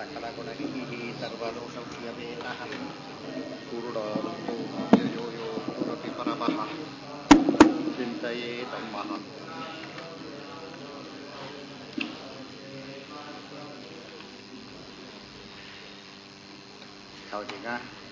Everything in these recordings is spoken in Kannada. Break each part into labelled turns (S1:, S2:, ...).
S1: सकलगुणनिधिः सर्वदोषव्यपेतः पूर्णानन्दो यो यो गुरुरपि परमः चिन्तयेतम् ಹೌದೀಗ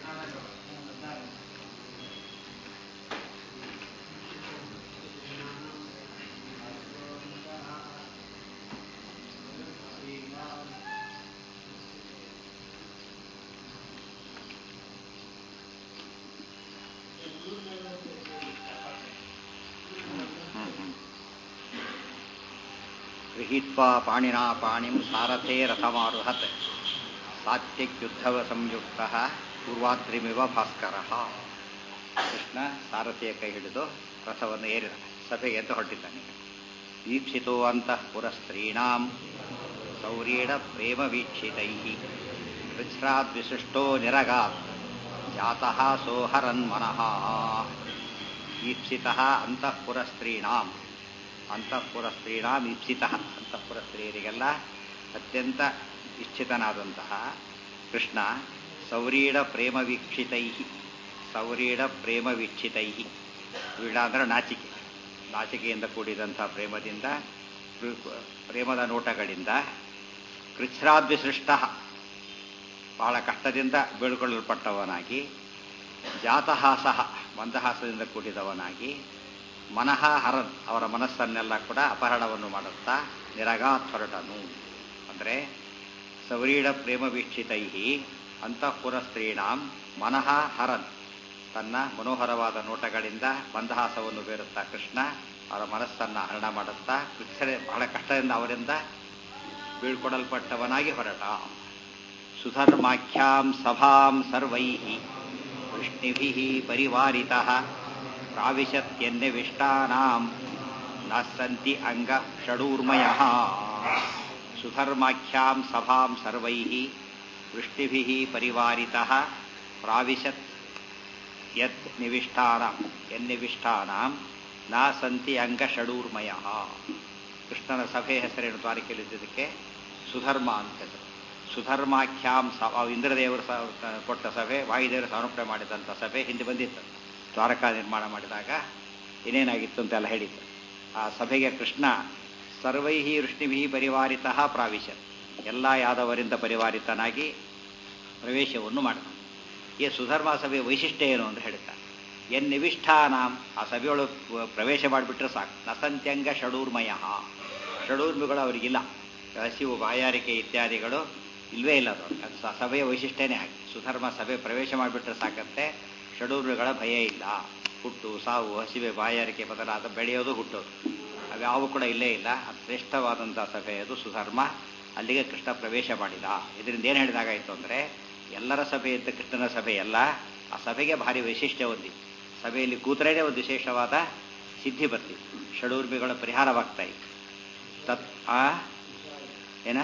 S1: ಗೃಹೀತ್ವಾ ಪಾಣಿನಾ ಪಾಣಿಂ ಸಾರಥೇ ರಥಮಾರುಹತ್ ಸಾತ್ಯಕ್ಯುದ್ಧವ ಸಂಯುಕ್ತ ಪೂರ್ವಾದ್ರಿಮಿವ ಭಾಸ್ಕರ ಕೃಷ್ಣ ಸಾರಥಿಯ ಕೈ ಹಿಡಿದು ರಥವನ್ನು ಏರಿದ ಸಭೆಗೆ ಅಂತ ಹೊರಟಿದ್ದಾನೆ ವೀಕ್ಷಿತೋ ಅಂತಃ ಪುರಸ್ತ್ರೀಣಾಂ ಸೌರ್ಯೇಣ ಪ್ರೇಮ ವೀಕ್ಷಿತೈ ಕೃಚ್ಛ್ರಾದ್ವಿಶಿಷ್ಟೋ ನಿರಗಾತ್ ಜಾತಃ ಸೋಹರನ್ ಮನಃ ಈಪ್ಸಿತಃ ಅಂತಃಪುರ ಸ್ತ್ರೀಣಾಂ ಅಂತಃಪುರ ಸ್ತ್ರೀಣಾಂ ಈಪ್ಸಿತಃ ಅಂತಃಪುರ ಸ್ತ್ರೀಯರಿಗೆಲ್ಲ ಅತ್ಯಂತ ಇಚ್ಛಿತನಾದಂತಹ ಕೃಷ್ಣ ಸೌರೀಡ ಪ್ರೇಮ ವೀಕ್ಷಿತೈ ಸೌರೀಡ ಪ್ರೇಮ ವೀಕ್ಷಿತೈ ವೀಡ ಅಂದರೆ ನಾಚಿಕೆ ನಾಚಿಕೆಯಿಂದ ಕೂಡಿದಂಥ ಪ್ರೇಮದಿಂದ ಪ್ರೇಮದ ನೋಟಗಳಿಂದ ಕೃಚ್ಛ್ರಾದ್ವಿಸೃಷ್ಟ ಬಹಳ ಕಷ್ಟದಿಂದ ಬೀಳ್ಕೊಳ್ಳಲ್ಪಟ್ಟವನಾಗಿ ಜಾತಹಾಸಹ ಮಂದಹಾಸದಿಂದ ಕೂಡಿದವನಾಗಿ ಮನಃ ಹರನ್ ಅವರ ಮನಸ್ಸನ್ನೆಲ್ಲ ಕೂಡ ಅಪಹರಣವನ್ನು ಮಾಡುತ್ತಾ ನಿರಗಾತ್ ಹೊರಟನು ಅಂದರೆ ಸೌರೀಡ ಪ್ರೇಮ ವೀಕ್ಷಿತೈ ಅಂತಃಪುರ ಸ್ತ್ರೀಣಾಂ ಮನಃ ಹರನ್ ತನ್ನ ಮನೋಹರವಾದ ನೋಟಗಳಿಂದ ಮಂದಹಾಸವನ್ನು ಬೇರುತ್ತಾ ಕೃಷ್ಣ ಅವರ ಮನಸ್ಸನ್ನು ಹರಣ ಮಾಡುತ್ತಾ ಕೃಷ್ಣ ಬಹಳ ಕಷ್ಟದಿಂದ ಅವರಿಂದ ಬೀಳ್ಕೊಡಲ್ಪಟ್ಟವನಾಗಿ ಹೊರಟ ಸುಧರ್ಮಾಖ್ಯಾಂ ಸಭಾಂ ಸರ್ವೈ ವೃಷ್ಣಿಭಿ ಪರಿವಾರಿತ ಪ್ರಾವಿಶತ್ಯನ್ಯವಿಷ್ಟಾನಾಂ ನ ಸಂತಿ ಅಂಗ ಷಡೂರ್ಮಯ ಸುಧರ್ಮಾಖ್ಯಾಂ ಸಭಾಂ ಸರ್ವೈ ವೃಷ್ಟಿಭಿ ಪರಿವಾರಿತ ಪ್ರಾವಿಶತ್ ಯತ್ ನಿವಿಷ್ಟಾನಾಂ ಯನ್ನಿವಿಷ್ಟಾನಾಂ ನ ಸಂತಿ ಅಂಗ ಷಡೂರ್ಮಯ ಕೃಷ್ಣನ ಸಭೆ ಹೆಸರೇನು ದ್ವಾರಕೆಯಲ್ಲಿದ್ದದಕ್ಕೆ ಸುಧರ್ಮ ಅಂತ ಹೆಸರು ಸುಧರ್ಮಾಖ್ಯಾಂ ಸಭಾ ಇಂದ್ರದೇವರು ಕೊಟ್ಟ ಸಭೆ ವಾಯುದೇವರು ಸಮರ್ಪಣೆ ಮಾಡಿದಂಥ ಸಭೆ ಹಿಂದೆ ಬಂದಿತ್ತು ದ್ವಾರಕಾ ನಿರ್ಮಾಣ ಮಾಡಿದಾಗ ಏನೇನಾಗಿತ್ತು ಅಂತೆಲ್ಲ ಹೇಳಿತ್ತು ಆ ಸಭೆಗೆ ಕೃಷ್ಣ ಸರ್ವೈ ವೃಷ್ಣಿಭಿ ಪರಿವಾರಿತ ಪ್ರಾವಿಶ ಎಲ್ಲ ಯಾದವರಿಂದ ಪರಿವಾರಿತನಾಗಿ ಪ್ರವೇಶವನ್ನು ಮಾಡಿದ ಈ ಸುಧರ್ಮ ಸಭೆಯ ವೈಶಿಷ್ಟ್ಯ ಏನು ಅಂತ ಹೇಳ್ತಾರೆ ಎನ್ ನಿವಿಷ್ಠಾನಾಂ ಆ ಸಭೆಯೊಳು ಪ್ರವೇಶ ಮಾಡಿಬಿಟ್ರೆ ಸಾಕು ನಸಂತ್ಯಂಗ ಷಡೂರ್ಮಯ ಷಡೂರ್ಮಿಗಳು ಅವರಿಗಿಲ್ಲ ಹಸಿವು ಬಾಯಾರಿಕೆ ಇತ್ಯಾದಿಗಳು ಇಲ್ವೇ ಇಲ್ಲ ಅದು ಅದು ಸಭೆಯ ವೈಶಿಷ್ಟ್ಯನೇ ಹಾಗೆ ಸುಧರ್ಮ ಸಭೆ ಪ್ರವೇಶ ಮಾಡಿಬಿಟ್ರೆ ಸಾಕಂತೆ ಷಡೂರ್ಮಿಗಳ ಭಯ ಇಲ್ಲ ಹುಟ್ಟು ಸಾವು ಹಸಿವೆ ಬಾಯಾರಿಕೆ ಬದಲಾದ ಬೆಳೆಯೋದು ಹುಟ್ಟೋದು ಅವ್ಯಾವು ಕೂಡ ಇಲ್ಲೇ ಇಲ್ಲ ಶ್ರೇಷ್ಠವಾದಂಥ ಸಭೆ ಅದು ಸುಧರ್ಮ ಅಲ್ಲಿಗೆ ಕೃಷ್ಣ ಪ್ರವೇಶ ಮಾಡಿದ ಇದರಿಂದ ಏನು ಹೇಳಿದಾಗಾಯಿತು ಅಂದರೆ ಎಲ್ಲರ ಸಭೆ ಇದ್ದ ಕೃಷ್ಣನ ಸಭೆ ಅಲ್ಲ ಆ ಸಭೆಗೆ ಭಾರಿ ವೈಶಿಷ್ಟ್ಯ ಹೊಂದಿತ್ತು ಸಭೆಯಲ್ಲಿ ಕೂತರೇನೆ ಒಂದು ವಿಶೇಷವಾದ ಸಿದ್ಧಿ ಬರ್ತಿತ್ತು ಷಡೂರ್ಮಿಗಳ ಪರಿಹಾರವಾಗ್ತಾ ಇತ್ತು ತತ್ ಆ ಏನ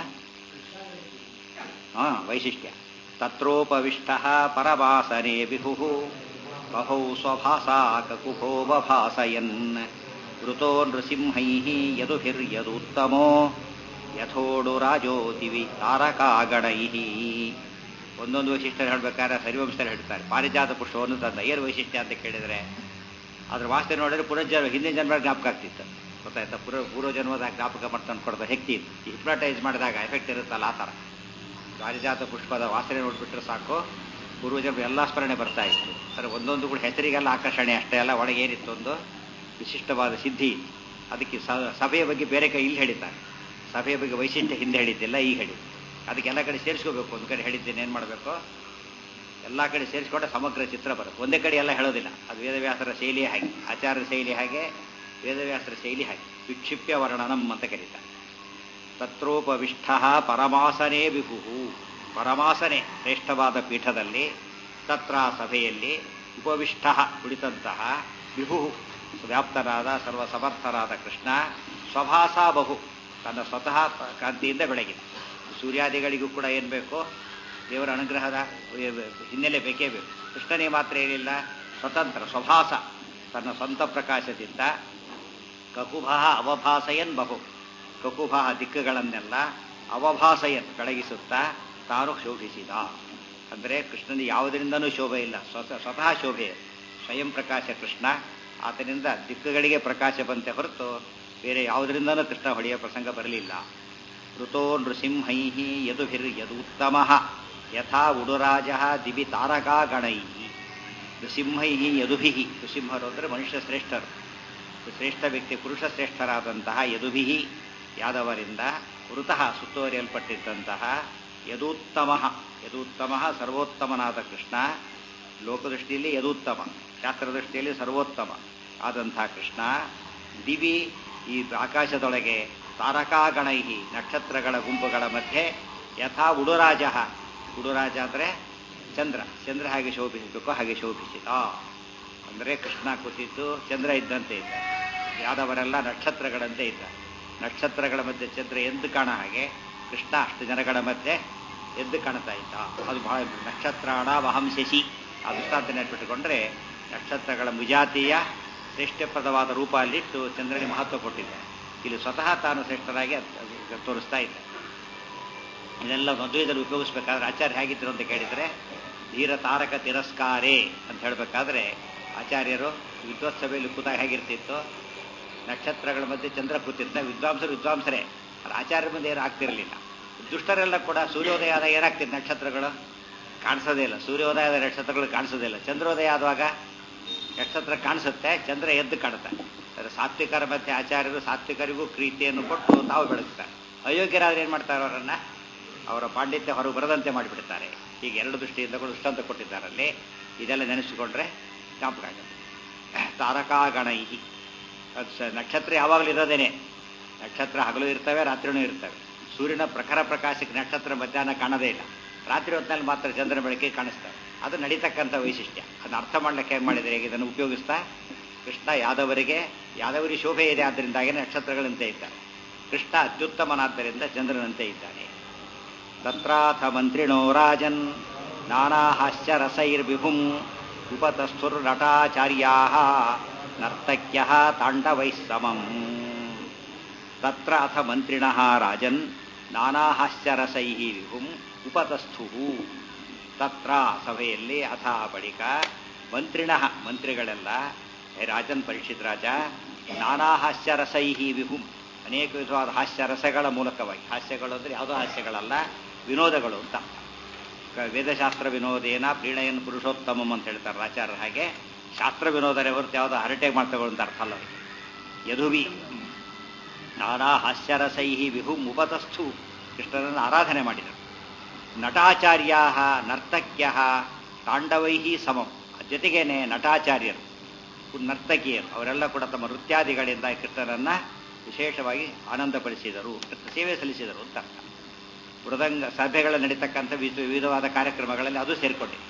S1: ಹಾ ವೈಶಿಷ್ಟ್ಯ ತತ್ರೋಪವಿಷ್ಟ ಪರವಾಸನೆ ವಿಭು ಬಹೌ ಸ್ವಭಾಸಾ ಕಕುಭೋ ಬಭಾಸಯನ್ ವೃತೋ ನೃಸಿಂಹೈ ಯದುಭಿರ್ಯದುತ್ತಮೋ ಯಥೋಡು ರಾಜೋತಿವಿ ತಾರಕಾಗಣೈ ಒಂದೊಂದು ವೈಶಿಷ್ಟ್ಯ ಹೇಳ್ಬೇಕಾದ್ರೆ ಹರಿವಂಶರು ಹೇಳ್ತಾರೆ ಪಾರಿಜಾತ ಪುಷ್ಪವನ್ನು ತಂದ ಏನು ವೈಶಿಷ್ಟ್ಯ ಅಂತ ಕೇಳಿದರೆ ಅದ್ರ ವಾಸನೆ ನೋಡಿದ್ರೆ ಪುನರ್ಜನ್ಮ ಹಿಂದಿನ ಜನ್ಮ ಜ್ಞಾಪಕ ಆಗ್ತಿತ್ತು ಗೊತ್ತಾಯ್ತಾ ಪೂರ್ವ ಪೂರ್ವ ಜನ್ಮದ ಜ್ಞಾಪಕ ಮಾಡ್ಕೊಂಡು ಕೊಡೋದು ಶಕ್ತಿ ಇತ್ತು ಹಿಪ್ನಾಟೈಸ್ ಮಾಡಿದಾಗ ಎಫೆಕ್ಟ್ ಇರುತ್ತಲ್ಲ ಆ ಥರ ಪಾರಿಜಾತ ಪುಷ್ಪದ ವಾಸನೆ ನೋಡಿಬಿಟ್ರೆ ಸಾಕು ಪೂರ್ವಜನ್ಮ ಎಲ್ಲ ಸ್ಮರಣೆ ಬರ್ತಾ ಇತ್ತು ಸರ್ ಒಂದೊಂದು ಕೂಡ ಹೆಸರಿಗೆಲ್ಲ ಆಕರ್ಷಣೆ ಅಷ್ಟೇ ಅಲ್ಲ ಒಳಗೆ ಏನಿತ್ತು ಒಂದು ವಿಶಿಷ್ಟವಾದ ಸಿದ್ಧಿ ಇತ್ತು ಅದಕ್ಕೆ ಸಭೆಯ ಬಗ್ಗೆ ಬೇರೆ ಕೈ ಇಲ್ಲಿ ಹೇಳಿದ್ದಾರೆ ಸಭೆಯ ಬಗ್ಗೆ ವೈಶಿಷ್ಟ್ಯ ಹಿಂದೆ ಹೇಳಿದ್ದಿಲ್ಲ ಈಗ ಹೇಳಿ ಅದಕ್ಕೆ ಎಲ್ಲ ಕಡೆ ಸೇರಿಸ್ಕೋಬೇಕು ಒಂದು ಕಡೆ ಹೇಳಿದ್ದೇನೆ ಏನು ಮಾಡಬೇಕು ಎಲ್ಲ ಕಡೆ ಸೇರಿಸ್ಕೊಂಡ್ರೆ ಸಮಗ್ರ ಚಿತ್ರ ಬರುತ್ತೆ ಒಂದೇ ಕಡೆ ಎಲ್ಲ ಹೇಳೋದಿಲ್ಲ ಅದು ವೇದವ್ಯಾಸರ ಶೈಲಿ ಹಾಗೆ ಆಚಾರ್ಯ ಶೈಲಿ ಹಾಗೆ ವೇದವ್ಯಾಸರ ಶೈಲಿ ಹಾಗೆ ವಿಕ್ಷಿಪ್ಯ ವರ್ಣನಂ ಅಂತ ಕರೀತಾರೆ ತತ್ರೋಪವಿಷ್ಠ ಪರಮಾಸನೇ ವಿಭು ಪರಮಾಸನೆ ಶ್ರೇಷ್ಠವಾದ ಪೀಠದಲ್ಲಿ ತತ್ರ ಸಭೆಯಲ್ಲಿ ಉಪವಿಷ್ಟ ಕುಳಿತಂತಹ ವಿಭು ವ್ಯಾಪ್ತನಾದ ಸರ್ವಸಮರ್ಥರಾದ ಕೃಷ್ಣ ಸ್ವಭಾಸ ಬಹು ತನ್ನ ಸ್ವತಃ ಕಾಂತಿಯಿಂದ ಬೆಳಗಿದೆ ಸೂರ್ಯಾದಿಗಳಿಗೂ ಕೂಡ ಏನು ಬೇಕು ದೇವರ ಅನುಗ್ರಹದ ಹಿನ್ನೆಲೆ ಬೇಕೇ ಬೇಕು ಕೃಷ್ಣನಿಗೆ ಮಾತ್ರ ಏನಿಲ್ಲ ಸ್ವತಂತ್ರ ಸ್ವಭಾಸ ತನ್ನ ಸ್ವಂತ ಪ್ರಕಾಶದಿಂದ ಕಕುಭ ಅವಭಾಸಯನ್ ಬಹು ಕಕುಭ ದಿಕ್ಕುಗಳನ್ನೆಲ್ಲ ಅವಭಾಸಯನ್ ಬೆಳಗಿಸುತ್ತಾ ತಾನು ಶೋಭಿಸಿದ ಅಂದರೆ ಕೃಷ್ಣನಿಗೆ ಯಾವುದರಿಂದನೂ ಶೋಭೆ ಇಲ್ಲ ಸ್ವತಃ ಸ್ವತಃ ಶೋಭೆ ಸ್ವಯಂ ಪ್ರಕಾಶ ಕೃಷ್ಣ ಆತನಿಂದ ದಿಕ್ಕುಗಳಿಗೆ ಪ್ರಕಾಶ ಬಂತೆ ಹೊರತು ಬೇರೆ ಯಾವುದರಿಂದನೂ ಕೃಷ್ಣ ಹೊಡೆಯೋ ಪ್ರಸಂಗ ಬರಲಿಲ್ಲ ಋತೋ ನೃಸಿಂಹೈ ಯದುಭಿರ್ ಯದುತ್ತಮ ಯಥಾ ಉಡುರಾಜ ದಿವಿ ತಾರಕಾ ಗಣೈ ನೃಸಿಂಹೈ ಯದುಭಿ ನೃಸಿಂಹರು ಅಂದರೆ ಮನುಷ್ಯ ಶ್ರೇಷ್ಠರು ಶ್ರೇಷ್ಠ ವ್ಯಕ್ತಿ ಪುರುಷ ಶ್ರೇಷ್ಠರಾದಂತಹ ಯದುಭಿ ಯಾದವರಿಂದ ವೃತಃ ಸುತ್ತುವರಿಯಲ್ಪಟ್ಟಿದ್ದಂತಹ ಯದೂತ್ತಮ ಯದೂತ್ತಮ ಸರ್ವೋತ್ತಮನಾದ ಕೃಷ್ಣ ಲೋಕದೃಷ್ಟಿಯಲ್ಲಿ ಯದೂತ್ತಮ ಶಾಸ್ತ್ರದೃಷ್ಟಿಯಲ್ಲಿ ಸರ್ವೋತ್ತಮ ಆದಂತಹ ಕೃಷ್ಣ ದಿವಿ ಈ ಆಕಾಶದೊಳಗೆ ತಾರಕಾಗಣೈಹಿ ನಕ್ಷತ್ರಗಳ ಗುಂಪುಗಳ ಮಧ್ಯೆ ಯಥಾ ಉಡುರಾಜ ಉಡುರಾಜ ಅಂದರೆ ಚಂದ್ರ ಚಂದ್ರ ಹಾಗೆ ಶೋಭಿಸಬೇಕು ಹಾಗೆ ಶೋಭಿಸಿದ ಅಂದರೆ ಕೃಷ್ಣ ಕೂತಿದ್ದು ಚಂದ್ರ ಇದ್ದಂತೆ ಇದ್ದ ಯಾದವರೆಲ್ಲ ನಕ್ಷತ್ರಗಳಂತೆ ಇದ್ದ ನಕ್ಷತ್ರಗಳ ಮಧ್ಯೆ ಚಂದ್ರ ಎದ್ದು ಕಾಣ ಹಾಗೆ ಕೃಷ್ಣ ಅಷ್ಟು ಜನಗಳ ಮಧ್ಯೆ ಎದ್ದು ಕಾಣ್ತಾ ಇದ್ದ ಅದು ಬಹಳ ನಕ್ಷತ್ರಾಣ ವಹಂ ಶಶಿ ಆ ದೃಷ್ಟಾಂತ ನೆಟ್ಬಿಟ್ಟುಕೊಂಡ್ರೆ ನಕ್ಷತ್ರಗಳ ಮುಜಾತಿಯ ಶ್ರೇಷ್ಠಪ್ರದವಾದ ರೂಪ ಅಲ್ಲಿಟ್ಟು ಚಂದ್ರನಿಗೆ ಮಹತ್ವ ಕೊಟ್ಟಿದ್ದ ಇಲ್ಲಿ ಸ್ವತಃ ತಾನು ಶ್ರೇಷ್ಠರಾಗಿ ತೋರಿಸ್ತಾ ಇದ್ದ ಇದೆಲ್ಲ ಮದುವೆದಲ್ಲಿ ಉಪಯೋಗಿಸ್ಬೇಕಾದ್ರೆ ಆಚಾರ್ಯ ಹೇಗಿದ್ರು ಅಂತ ಕೇಳಿದರೆ ಧೀರ ತಾರಕ ತಿರಸ್ಕಾರೇ ಅಂತ ಹೇಳಬೇಕಾದ್ರೆ ಆಚಾರ್ಯರು ವಿದ್ವತ್ಸಭೆಯಲ್ಲಿ ಕೂತಾಗ ಹೇಗಿರ್ತಿತ್ತು ನಕ್ಷತ್ರಗಳ ಮಧ್ಯೆ ಚಂದ್ರ ಕೂತಿರ್ತ ವಿದ್ವಾಂಸರು ವಿದ್ವಾಂಸರೇ ಅದು ಆಚಾರ್ಯ ಮುಂದೆ ಏನು ಆಗ್ತಿರಲಿಲ್ಲ ದುಷ್ಟರೆಲ್ಲ ಕೂಡ ಸೂರ್ಯೋದಯ ಆದಾಗ ಏನಾಗ್ತಿತ್ತು ನಕ್ಷತ್ರಗಳು ಕಾಣಿಸೋದೇ ಇಲ್ಲ ಸೂರ್ಯೋದಯದ ನಕ್ಷತ್ರಗಳು ಕಾಣಿಸೋದೇ ಇಲ್ಲ ಚಂದ್ರೋದಯ ಆದಾಗ ನಕ್ಷತ್ರ ಕಾಣಿಸುತ್ತೆ ಚಂದ್ರ ಎದ್ದು ಕಾಣುತ್ತೆ ಅದರ ಸಾತ್ವಿಕರ ಮಧ್ಯೆ ಆಚಾರ್ಯರು ಸಾತ್ವಿಕರಿಗೂ ಪ್ರೀತಿಯನ್ನು ಕೊಟ್ಟು ತಾವು ಬೆಳೆಸ್ತಾರೆ ಅಯೋಗ್ಯರಾದ್ರೆ ಏನು ಮಾಡ್ತಾರೆ ಅವರನ್ನ ಅವರ ಪಾಂಡಿತ್ಯ ಹೊರಗೆ ಬರದಂತೆ ಮಾಡಿಬಿಡ್ತಾರೆ ಈಗ ಎರಡು ದೃಷ್ಟಿಯಿಂದ ಕೂಡ ದೃಷ್ಟಾಂತ ಕೊಟ್ಟಿದ್ದಾರಲ್ಲಿ ಇದೆಲ್ಲ ನೆನೆಸಿಕೊಂಡ್ರೆ ಜ್ಞಾಪಕ ಆಗುತ್ತೆ ತಾರಕಾಗಣೈಹಿ ಅದು ಸ ನಕ್ಷತ್ರ ಯಾವಾಗಲೂ ಇರೋದೇನೆ ನಕ್ಷತ್ರ ಹಗಲು ಇರ್ತವೆ ರಾತ್ರಿನೂ ಇರ್ತವೆ ಸೂರ್ಯನ ಪ್ರಖರ ಪ್ರಕಾಶಕ್ಕೆ ನಕ್ಷತ್ರ ಮಧ್ಯಾಹ್ನ ಕಾಣೋದೇ ಇಲ್ಲ ರಾತ್ರಿ ಹೊತ್ತಿನಲ್ಲಿ ಮಾತ್ರ ಚಂದ್ರ ಬೆಳಕಿಗೆ ಕಾಣಿಸ್ತವೆ ಅದು ನಡೀತಕ್ಕಂಥ ವೈಶಿಷ್ಟ್ಯ ಅದನ್ನ ಅರ್ಥ ಮಾಡ್ಲಿಕ್ಕೆ ಹೇಗೆ ಮಾಡಿದರೆ ಈಗ ಇದನ್ನು ಉಪಯೋಗಿಸ್ತಾ ಕೃಷ್ಣ ಯಾದವರಿಗೆ ಯಾದವರಿಗೆ ಶೋಭೆ ಇದೆ ಆದ್ದರಿಂದಾಗಿ ನಕ್ಷತ್ರಗಳಂತೆ ಇದ್ದಾರೆ ಕೃಷ್ಣ ಅತ್ಯುತ್ತಮನಾದ್ದರಿಂದ ಚಂದ್ರನಂತೆ ಇದ್ದಾನೆ ತತ್ರಾಥ ಮಂತ್ರಿಣೋ ರಾಜನ್ ನಾನಾ ಹಾಸ್ಯರಸೈರ್ವಿಭುಂ ಉಪತಸ್ಥುರ್ನಟಾಚಾರ್ಯಾ ನರ್ತಕ್ಯ ತಾಂಡವೈಃ ಸಮಂ ತತ್ರ ಅಥ ಮಂತ್ರಿಣ ರಾಜನ್ ನಾನಾ ಹಾಸ್ಯರಸೈ ವಿಭುಂ ಉಪತಸ್ಥು ತತ್ರ ಸಭೆಯಲ್ಲಿ ಅಥ ಬಳಿಕ ಮಂತ್ರಿಣ ಮಂತ್ರಿಗಳೆಲ್ಲ ಹೇ ರಾಜನ್ ಪರೀಕ್ಷಿತ್ ರಾಜ ನಾನಾ ಹಾಸ್ಯರಸೈ ವಿಭುಂ ಅನೇಕ ವಿಧವಾದ ಹಾಸ್ಯರಸಗಳ ಮೂಲಕವಾಗಿ ಹಾಸ್ಯಗಳು ಅಂದರೆ ಯಾವುದೋ ಹಾಸ್ಯಗಳಲ್ಲ ವಿನೋದಗಳು ಅಂತ ವೇದಶಾಸ್ತ್ರ ವಿನೋದೇನ ಪ್ರೀಣಯನ್ ಪುರುಷೋತ್ತಮಂ ಅಂತ ಹೇಳ್ತಾರೆ ಆಚಾರ್ಯರ ಹಾಗೆ ಶಾಸ್ತ್ರ ವಿನೋದರೇ ಹೊರತು ಯಾವುದೋ ಹರಟೆ ಮಾಡ್ತಗಳು ಅಂತ ಅರ್ಥ ಅಲ್ಲ ಯದುವಿ ನಾನಾ ಹಾಸ್ಯರಸೈ ವಿಹುಂ ಉಪತಸ್ಥು ಕೃಷ್ಣನನ್ನು ಆರಾಧನೆ ಮಾಡಿದರು ನಟಾಚಾರ್ಯ ನರ್ತಕ್ಯ ತಾಂಡವೈ ಸಮಂ ಜೊತೆಗೇನೆ ನಟಾಚಾರ್ಯರು ನರ್ತಕಿಯರು ಅವರೆಲ್ಲ ಕೂಡ ತಮ್ಮ ನೃತ್ಯಾದಿಗಳಿಂದ ಕೃಷ್ಣನನ್ನ ವಿಶೇಷವಾಗಿ ಆನಂದಪಡಿಸಿದರು ಸೇವೆ ಸಲ್ಲಿಸಿದರು ಅಂತ ಅರ್ಥ ಮೃದಂಗ ಸಭೆಗಳ ನಡೀತಕ್ಕಂಥ ವಿವಿಧವಾದ ಕಾರ್ಯಕ್ರಮಗಳಲ್ಲಿ ಅದು ಸೇರಿಕೊಂಡಿದೆ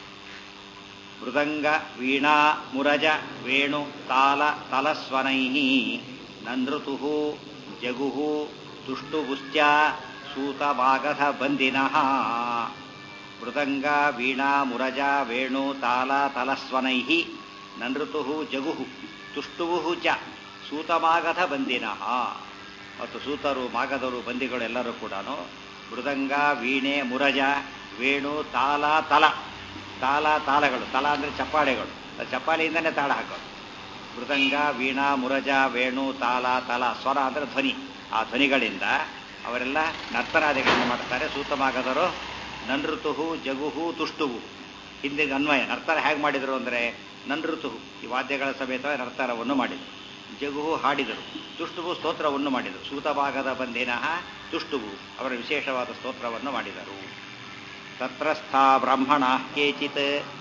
S1: ಮೃದಂಗ ವೀಣಾ ಮುರಜ ವೇಣು ತಾಲ ತಲಸ್ವನೈ ನೃತು ಜಗು ತುಷ್ಟುಬುಶ್ಚ ಸೂತಭಾಗಧ ಬಂದಿನಃ ಮೃದಂಗ ವೀಣಾ ಮುರಜ ವೇಣು ತಾಲ ತಲಸ್ವನೈ ನೃತು ಜಗು ತುಷ್ಟುವು ಚ ಸೂತಮಾಗಧ ಬಂದಿನಃ ಮತ್ತು ಸೂತರು ಮಾಗಧರು ಬಂದಿಗಳು ಎಲ್ಲರೂ ಕೂಡ ಮೃದಂಗ ವೀಣೆ ಮುರಜ ವೇಣು ತಾಲ ತಲ ತಾಲ ತಾಲಗಳು ತಲ ಅಂದರೆ ಚಪ್ಪಾಳೆಗಳು ಚಪ್ಪಾಳೆಯಿಂದನೇ ತಾಳ ಹಾಕೋದು ಮೃದಂಗ ವೀಣಾ ಮುರಜ ವೇಣು ತಾಲ ತಲ ಸ್ವರ ಅಂದರೆ ಧ್ವನಿ ಆ ಧ್ವನಿಗಳಿಂದ ಅವರೆಲ್ಲ ನರ್ತನಾದಿಗಳನ್ನು ಮಾಡ್ತಾರೆ ಸೂತಮಾಗದರು ನನ್ಋತು ಜಗುಹು ತುಷ್ಟುವು ಹಿಂದಿನ ಅನ್ವಯ ನರ್ತರ ಹೇಗೆ ಮಾಡಿದರು ಅಂದರೆ ನನ್ಋತು ಈ ವಾದ್ಯಗಳ ಸಮೇತ ನರ್ತರವನ್ನು ಮಾಡಿದರು ಜಗುಹು ಹಾಡಿದರು ತುಷ್ಟುವು ಸ್ತೋತ್ರವನ್ನು ಮಾಡಿದರು ಸೂತಭಾಗದ ಬಂಧಿನಃ ತುಷ್ಟುವು ಅವರ ವಿಶೇಷವಾದ ಸ್ತೋತ್ರವನ್ನು ಮಾಡಿದರು ತತ್ರಸ್ಥಾ ಬ್ರಾಹ್ಮಣ ಕೇಚಿತ್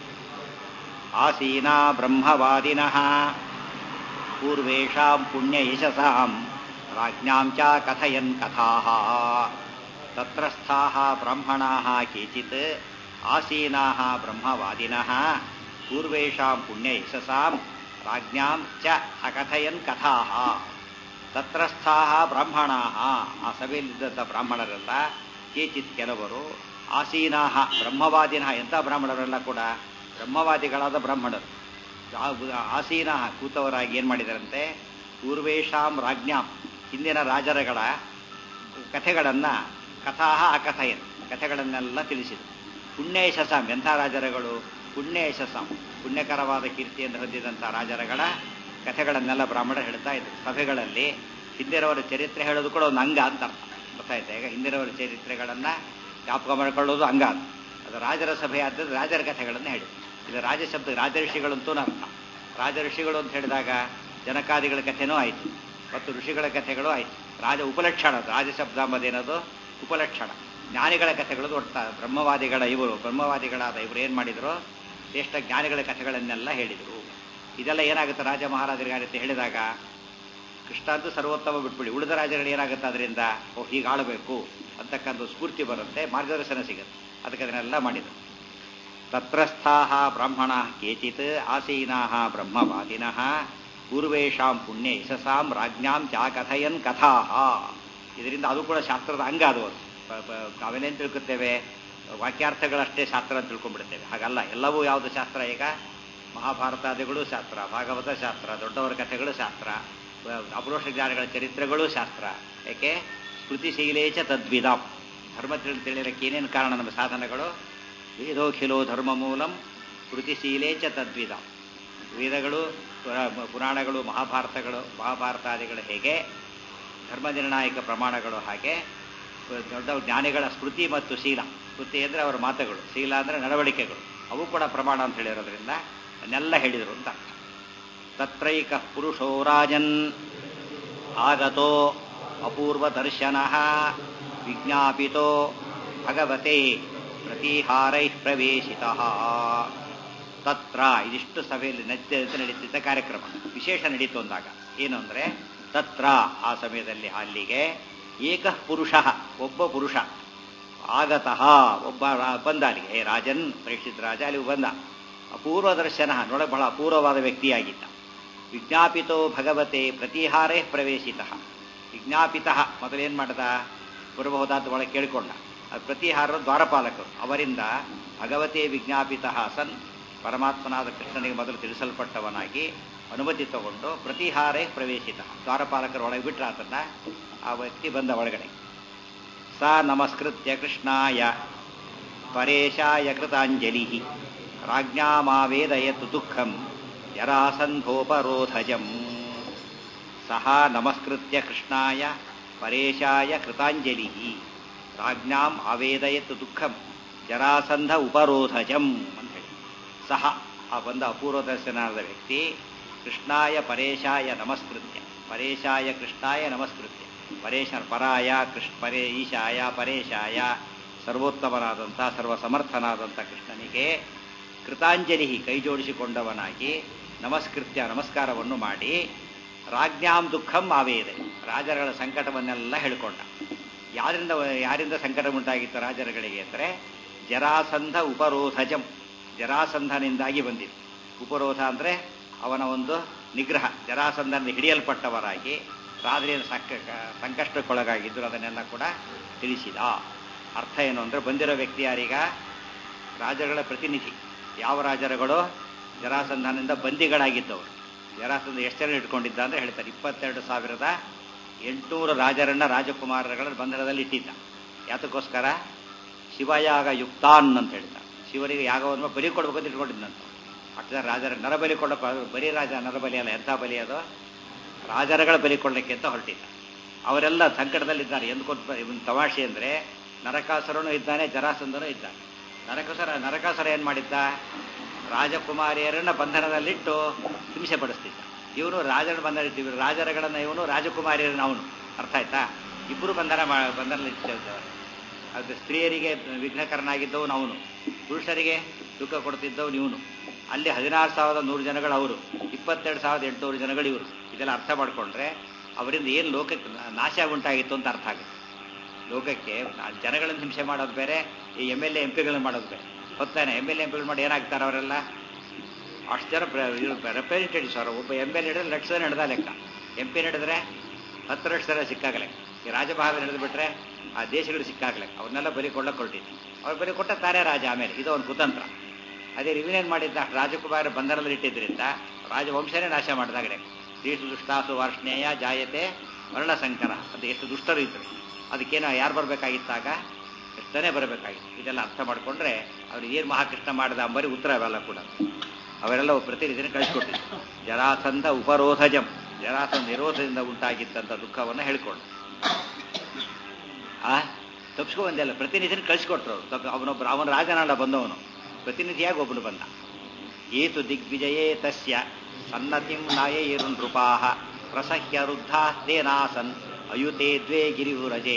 S1: ಆಸೀನಾ ಬ್ರಹ್ಮವಾದಿನಃ ಪೂರ್ವೇಷಾಂ ಪುಣ್ಯಯಶಸಾಂ ರಾಜ್ಞಾಂ ಚ ಕಥಯನ್ ಕಥಾಃ ತತ್ರಸ್ಥಾಃ ಬ್ರಾಹ್ಮಣಾಃ ಕೇಚಿತ್ ಆಸೀನಾಃ ಬ್ರಹ್ಮವಾದಿನಃ ಪೂರ್ವೇಷಾಂ ಪುಣ್ಯಯಶಸಾಂ ರಾಜ್ಞಾಂ ಚ ಅಕಥಯನ್ ಕಥಾಃ ತತ್ರಸ್ಥಾಃ ಬ್ರಾಹ್ಮಣಾಃ ಆ ಸಭೆಯಲ್ಲಿದ್ದಂಥ ಬ್ರಾಹ್ಮಣರೆಲ್ಲ ಕೇಚಿತ್ ಕೆಲವರು ಆಸೀನಾಹ ಬ್ರಹ್ಮವಾದಿನಃ ಎಂಥ ಬ್ರಾಹ್ಮಣರೆಲ್ಲ ಕೂಡ ಬ್ರಹ್ಮವಾದಿಗಳಾದ ಬ್ರಾಹ್ಮಣರು ಆಸೀನಃ ಕೂತವರಾಗಿ ಏನು ಮಾಡಿದರಂತೆ ಪೂರ್ವೇಶಾಂ ರಾಜ್ಞಾಂ ಹಿಂದಿನ ರಾಜರಗಳ ಕಥೆಗಳನ್ನು ಕಥಾ ಅಕಥಯನ್ ಕಥೆಗಳನ್ನೆಲ್ಲ ತಿಳಿಸಿದರು ಪುಣ್ಯೇಶಸಾಂ ಎಂಥ ರಾಜರುಗಳು ಪುಣ್ಯೇಶಸಾಂ ಪುಣ್ಯಕರವಾದ ಕೀರ್ತಿಯನ್ನು ಹೊಂದಿದಂಥ ರಾಜರುಗಳ ಕಥೆಗಳನ್ನೆಲ್ಲ ಬ್ರಾಹ್ಮಣರು ಹೇಳ್ತಾ ಇದ್ರು ಸಭೆಗಳಲ್ಲಿ ಹಿಂದಿನವರ ಚರಿತ್ರೆ ಹೇಳೋದು ಕೂಡ ಒಂದು ಅಂಗ ಅಂತ ಅರ್ಥ ಗೊತ್ತಾಯ್ತಾ ಈಗ ಹಿಂದಿನವರ ಚರಿತ್ರೆಗಳನ್ನ ಜ್ಞಾಪಕ ಮಾಡಿಕೊಳ್ಳೋದು ಅಂಗ ಅಂತ ಅದು ರಾಜರ ಸಭೆ ಆದ್ರೆ ರಾಜರ ಕಥೆಗಳನ್ನು ಹೇಳಿ ಇದು ರಾಜ ಶಬ್ದ ರಾಜಋಷಿಗಳಂತೂ ಅರ್ಥ ರಾಜಋಷಿಗಳು ಅಂತ ಹೇಳಿದಾಗ ಜನಕಾದಿಗಳ ಕಥೆನೂ ಆಯಿತು ಮತ್ತು ಋಷಿಗಳ ಕಥೆಗಳು ಆಯಿತು ರಾಜ ಉಪಲಕ್ಷಣ ಅದು. ರಾಜ ಶಬ್ದ ಎಂಬುದೇನದು ಉಪಲಕ್ಷಣ ಜ್ಞಾನಿಗಳ ಕಥೆಗಳು ಒಟ್ಟ ಬ್ರಹ್ಮವಾದಿಗಳ ಇವರು ಬ್ರಹ್ಮವಾದಿಗಳಾದ ಇವರು ಏನು ಮಾಡಿದ್ರು ಶ್ರೇಷ್ಠ ಜ್ಞಾನಿಗಳ ಕಥೆಗಳನ್ನೆಲ್ಲ ಹೇಳಿದರು ಇದೆಲ್ಲ ಏನಾಗುತ್ತೆ ರಾಜ ಮಹಾರಾಜರಿಗೆ ಆ ರೀತಿ ಹೇಳಿದಾಗ ಕೃಷ್ಣ ಅಂತೂ ಸರ್ವೋತ್ತಮ ಬಿಟ್ಬಿಡಿ ಉಳಿದ ರಾಜಗಳು ಏನಾಗುತ್ತೆ ಅದರಿಂದ ಓ ಹೀಗೆ ಆಳಬೇಕು ಅಂತಕ್ಕಂಥ ಸ್ಫೂರ್ತಿ ಬರುತ್ತೆ ಮಾರ್ಗದರ್ಶನ ಸಿಗುತ್ತೆ ಅದಕ್ಕೆ ಅದನ್ನೆಲ್ಲ ಮಾಡಿದರು ತತ್ರಸ್ಥಾ ಬ್ರಾಹ್ಮಣ ಕೇಚಿತ್ ಆಸೀನಾ ಬ್ರಹ್ಮವಾದಿನಃ ಪೂರ್ವೇಶಾಂ ಪುಣ್ಯ ಯಶಸಾಂ ರಾಜ್ಞಾಂ ಚ ಕಥಯನ್ ಕಥಾ ಇದರಿಂದ ಅದು ಕೂಡ ಶಾಸ್ತ್ರದ ಅಂಗ ಅದು ಅದು. ಪ- ಪ- ನಾವೇನೇನು ತಿಳ್ಕೊತೇವೆ ವಾಕ್ಯಾರ್ಥಗಳಷ್ಟೇ ಶಾಸ್ತ್ರ ಅಂತ ತಿಳ್ಕೊಂಡ್ಬಿಡ್ತೇವೆ ಹಾಗಲ್ಲ ಎಲ್ಲವೂ ಯಾವುದು ಶಾಸ್ತ್ರ ಈಗ ಮಹಾಭಾರತಾದಿಗಳು ಶಾಸ್ತ್ರ ಭಾಗವತ ಶಾಸ್ತ್ರ ದೊಡ್ಡವರ ಕಥೆಗಳು ಶಾಸ್ತ್ರ ಅಪರೋಷ ಜ್ಞಾನಗಳ ಚರಿತ್ರೆಗಳು ಶಾಸ್ತ್ರ ಯಾಕೆ ಸ್ಮೃತಿಶೀಲೇಚ ತದ್ವಿಧಾಂ ಧರ್ಮ ತಿಳಿ ತಿಳಿಯಲಿಕ್ಕೆ ಏನೇನು ಕಾರಣ ನಮ್ಮ ಸಾಧನಗಳು ವೇದೋಖಿಲೋ ಧರ್ಮ ಮೂಲಂ ಸ್ಮೃತಿಶೀಲೇಚ ತದ್ವಿಧಾಂ ವೇದಗಳು ಪುರಾ- ಪುರಾಣಗಳು ಮಹಾಭಾರತಗಳು ಮಹಾಭಾರತಾದಿಗಳು ಹೇಗೆ ಧರ್ಮ ನಿರ್ಣಾಯಕ ಪ್ರಮಾಣಗಳು ಹಾಗೆ ದೊಡ್ಡ ಜ್ಞಾನಿಗಳ ಸ್ಮೃತಿ ಮತ್ತು ಶೀಲ ಸ್ಮೃತಿ ಅಂದರೆ ಅವರ ಮಾತುಗಳು ಶೀಲ ಅಂದರೆ ನಡವಳಿಕೆಗಳು ಅವು ಕೂಡ ಪ್ರಮಾಣ ಅಂತ ಹೇಳಿರೋದ್ರಿಂದ ಅದನ್ನೆಲ್ಲ ಹೇಳಿದರು ಅಂತ ಅರ್ಥ ತತ್ರೈಕ ಪುರುಷೋ ರಾಜನ್ ಆಗತೋ ಅಪೂರ್ವ ದರ್ಶನ ವಿಜ್ಞಾಪಿತೋ ಭಗವತೆ ಪ್ರತಿಹಾರೈ ಪ್ರವೇಶಿತ ತತ್ರ ಇದಿಷ್ಟು ಸಭೆಯಲ್ಲಿ ನತ್ಯ ನಡೀತಿದ್ದ ಕಾರ್ಯಕ್ರಮ ವಿಶೇಷ ನಡೀತು ಅಂದಾಗ ಏನು ಅಂದ್ರೆ ತತ್ರ ಆ ಸಮಯದಲ್ಲಿ ಅಲ್ಲಿಗೆ ಏಕ ಪುರುಷ ಒಬ್ಬ ಪುರುಷ ಆಗತಃ ಒಬ್ಬ ರಾ- ಬಂದ ಅಲ್ಲಿಗೆ ಹೇ ರಾಜನ್ ಪರೀಕ್ಷಿತ್ ರಾಜ ಅಲ್ಲಿಗೆ ಬಂದ ಅಪೂರ್ವ ದರ್ಶನ ನೋಡ ಬಹಳ ಅಪೂರ್ವವಾದ ವ್ಯಕ್ತಿಯಾಗಿದ್ದ ವಿಜ್ಞಾಪಿತೋ ಭಗವತೆ ಪ್ರತಿಹಾರೇ ಪ್ರವೇಶಿತ ವಿಜ್ಞಾಪಿತ ಮೊದಲೇನ್ ಮಾಡ್ದ ಬರಬಹುದಾದ ಒಳಗೆ ಕೇಳಿಕೊಂಡ ಅದು ಪ್ರತಿಹಾರ ದ್ವಾರಪಾಲಕರು ಅವರಿಂದ ಭಗವತೆ ವಿಜ್ಞಾಪಿತ ಸನ್ ಪರಮಾತ್ಮನಾದ ಕೃಷ್ಣನಿಗೆ ಮೊದಲು ತಿಳಿಸಲ್ಪಟ್ಟವನಾಗಿ ಅನುಮತಿ ತಗೊಂಡು ಪ್ರತಿಹಾರೇ ಪ್ರವೇಶಿತ ದ್ವಾರಪಾಲಕರು ಒಳಗೆ ಬಿಟ್ರ ಆತನ್ನ ಆ ವ್ಯಕ್ತಿ ಬಂದ ಒಳಗಡೆ ಸ ನಮಸ್ಕೃತ್ಯ ಕೃಷ್ಣಾಯ ಪರೇಶಾಯ ಕೃತಾಂಜಲಿ ರಾಜ್ಞಾಮಾವೇದಯತು ದುಃಖಂ ಜರಾಸಂಧೋಪರೋಧಜಂ ಸಹ ನಮಸ್ಕೃತ್ಯ ಕೃಷ್ಣಾಯ ಪರೇಶಾಯ ಕೃತಾಂಜಲಿ ರಾಜ್ಞಾಂ ಆವೇದಯತ್ ದುಃಖಂ ಜರಾಸಂಧ ಉಪರೋಧಜಂ ಅಂತ ಹೇಳಿ ಸಹ ಆ ಬಂದ ಅಪೂರ್ವ ದರ್ಶನದ ವ್ಯಕ್ತಿ ಕೃಷ್ಣಾಯ ಪರೇಶಾಯ ನಮಸ್ಕೃತ್ಯ ಪರೇಶಾಯ ಕೃಷ್ಣಾಯ ನಮಸ್ಕೃತ್ಯ ಪರೇಶ ಪರಾಯ ಕೃಷ್ಣ ಪರೇ ಈಶಾಯ ಪರೇಶಾಯ ಸರ್ವೋತ್ತಮನಾದಂಥ ಸರ್ವಸಮರ್ಥನಾದಂಥ ಕೃಷ್ಣನಿಗೆ ಕೃತಾಂಜಲಿ ಕೈ ಜೋಡಿಸಿಕೊಂಡವನಾಗಿ ನಮಸ್ಕೃತ್ಯ ನಮಸ್ಕಾರವನ್ನು ಮಾಡಿ ರಾಜ್ಞಾಂ ದುಃಖಂ ಆವೇದೆ ರಾಜರುಗಳ ಸಂಕಟವನ್ನೆಲ್ಲ ಹೇಳಿಕೊಂಡ ಯಾರಿಂದ ಯಾರಿಂದ ಸಂಕಟ ಉಂಟಾಗಿತ್ತು ರಾಜರುಗಳಿಗೆ ಅಂದರೆ ಜರಾಸಂಧ ಉಪರೋಧಜಂ ಜರಾಸಂಧನಿಂದಾಗಿ ಬಂದಿತ್ತು ಉಪರೋಧ ಅಂದರೆ ಅವನ ಒಂದು ನಿಗ್ರಹ ಜರಾಸಂಧನ ಹಿಡಿಯಲ್ಪಟ್ಟವರಾಗಿ ರಾಜರಿಂದ ಸಂಕ ಸಂಕಷ್ಟಕ್ಕೊಳಗಾಗಿದ್ದರು ಅದನ್ನೆಲ್ಲ ಕೂಡ ತಿಳಿಸಿದ ಅರ್ಥ ಏನು ಅಂದರೆ ಬಂದಿರೋ ವ್ಯಕ್ತಿ ಯಾರೀಗ ರಾಜಗಳ ಪ್ರತಿನಿಧಿ ಯಾವ ರಾಜರುಗಳು ಜರಾಸಂಧಾನದಿಂದ ಬಂದಿಗಳಾಗಿದ್ದವರು ಜರಾಸಂಧ ಎಷ್ಟು ಜನ ಇಟ್ಕೊಂಡಿದ್ದ ಅಂದ್ರೆ ಹೇಳ್ತಾರೆ ಇಪ್ಪತ್ತೆರಡು ಸಾವಿರದ ಎಂಟುನೂರು ರಾಜರನ್ನ ರಾಜಕುಮಾರಗಳ ಬಂಧನದಲ್ಲಿ ಇಟ್ಟಿದ್ದ ಯಾತಕ್ಕೋಸ್ಕರ ಶಿವಯಾಗ ಯುಕ್ತಾನ್ ಅಂತ ಹೇಳ್ತಾರೆ ಶಿವರಿಗೆ ಯಾಗವನ್ನು ಬಲಿ ಕೊಡ್ಬೇಕು ಅಂತ ಇಟ್ಕೊಂಡಿದ್ದಂತ ಅಟ್ಟ ರಾಜರ ನರಬಲಿ ಕೊಡಕ್ಕೆ ಬರೀ ರಾಜ ನರಬಲಿ ಅಲ್ಲ ಎಂಥ ಬಲಿ ಅದು ರಾಜರಗಳ ಬಲಿ ಕೊಡಲಿಕ್ಕೆ ಅಂತ ಹೊರಟಿದ್ದ ಅವರೆಲ್ಲ ಸಂಕಟದಲ್ಲಿದ್ದಾರೆ ಎಂದ್ಕೊತ್ ಇವನ್ ತಮಾಷೆ ಅಂದ್ರೆ ನರಕಾಸುರನು ಇದ್ದಾನೆ ಜರಾಸಂಧನೂ ಇದ್ದಾನೆ ನರಕಾಸುರ ನರಕಾಸುರ ಏನ್ ಮಾಡಿದ್ದ ರಾಜಕುಮಾರಿಯರನ್ನ ಬಂಧನದಲ್ಲಿಟ್ಟು ಹಿಂಸೆ ಪಡಿಸ್ತಿದ್ದ ಇವನು ರಾಜರ ಬಂಧನ ಇಟ್ಟಿವಿ ರಾಜರಗಳನ್ನ ಇವನು ರಾಜಕುಮಾರಿಯರನ್ನ ಅವನು ಅರ್ಥ ಆಯ್ತಾ ಇಬ್ಬರು ಬಂಧನ ಮಾ- ಬಂಧನದಲ್ಲಿ ಇಟ್ಟಿದ್ದವರು ಅದು ಸ್ತ್ರೀಯರಿಗೆ ವಿಘ್ನಕರನಾಗಿದ್ದವನು ಅವನು ಪುರುಷರಿಗೆ ದುಃಖ ಕೊಡ್ತಿದ್ದವನು ಇವನು ಅಲ್ಲಿ ಹದಿನಾರು ಸಾವಿರದ ನೂರು ಜನಗಳು ಅವರು ಇಪ್ಪತ್ತೆರಡು ಸಾವಿರದ ಎಂಟುನೂರು ಜನಗಳು ಇವರು ಇದೆಲ್ಲ ಅರ್ಥ ಮಾಡ್ಕೊಂಡ್ರೆ ಅವರಿಂದ ಏನು ಲೋಕಕ್ಕೆ ನಾಶ ಉಂಟಾಗಿತ್ತು ಅಂತ ಅರ್ಥ ಆಗುತ್ತೆ ಲೋಕಕ್ಕೆ ಆ ಜನಗಳನ್ನು ಹಿಂಸೆ ಮಾಡೋದು ಬೇರೆ ಈ ಎಮ್ ಎಲ್ ಎ ಎಂ ಪಿಗಳನ್ನು ಮಾಡೋದು ಬೇರೆ ಹೊತ್ತಾನೆ ಎಮ್ ಎಲ್ ಎ ಎಂ ಪಿಗಳು ಮಾಡಿ ಏನಾಗ್ತಾರೆ ಅವರೆಲ್ಲ ಅಷ್ಟು ಜನ ರೆಪ್ರೆಸೆಂಟೇಟಿವ್ಸ್ ಅವರು ಒಬ್ಬ ಎಮ್ ಎಲ್ ಹಿಡಿದ್ರೆ ಲಕ್ಷ ಜನ ಹಿಡ್ದ ಲೆಕ್ಕ ಎಂ ಪಿ ಹಿಡಿದ್ರೆ ಹತ್ತು ಲಕ್ಷ ಜನ ಸಿಕ್ಕಾಗ ಲೆಕ್ಕ ಈ ರಾಜಭಾಗ ಹಿಡಿದು ಬಿಟ್ರೆ ಆ ದೇಶಗಳು ಸಿಕ್ಕಾಗ ಲೆಕ್ಕ ಅವ್ರನ್ನೆಲ್ಲ ಬಲಿ ಕೊಡ್ಲಕ್ಕೆ ಹೊರಟಿದ್ದು ಅವ್ರು ಬಲಿ ಕೊಟ್ಟ ತಾನೇ ರಾಜ ಆಮೇಲೆ ಇದು ಒಂದು ಕುತಂತ್ರ ಅದೇ ರಿವಿನೇನ್ ಮಾಡಿದ್ದ ರಾಜಕುಮಾರ ಬಂಧನದಲ್ಲಿ ಇಟ್ಟಿದ್ರಿಂದ ರಾಜವಂಶನೇ ನಾಶ ಮಾಡಿದಾಗ ಲೆಕ್ಕ ಶ್ರೀಸು ದುಷ್ಟಾಸು ವಾರ್ಷ್ಣೇಯ ಜಾಯತೆ ವರ್ಣಸಂಕರ ಅದು ಎಷ್ಟು ದುಷ್ಟರು ಇದ್ರು ಅದಕ್ಕೇನೋ ಯಾರು ಬರಬೇಕಾಗಿತ್ತಾಗ ಅಂತಾನೆ ಬರಬೇಕಾಗಿತ್ತು ಇದೆಲ್ಲ ಅರ್ಥ ಮಾಡ್ಕೊಂಡ್ರೆ ಅವ್ರು ಏನು ಮಹಾಕೃಷ್ಣ ಮಾಡಿದ ಅಂಬರಿ ಉತ್ತರ ಅವೆಲ್ಲ ಕೂಡ ಅವರೆಲ್ಲ ಪ್ರತಿನಿಧಿನ ಕಳಿಸ್ಕೊಟ್ಟಿದ್ರು ಜರಾಸಂಧ ಉಪರೋಧಜಂ ಜರಾಸಂಧ ನಿರೋಧದಿಂದ ಉಂಟಾಗಿದ್ದಂಥ ದುಃಖವನ್ನು ಹೇಳ್ಕೊಂಡು ಆ ತಪ್ಪಿಸ್ಕೊಂಬಂದಲ್ಲ ಪ್ರತಿನಿಧಿನ ಕಳಿಸ್ಕೊಟ್ರು ಅವರು ತಪ್ಪು ಅವನೊಬ್ಬರು ಅವನ ರಾಜನಾಡ ಬಂದವನು ಪ್ರತಿನಿಧಿಯಾಗಿ ಒಬ್ಬನು ಬಂದ ಏತು ದಿಗ್ವಿಜಯೇ ತಸ್ಯ ಸನ್ನತಿಂ ನಾಯೇರು ನೃಪಾಹ ಪ್ರಸಹ್ಯ ವೃದ್ಧಾಸ್ತೇನಾಸನ್ ಅಯುತೆ ದ್ವೇ ಗಿರಿಹುರಜೇ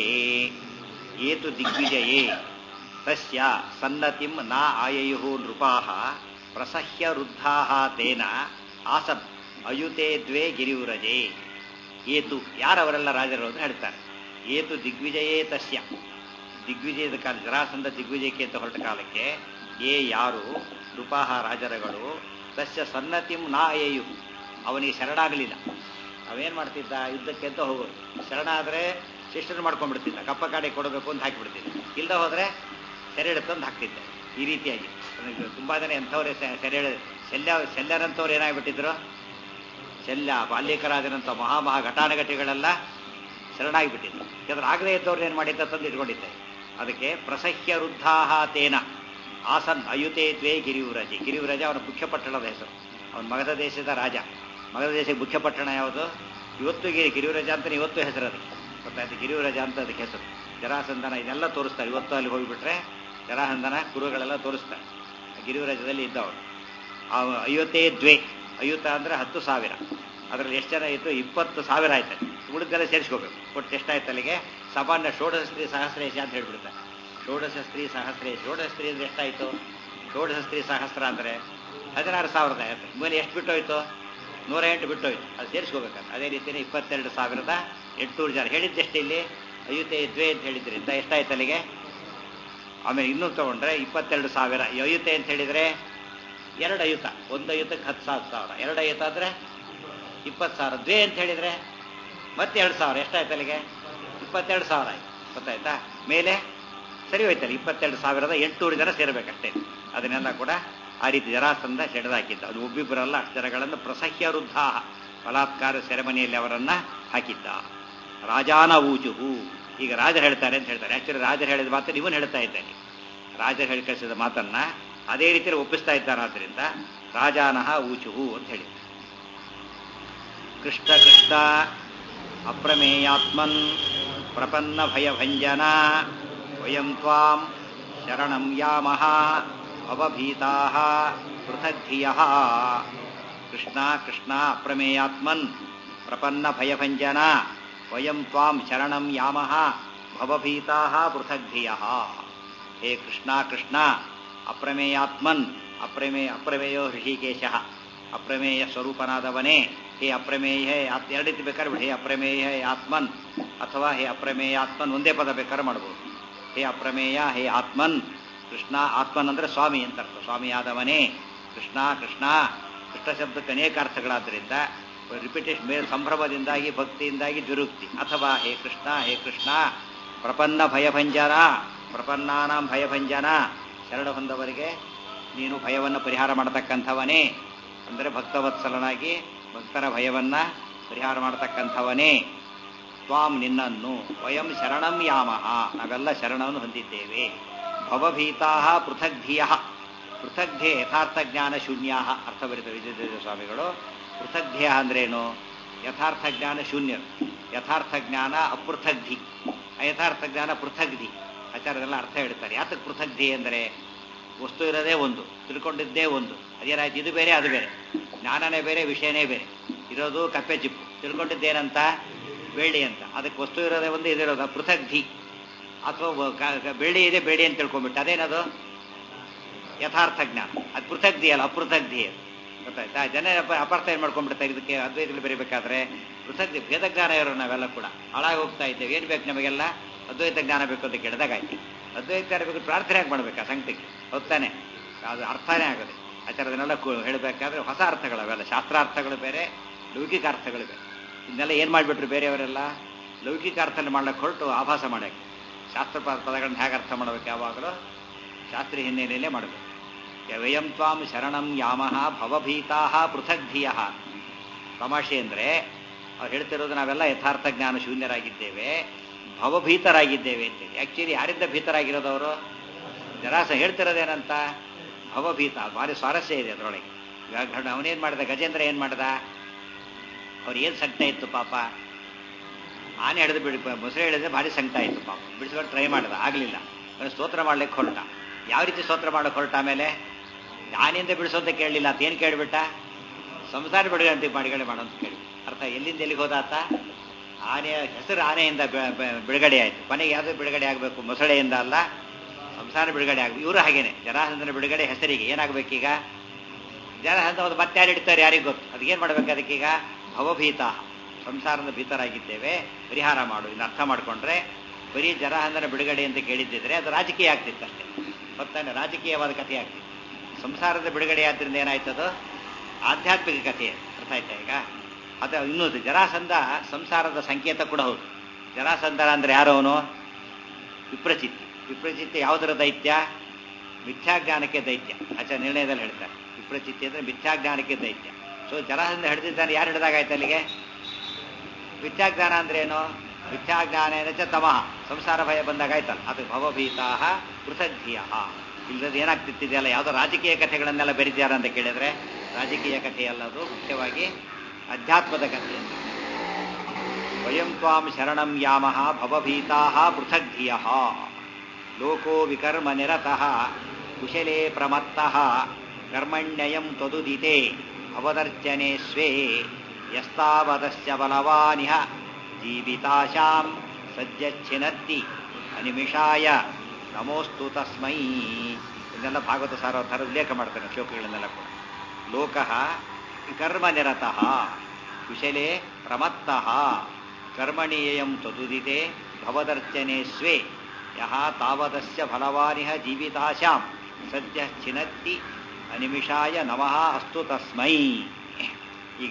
S1: ಏತು ದಿಗ್ವಿಜಯೇ ತಸ್ಯ ಸನ್ನತಿಂ ನಾ ಆಯಯು ನೃಪಾಹ ಪ್ರಸಹ್ಯ ವೃದ್ಧಾಹ ತೇನ ಆಸನ್ ಅಯುತೆ ದ್ವೇ ಗಿರಿಹುರಜೇ ಏತು ಯಾರವರೆಲ್ಲ ರಾಜರು ಅಂತ ಹೇಳ್ತಾರೆ ಏತು ದಿಗ್ವಿಜಯೇ ತಸ್ಯ ದಿಗ್ವಿಜಯದ ಕಾಲ ಜರಾಸಂಧ ದಿಗ್ವಿಜಯಕ್ಕೆ ಅಂತ ಹೊರಟ ಕಾಲಕ್ಕೆ ಏ ಯಾರು ನೃಪಾಹ ರಾಜರಗಳು ತಸ್ಯ ಸನ್ನತಿಂ ನಾ ಏಯು ಅವನಿಗೆ ಶರಣಾಗಲಿಲ್ಲ ಅವೇನ್ ಮಾಡ್ತಿದ್ದ ಯುದ್ಧಕ್ಕೆ ಅಂತ ಹೋಗೋದು ಶರಣ ಆದ್ರೆ ಶಿಷ್ಟರು ಮಾಡ್ಕೊಂಡ್ಬಿಡ್ತಿದ್ದ ಕಪ್ಪ ಕಾಡೆ ಕೊಡಬೇಕು ಅಂತ ಹಾಕಿಬಿಡ್ತಿದ್ದ ಇಲ್ದ ಹೋದ್ರೆ ಸೆರೆ ಹಿಡಿತಂದು ಹಾಕ್ತಿದ್ದ ಈ ರೀತಿಯಾಗಿ ನನಗೆ ತುಂಬಾ ಜನ ಎಂಥವ್ರೆ ಸೆರೆ ಶಲ್ಯ ಶಲ್ಯರಂಥವ್ರು ಏನಾಗ್ಬಿಟ್ಟಿದ್ರು ಶಲ್ಯ ಬಾಲ್ಯಕರಾಜನಂತ ಮಹಾ ಮಹಾ ಘಟಾನುಘಟಿಗಳೆಲ್ಲ ಶರಣಾಗಿಬಿಟ್ಟಿದ್ರು ಯಾಕಂದ್ರೆ ಆಗಲೇ ಇದ್ದವ್ರು ಏನು ಮಾಡಿದ್ದ ತಂದು ಇಟ್ಕೊಂಡಿದ್ದೆ ಅದಕ್ಕೆ ಪ್ರಸಹ್ಯ ವೃದ್ಧಾಹ ತೇನ ಆಸನ್ ಅಯುತೆ ದ್ವೇ ಗಿರಿಯುರಾಜ ಗಿರಿಯುರಾಜ ಅವನ ಮುಖ್ಯ ಪಟ್ಟಣದ ಹೆಸರು ಅವನ ಮಗಧ ದೇಶದ ರಾಜ ಮಗಧ ದೇಶಕ್ಕೆ ಮುಖ್ಯ ಪಟ್ಟಣ ಯಾವುದು ಇವತ್ತು ಗಿರಿ ಗಿರಿಯುರಾಜ ಅಂತ ಇವತ್ತು ಹೆಸರು ಅದಕ್ಕೆ ಗೊತ್ತಾಯ್ತು ಗಿರಿಯುರಾಜ ಅಂತ ಅದಕ್ಕೆ ಹೆಸರು ಜರಾಸಂಧನ ಇದೆಲ್ಲ ತೋರಿಸ್ತಾರೆ ಇವತ್ತು ಅಲ್ಲಿ ಹೋಗಿಬಿಟ್ರೆ ಜರಾಸಂಧನ ಕುರುಗಳೆಲ್ಲ ತೋರಿಸ್ತಾರೆ ಗಿರಿಯುರಾಜದಲ್ಲಿ ಇದ್ದವನು ಆ ಅಯೋತೆ ದ್ವೇ ಅಯುತ ಅಂದ್ರೆ ಹತ್ತು ಸಾವಿರ ಅದರಲ್ಲಿ ಎಷ್ಟು ಜನ ಇತ್ತು ಇಪ್ಪತ್ತು ಸಾವಿರ ಆಯ್ತು ಉಳಿದೆಲ್ಲ ಸೇರಿಸ್ಕೋಬೇಕು ಒಟ್ಟು ಎಷ್ಟಾಯ್ತು ಅಲ್ಲಿಗೆ ಸಾಮಾನ್ಯ ಷೋಡಶ ಸ್ತ್ರೀ ಸಹಸ್ರೇಶ ಅಂತ ಹೇಳ್ಬಿಡ್ತಾರೆ ಷೋಡಶ ಸ್ತ್ರೀ ಸಹಸ್ರೇಶ ಷೋಡಶ ಸ್ತ್ರೀ ಅಂದ್ರೆ ಎಷ್ಟಾಯ್ತು ಷೋಡಶ ಸ್ತ್ರೀ ಸಹಸ್ರ ಅಂದ್ರೆ ಹದಿನಾರು ಸಾವಿರದ ಆಯ್ತು ಮೇಲೆ ಎಷ್ಟು ಬಿಟ್ಟೋಯ್ತು ನೂರ ಎಂಟು ಬಿಟ್ಟೋಯ್ತು ಅದು ಸೇರಿಸ್ಕೋಬೇಕಂತ ಅದೇ ರೀತಿಯೇ ಇಪ್ಪತ್ತೆರಡು ಸಾವಿರದ ಎಂಟುನೂರು ಜನ ಹೇಳಿದ್ದೆಷ್ಟು ಇಲ್ಲಿ ಅಯುತೆ ದ್ವೇ ಅಂತ ಹೇಳಿದ್ರಿಂದ ಎಷ್ಟಾಯ್ತು ಅಲ್ಲಿಗೆ ಆಮೇಲೆ ಇನ್ನೂ ತಗೊಂಡ್ರೆ ಇಪ್ಪತ್ತೆರಡು ಸಾವಿರ ಈ ಅಯುತೆ ಅಂತ ಹೇಳಿದ್ರೆ ಎರಡು ಅಯುತ ಒಂದು ಅಯುತಕ್ಕೆ ಹತ್ತು ಸಾವಿರ ಸಾವಿರ ಎರಡು ಅಯುತ ಅಂದ್ರೆ ಇಪ್ಪತ್ತು ಸಾವಿರ ದ್ವೇ ಅಂತ ಹೇಳಿದ್ರೆ ಮತ್ತೆ ಎರಡು ಸಾವಿರ ಎಷ್ಟಾಯ್ತು ಅಲ್ಲಿಗೆ ಇಪ್ಪತ್ತೆರಡು ಸಾವಿರ ಆಯ್ತು ಗೊತ್ತಾಯ್ತಾ ಮೇಲೆ ಸರಿ ಹೋಯ್ತಲ್ಲ ಇಪ್ಪತ್ತೆರಡು ಸಾವಿರದ ಎಂಟುನೂರು ಜನ ಸೇರಬೇಕಷ್ಟೇ ಅದನ್ನೆಲ್ಲ ಕೂಡ ಆ ರೀತಿ ಜರಾಸಂಧ ಸೆಳೆದಾಕಿದ್ದ ಅದು ಒಬ್ಬಿಬ್ಬರಲ್ಲ ಅಕ್ಷರಗಳನ್ನು ಪ್ರಸಹ್ಯ ವೃದ್ಧ ಬಲಾತ್ಕಾರ ಸೆರೆಮನೆಯಲ್ಲಿ ಅವರನ್ನ ಹಾಕಿದ್ದ ರಾಜಾನ ಊಚುಹು ಈಗ ರಾಜರು ಹೇಳ್ತಾರೆ ಅಂತ ಹೇಳ್ತಾರೆ ಆಕ್ಚುಲಿ ರಾಜರು ಹೇಳಿದ ಮಾತು ಇವನು ಹೇಳ್ತಾ ಇದ್ದಾನೆ ರಾಜರು ಹೇಳಿ ಕಳಿಸಿದ ಮಾತನ್ನ ಅದೇ ರೀತಿಯಲ್ಲಿ ಒಪ್ಪಿಸ್ತಾ ಇದ್ದಾನೆ ಆದ್ದರಿಂದ ರಾಜಾನಹ ಊಚುಹು ಅಂತ ಹೇಳಿ ಕೃಷ್ಣ ಕೃಷ್ಣ ಅಪ್ರಮೇಯಾತ್ಮನ್ ಪ್ರಪನ್ನ ಭಯಭಂಜನ ವಯಂ ತ್ವಾಂ ಶರಣಂ ಯಾಮಃ ಅವಭೀತಾ ಪೃಥಗ್ಧಿಯ ಕೃಷ್ಣ ಕೃಷ್ಣ ಅಪ್ರಮೇಯಾತ್ಮನ್ ಪ್ರಪನ್ನ ಭಯಭಂಜನ ವಯಂ ತ್ವಾಂ ಶರಣಂ ಯಾಮಃ ಭವಭೀತಾ ಪೃಥಗ್ಧಿಯ ಹೇ ಕೃಷ್ಣ ಕೃಷ್ಣ ಅಪ್ರಮೇಯಾತ್ಮನ್ ಅಪ್ರಮೇಯ ಅಪ್ರಮೇಯೋ ಹೃಷಿಕೇಶ ಅಪ್ರಮೇಯ ಸ್ವರೂಪನಾದವನೇ ಹೇ ಅಪ್ರಮೇಯ ಹೇ ಆತ್ ಎರಡು ರೀತಿ ಬೇಕಾದ್ರೆ ಬಿಡಿ ಹೇ ಅಪ್ರಮೇಯ ಹೇ ಆತ್ಮನ್ ಅಥವಾ ಹೇ ಅಪ್ರಮೇಯ ಆತ್ಮನ್ ಒಂದೇ ಪದ ಬೇಕಾದ್ರೆ ಮಾಡ್ಬೋದು ಹೇ ಅಪ್ರಮೇಯ ಹೇ ಆತ್ಮನ್ ಕೃಷ್ಣ ಆತ್ಮನ್ ಅಂದ್ರೆ ಸ್ವಾಮಿ ಅಂತ ಅರ್ಥ ಸ್ವಾಮಿಯಾದವನೇ ಕೃಷ್ಣ ಕೃಷ್ಣ ಕೃಷ್ಣ ಶಬ್ದಕ್ಕೆ ಅನೇಕ ಅರ್ಥಗಳಾದ್ದರಿಂದ ರಿಪಿಟೇಷನ್ ಮೇಲೆ ಸಂಭ್ರಮದಿಂದಾಗಿ ಭಕ್ತಿಯಿಂದಾಗಿ ದುರುಕ್ತಿ ಅಥವಾ ಹೇ ಕೃಷ್ಣ ಹೇ ಕೃಷ್ಣ ಪ್ರಪನ್ನ ಭಯಭಂಜನ ಪ್ರಪನ್ನಾನಾಂ ಭಯಭಂಜನ ಶರಣ ಹೊಂದವರಿಗೆ ನೀನು ಭಯವನ್ನು ಪರಿಹಾರ ಮಾಡತಕ್ಕಂಥವನೇ ಅಂದರೆ ಭಕ್ತವತ್ಸಲನಾಗಿ ಭಕ್ತರ ಭಯವನ್ನ ಪರಿಹಾರ ಮಾಡತಕ್ಕಂಥವನೇ ತ್ವಾಂ ನಿನ್ನನ್ನು ವಯಂ ಶರಣಂ ಯಾಮಃ ನಾವೆಲ್ಲ ಶರಣವನ್ನು ಹೊಂದಿದ್ದೇವೆ ಭವಭೀತಾ ಪೃಥಗ್ಧಿಯ ಪೃಥಗ್ಧೆ ಯಥಾರ್ಥ ಜ್ಞಾನ ಶೂನ್ಯ ಅರ್ಥ ಬರೀತಾರೆ ವಿಜಯ ಸ್ವಾಮಿಗಳು ಪೃಥಗ್ಧೇಯ ಅಂದ್ರೇನು ಯಥಾರ್ಥ ಜ್ಞಾನ ಶೂನ್ಯರು ಯಥಾರ್ಥ ಜ್ಞಾನ ಅಪೃಥಗ್ಧಿ ಅಯಥಾರ್ಥ ಜ್ಞಾನ ಪೃಥಗ್ಧಿ ಆಚಾರದೆಲ್ಲ ಅರ್ಥ ಹೇಳ್ತಾರೆ ಯಾತಕ್ಕೆ ಪೃಥಗ್ಧಿ ಅಂದರೆ ವಸ್ತು ಇರೋದೇ ಒಂದು ತಿಳ್ಕೊಂಡಿದ್ದೇ ಒಂದು ಅದೇನಾಯ್ತು ಇದು ಬೇರೆ ಅದು ಬೇರೆ ಜ್ಞಾನನೇ ಬೇರೆ ವಿಷಯನೇ ಬೇರೆ ಇರೋದು ಕಪ್ಪೆ ಚಿಪ್ಪು ತಿಳ್ಕೊಂಡಿದ್ದೇನಂತ ಬೇಡಿ ಅಂತ ಅದಕ್ಕೆ ವಸ್ತು ಇರೋದೇ ಒಂದು ಇದಿರೋದು ಪೃಥಗ್ಧಿ ಅಥವಾ ಬೇಡಿ ಇದೆ ಬೇಡಿ ಅಂತ ತಿಳ್ಕೊಂಡ್ಬಿಟ್ಟು ಅದೇನದು ಯಥಾರ್ಥ ಜ್ಞಾನ ಅದು ಪೃಥಗ್ಧಿ ಅಲ್ಲ ಅಪೃಥಗ್ಧಿ ಅದು ಗೊತ್ತಾಯ್ತಾ ಜನ ಅಪಾರ್ಥ ಏನ್ ಮಾಡ್ಕೊಂಡ್ಬಿಡ್ತಾರೆ ಇದಕ್ಕೆ ಅದ್ವೈತಗಳು ಬರೀಬೇಕಾದ್ರೆ ಪೃಥಗ್ಧಿ ಭೇದ ಜ್ಞಾನ ಇರೋ ನಾವೆಲ್ಲ ಕೂಡ ಹಾಳಾಗಿ ಹೋಗ್ತಾ ಇದ್ದೇವೆ ಏನ್ ಬೇಕು ನಮಗೆಲ್ಲ ಅದ್ವೈತ ಜ್ಞಾನ ಬೇಕು ಅಂತ ಕೇಳಿದಾಗಾಯ್ತು ಅದ್ವೈತ ಜ್ಞಾನ ಬೇಕು ಪ್ರಾರ್ಥನೆ ಯಾಕೆ ಮಾಡ್ಬೇಕಾ ಸಂಗತಿಗೆ ಹೋಗ್ತಾನೆ ಅದು ಅರ್ಥನೇ ಆಗೋದು ಆಚಾರದನ್ನೆಲ್ಲ ಹೇಳಬೇಕಾದ್ರೆ ಹೊಸ ಅರ್ಥಗಳು ಅವೆಲ್ಲ ಶಾಸ್ತ್ರಾರ್ಥಗಳು ಬೇರೆ ಲೌಕಿಕ ಅರ್ಥಗಳು ಬೇರೆ ಇದನ್ನೆಲ್ಲ ಏನ್ ಮಾಡ್ಬಿಟ್ರು ಬೇರೆಯವರೆಲ್ಲ ಲೌಕಿಕ ಅರ್ಥನ ಮಾಡ್ಲಿಕ್ಕೆ ಹೊರಟು ಆಭಾಸ ಮಾಡಕ್ಕೆ ಶಾಸ್ತ್ರ ಪದಗಳನ್ನ ಹೇಗೆ ಅರ್ಥ ಮಾಡ್ಬೇಕು ಯಾವಾಗಲೂ ಶಾಸ್ತ್ರೀಯ ಹಿನ್ನೆಲೆಯಲ್ಲೇ ಮಾಡಬೇಕು ವಯಂ ತ್ವಾಂ ಶರಣಂ ಯಾಮಃ ಭವಭೀತಾ ಪೃಥಗ್ಧಿಯ ತಮಾಷೆ ಅಂದ್ರೆ ಅವ್ರು ಹೇಳ್ತಿರೋದು ನಾವೆಲ್ಲ ಯಥಾರ್ಥ ಜ್ಞಾನ ಶೂನ್ಯರಾಗಿದ್ದೇವೆ ಭವಭೀತರಾಗಿದ್ದೇವೆ ಅಂತೇಳಿ ಆ್ಯಕ್ಚುಲಿ ಯಾರಿಂದ ಭೀತರಾಗಿರೋದವರು ಜರಾಸ ಹೇಳ್ತಿರೋದೇನಂತ ಭವಭೀತ ಭಾರಿ ಸ್ವಾರಸ್ಯ ಇದೆ ಅದರೊಳಗೆ ಅವನೇನು ಮಾಡಿದ ಗಜೇಂದ್ರ ಏನು ಮಾಡ್ದ ಅವ್ರು ಏನು ಸಂಕಟ ಇತ್ತು ಪಾಪ ಆನೆ ಹಿಡಿದು ಬಿಡಿ ಮೊಸಳೆ ಹಿಡಿದ್ರೆ ಭಾರಿ ಸಂಕಟ ಇತ್ತು ಪಾಪ ಬಿಡಿಸ್ಕೊಂಡು ಟ್ರೈ ಮಾಡ್ದ ಆಗಲಿಲ್ಲ ಅವನು ಸ್ತೋತ್ರ ಮಾಡ್ಲಿಕ್ಕೆ ಹೊರಟ ಯಾವ ರೀತಿ ಸ್ತೋತ್ರ ಮಾಡೋಕೆ ಹೊರಟ ಆಮೇಲೆ ಆನೆಯಿಂದ ಬಿಡಿಸೋಂತ ಕೇಳಲಿಲ್ಲ ಅಂತ ಏನು ಕೇಳಿಬಿಟ್ಟ ಸಂಸಾರ ಬಿಡುಗಡೆ ಅಂತ ಮಾಡಿಗಡೆ ಮಾಡೋ ಅಂತ ಕೇಳಿ ಅರ್ಥ ಎಲ್ಲಿಂದ ಎಲ್ಲಿಗೆ ಹೋದಾತ ಆನೆಯ ಹೆಸರು ಆನೆಯಿಂದ ಬಿಡುಗಡೆ ಆಯಿತು ಕೊನೆಗೆ ಯಾವುದು ಬಿಡುಗಡೆ ಆಗಬೇಕು ಮೊಸಳೆಯಿಂದ ಅಲ್ಲ ಸಂಸಾರ ಬಿಡುಗಡೆ ಆಗಬೇಕು ಇವರು ಹಾಗೇನೆ ಜರಾಸಂಧನ ಬಿಡುಗಡೆ ಹೆಸರಿಗೆ ಏನಾಗಬೇಕೀಗ ಜರಾಸಂಧ ಒಂದು ಮತ್ತೆ ಯಾರು ಇಡ್ತಾರೆ ಯಾರಿಗೆ ಗೊತ್ತು ಅದಕ್ಕೇನು ಮಾಡ್ಬೇಕು ಅದಕ್ಕೀಗ ಭವಭೀತ ಸಂಸಾರದ ಭೀತರಾಗಿದ್ದೇವೆ ಪರಿಹಾರ ಮಾಡು ಇನ್ನು ಅರ್ಥ ಮಾಡಿಕೊಂಡ್ರೆ ಬರೀ ಜರಾಸಂಧನ ಬಿಡುಗಡೆ ಅಂತ ಕೇಳಿದ್ದಿದ್ರೆ ಅದು ರಾಜಕೀಯ ಆಗ್ತಿತ್ತು ಅಷ್ಟೇ ಗೊತ್ತಾನೆ ರಾಜಕೀಯವಾದ ಕಥೆ ಆಗ್ತಿತ್ತು ಸಂಸಾರದ ಬಿಡುಗಡೆ ಆದ್ರಿಂದ ಏನಾಯ್ತದು ಆಧ್ಯಾತ್ಮಿಕ ಕಥೆ ಅರ್ಥ ಆಯ್ತಾ ಈಗ ಅದು ಇನ್ನೊಂದು ಜರಾಸಂಧ ಸಂಸಾರದ ಸಂಕೇತ ಕೂಡ ಹೌದು ಜರಾಸಂಧ ಅಂದ್ರೆ ಯಾರು ಅವನು ವಿಪ್ರಚಿತ್ತಿ ವಿಪ್ರಚಿತ್ತಿ ಯಾವುದರ ದೈತ್ಯ ಮಿಥ್ಯಾಜ್ಞಾನಕ್ಕೆ ದೈತ್ಯ ಆಚಾರ ನಿರ್ಣಯದಲ್ಲಿ ಹೇಳ್ತಾರೆ ವಿಪ್ರಚಿತ್ತಿ ಅಂದ್ರೆ ಮಿಥ್ಯಾಜ್ಞಾನಕ್ಕೆ ದೈತ್ಯ ಸೊ ಜರಾಸಂಧ ಹಿಡಿದಿದ್ದಾನೆ ಯಾರು ಹಿಡಿದಾಗಾಯ್ತು ಅಲ್ಲಿಗೆ ಮಿಥ್ಯಾಜ್ಞಾನ ಅಂದ್ರೆ ಏನು ಮಿಥ್ಯಾಜ್ಞಾನ ಚ ತಮಃ ಸಂಸಾರ ಭಯ ಬಂದಾಗಾಯ್ತಲ್ಲ ಅದು ಭವಭೀತಾ ಪೃಥಗ್ಧಿಯ ಇಲ್ಲದ ಏನಾಗ್ತಿತ್ತಿದೆಯಲ್ಲ ಯಾವುದೋ ರಾಜಕೀಯ ಕಥೆಗಳನ್ನೆಲ್ಲ ಬೆರೆದಿದ್ದಾರೆ ಅಂತ ಕೇಳಿದ್ರೆ ರಾಜಕೀಯ ಕಥೆಯಲ್ಲ ಅದು ಮುಖ್ಯವಾಗಿ ಅಧ್ಯಾತ್ಮದ ಕಥೆ ಅಂತ ವಯಂ ತ್ವಾಂ ಶರಣಂ ಯಾಮಃ ಭವಭೀತಾ ಪೃಥಗ್ಧಿಯ ಲೋಕೋ ವಿಕರ್ಮ ನಿರತಃ ಕುಶಲೇ ಪ್ರಮತ್ತಃ ಕರ್ಮಣ್ಯಯಂ ತದುದಿತೆ ಭವದರ್ಚನೆ ಸ್ವೇ ಯಸ್ತಾವದಸ್ಯ ಬಲವಾನಿಹ ಜೀವಿತಾಶಾಂ ಸಜ್ಜಚ್ಛಿನತ್ತಿ ಅನಿಮಿಷಾಯ ನಮೋಸ್ತು ತಸ್ಮೈ ಇದನ್ನೆಲ್ಲ ಭಾಗವತ ಸಾರ ಥರ ಉಲ್ಲೇಖ ಮಾಡ್ತಾನೆ ಶ್ಲೋಕಗಳನ್ನೆಲ್ಲ ಕೂಡ ಲೋಕಃ ಕರ್ಮ ನಿರತಃ ಕುಶಲೇ ಪ್ರಮತ್ತಃ ಕರ್ಮಣೀಯಂ ತದುದಿತೆ ಭವದರ್ಚನೆ ಸ್ವೇ ಯಹ ತಾವದಸ್ಯ ಫಲವಾನಿಹ ಜೀವಿತಾಶಾಂ ಸದ್ಯ ಚಿನತ್ತಿ ಅನಿಮಿಷಾಯ ನಮಃ ಅಸ್ತು ತಸ್ಮೈ ಈಗ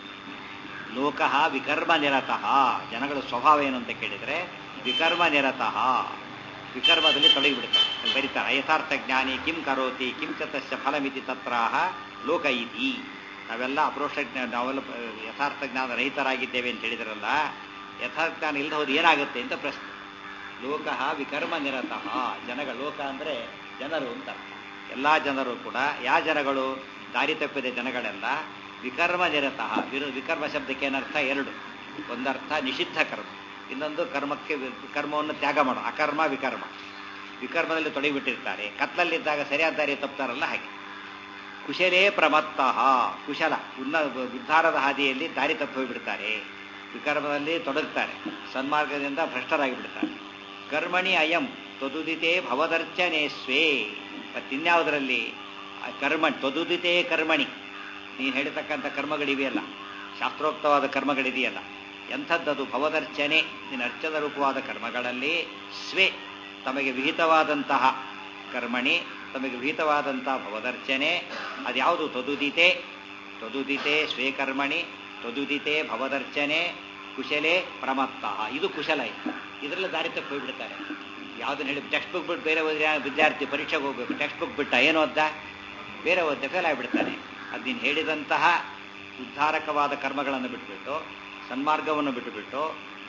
S1: ಲೋಕಃ ವಿಕರ್ಮ ನಿರತಃ ಜನಗಳ ಸ್ವಭಾವ ಏನು ಅಂತ ಕೇಳಿದರೆ ವಿಕರ್ಮ ನಿರತಃ ವಿಕರ್ಮದಲ್ಲಿ ತೊಡಗಿಬಿಡ್ತಾರೆ ಬರೀತಾರೆ ಯಥಾರ್ಥ ಜ್ಞಾನಿ ಕಿಂ ಕರೋತಿ ಕಿಂ ಚ ತಸ್ಯ ಫಲಮಿತಿ ತತ್ರಾಹ ಲೋಕ ಇತಿ ನಾವೆಲ್ಲ ಅಪ್ರೋಷ ಜ್ಞಾನ ನಾವೆಲ್ಲ ಯಥಾರ್ಥ ಜ್ಞಾನ ರಹಿತರಾಗಿದ್ದೇವೆ ಅಂತ ಹೇಳಿದ್ರಲ್ಲ ಯಥಾರ್ಥ ಜ್ಞಾನ ಇಲ್ಲದ ಹೋದು ಏನಾಗುತ್ತೆ ಅಂತ ಪ್ರಶ್ನೆ ಲೋಕಃ ವಿಕರ್ಮ ನಿರತಃ ಜನಗಳ ಲೋಕ ಅಂದರೆ ಜನರು ಅಂತ ಎಲ್ಲ ಜನರು ಕೂಡ ಯಾವ ಜನಗಳು ದಾರಿ ತಪ್ಪಿದ ಜನಗಳೆಲ್ಲ ವಿಕರ್ಮ ನಿರತಃ ವಿರು ವಿಕರ್ಮ ಶಬ್ದಕ್ಕೆ ಏನರ್ಥ ಎರಡು ಒಂದರ್ಥ ನಿಷಿದ್ಧ ಕರ್ಮ ಇನ್ನೊಂದು ಕರ್ಮಕ್ಕೆ ಕರ್ಮವನ್ನು ತ್ಯಾಗ ಮಾಡೋ ಅಕರ್ಮ ವಿಕರ್ಮ ವಿಕರ್ಮದಲ್ಲಿ ತೊಡಗಿಬಿಟ್ಟಿರ್ತಾರೆ ಕತ್ಲಲ್ಲಿದ್ದಾಗ ಸರಿಯಾದ ದಾರಿ ತಪ್ತಾರಲ್ಲ ಹಾಗೆ ಕುಶಲೇ ಪ್ರಮತ್ತಃ ಕುಶಲ ಉನ್ನ ಉದ್ಧಾರದ ಹಾದಿಯಲ್ಲಿ ದಾರಿ ತಪ್ಪಿ ಹೋಗಿಬಿಡ್ತಾರೆ ವಿಕರ್ಮದಲ್ಲಿ ತೊಡಗ್ತಾರೆ ಸನ್ಮಾರ್ಗದಿಂದ ಭ್ರಷ್ಟರಾಗಿ ಬಿಡ್ತಾರೆ ಕರ್ಮಣಿ ಅಯಂ ತೊದುದಿತೆ ಭವದರ್ಚನೆ ಸ್ವೇ ಮತ್ತಿನ್ಯಾವುದರಲ್ಲಿ ಕರ್ಮ ತೊದುದಿತೆ ಕರ್ಮಣಿ ನೀನು ಹೇಳಿರ್ತಕ್ಕಂಥ ಕರ್ಮಗಳಿವೆಯಲ್ಲ ಶಾಸ್ತ್ರೋಕ್ತವಾದ ಕರ್ಮಗಳಿದೆಯಲ್ಲ ಎಂಥದ್ದದು ಭವದರ್ಚನೆ ನಿನ್ನ ಅರ್ಚದ ರೂಪವಾದ ಕರ್ಮಗಳಲ್ಲಿ ಸ್ವೇ ತಮಗೆ ವಿಹಿತವಾದಂತಹ ಕರ್ಮಣಿ ತಮಗೆ ವಿಹಿತವಾದಂತಹ ಭವದರ್ಚನೆ ಅದ್ಯಾವುದು ತೊದುದಿತೆ ತೊದುದಿತೆ ಸ್ವೇ ಕರ್ಮಣಿ ತೊದುದಿತೆ ಭವದರ್ಚನೆ ಕುಶಲೇ ಪ್ರಮತ್ತಃ ಇದು ಕುಶಲ ಇದು ಇದರಲ್ಲಿ ದಾರಿ ತಪ್ಪಿ ಹೋಗ್ಬಿಡ್ತಾರೆ ಯಾವುದನ್ನ ಹೇಳಿ ಟೆಕ್ಸ್ಟ್ ಬುಕ್ ಬಿಟ್ಟು ಬೇರೆ ಹೋದ್ರೆ ವಿದ್ಯಾರ್ಥಿ ಪರೀಕ್ಷೆಗೆ ಹೋಗ್ಬೇಕು ಟೆಕ್ಸ್ಟ್ ಬುಕ್ ಬಿಟ್ಟ ಏನು ಓದ್ದ ಬೇರೆ ಓದ್ದ ಫೇಲ್ ಆಗಿಬಿಡ್ತಾನೆ ಅದು ನೀನು ಹೇಳಿದಂತಹ ಉದ್ಧಾರಕವಾದ ಕರ್ಮಗಳನ್ನು ಬಿಟ್ಬಿಟ್ಟು ಸನ್ಮಾರ್ಗವನ್ನು ಬಿಟ್ಟುಬಿಟ್ಟು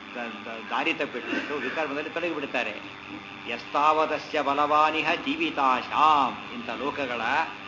S1: ದಾರಿ ತಪ್ಪಿಟ್ಬಿಟ್ಟು ವಿಕರ್ಮದಲ್ಲಿ ತೊಡಗಿಬಿಡ್ತಾರೆ ಎಸ್ತಾವದಸ್ಯ ಬಲವಾನಿಹ ಜೀವಿತಾಶಾಂ ಇಂಥ ಲೋಕಗಳ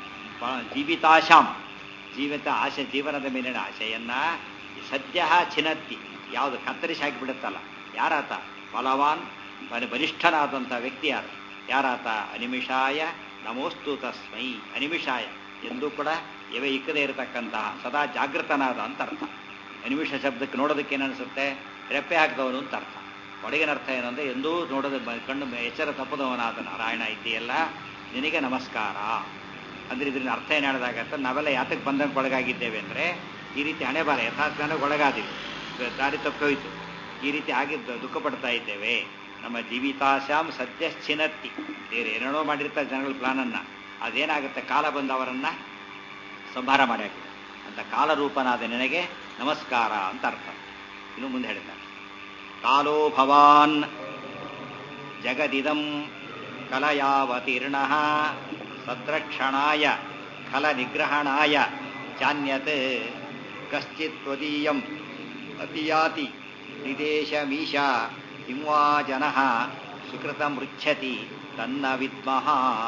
S1: ಜೀವಿತಾಶಾಂ ಜೀವಿತ ಆಶೆ ಜೀವನದ ಮೇಲಿನ ಆಶೆಯನ್ನ ಸದ್ಯ ಚಿನತ್ತಿ ಯಾವುದು ಕತ್ತರಿಸಿ ಹಾಕಿಬಿಡುತ್ತಲ್ಲ ಯಾರಾತ ಬಲವಾನ್ ಬಲಿಷ್ಠನಾದಂಥ ವ್ಯಕ್ತಿ ಯಾರು ಯಾರಾತ ಅನಿಮಿಷಾಯ ನಮೋಸ್ತು ತಸ್ಮೈ ಅನಿಮಿಷಾಯ ಎಂದೂ ಕೂಡ ಎವೆ ಇಕ್ಕದೇ ಇರತಕ್ಕಂತಹ ಸದಾ ಜಾಗೃತನಾದ ಅಂತ ಅರ್ಥ ಅನಿಮಿಷ ಶಬ್ದಕ್ಕೆ ನೋಡೋದಕ್ಕೆ ಏನನ್ಸುತ್ತೆ ರೆಪ್ಪೆ ಹಾಕಿದವನು ಅಂತ ಅರ್ಥ ಒಳಗಿನ ಅರ್ಥ ಏನಂದ್ರೆ ಎಂದೂ ನೋಡೋದ ಕಣ್ಣು ಎಚ್ಚರ ತಪ್ಪದವನಾದ ನಾರಾಯಣ ಇದೆಯಲ್ಲ ನಿನಗೆ ನಮಸ್ಕಾರ ಅಂದ್ರೆ ಇದರಿಂದ ಅರ್ಥ ಏನು ಹೇಳಿದಾಗ ನಾವೆಲ್ಲ ಯಾತಕ್ಕೆ ಬಂಧನಕ್ಕೆ ಒಳಗಾಗಿದ್ದೇವೆ ಅಂದರೆ ಈ ರೀತಿ ಹಣೆ ಬಾರ ಯಥಾಜ್ಞಾನಕ್ಕೆ ಒಳಗಾದಿವಿ ದಾರಿ ತಪ್ಪೋಯ್ತು ಈ ರೀತಿ ಆಗಿದ್ದ ದುಃಖ ಪಡ್ತಾ ಇದ್ದೇವೆ ನಮ್ಮ ಜೀವಿತಾಶಾಂ ಸದ್ಯಶ್ಚಿನತ್ತಿ ಬೇರೆ ಏನೇನೋ ಮಾಡಿರ್ತಾರೆ ಜನಗಳ ಪ್ಲಾನನ್ನ ಅದೇನಾಗುತ್ತೆ ಕಾಲ ಬಂದು ಅವರನ್ನ ಸಂಹಾರ ಮಾಡಿ ಹಾಕಿದೆ ಅಂತ ಕಾಲರೂಪನಾದ ನಿನಗೆ ನಮಸ್ಕಾರ ಅಂತ ಅರ್ಥ ಇನ್ನು ಮುಂದೆ ಹೇಳಿದ್ದಾರೆ ಕಾಲೋ ಭವಾನ್ ಜಗದಿದಂ ಕಲಯಾವತೀರ್ಣ ಸದ್ರಕ್ಷಣಾಯ ಖಲ ನಿಗ್ರಹಣಾಯ ಚಾನ್ಯತ್ ಕಶ್ಚಿತ್ ತ್ವದೀಯಂ ಅತಿಯಾತಿ ನಿದೇಶಮೀಶ ಕಿಂವಾ ಜನ ಸುಕೃತ ಮೃಚ್ಛತಿ ತನ್ನ ವಿದ್ಮಃ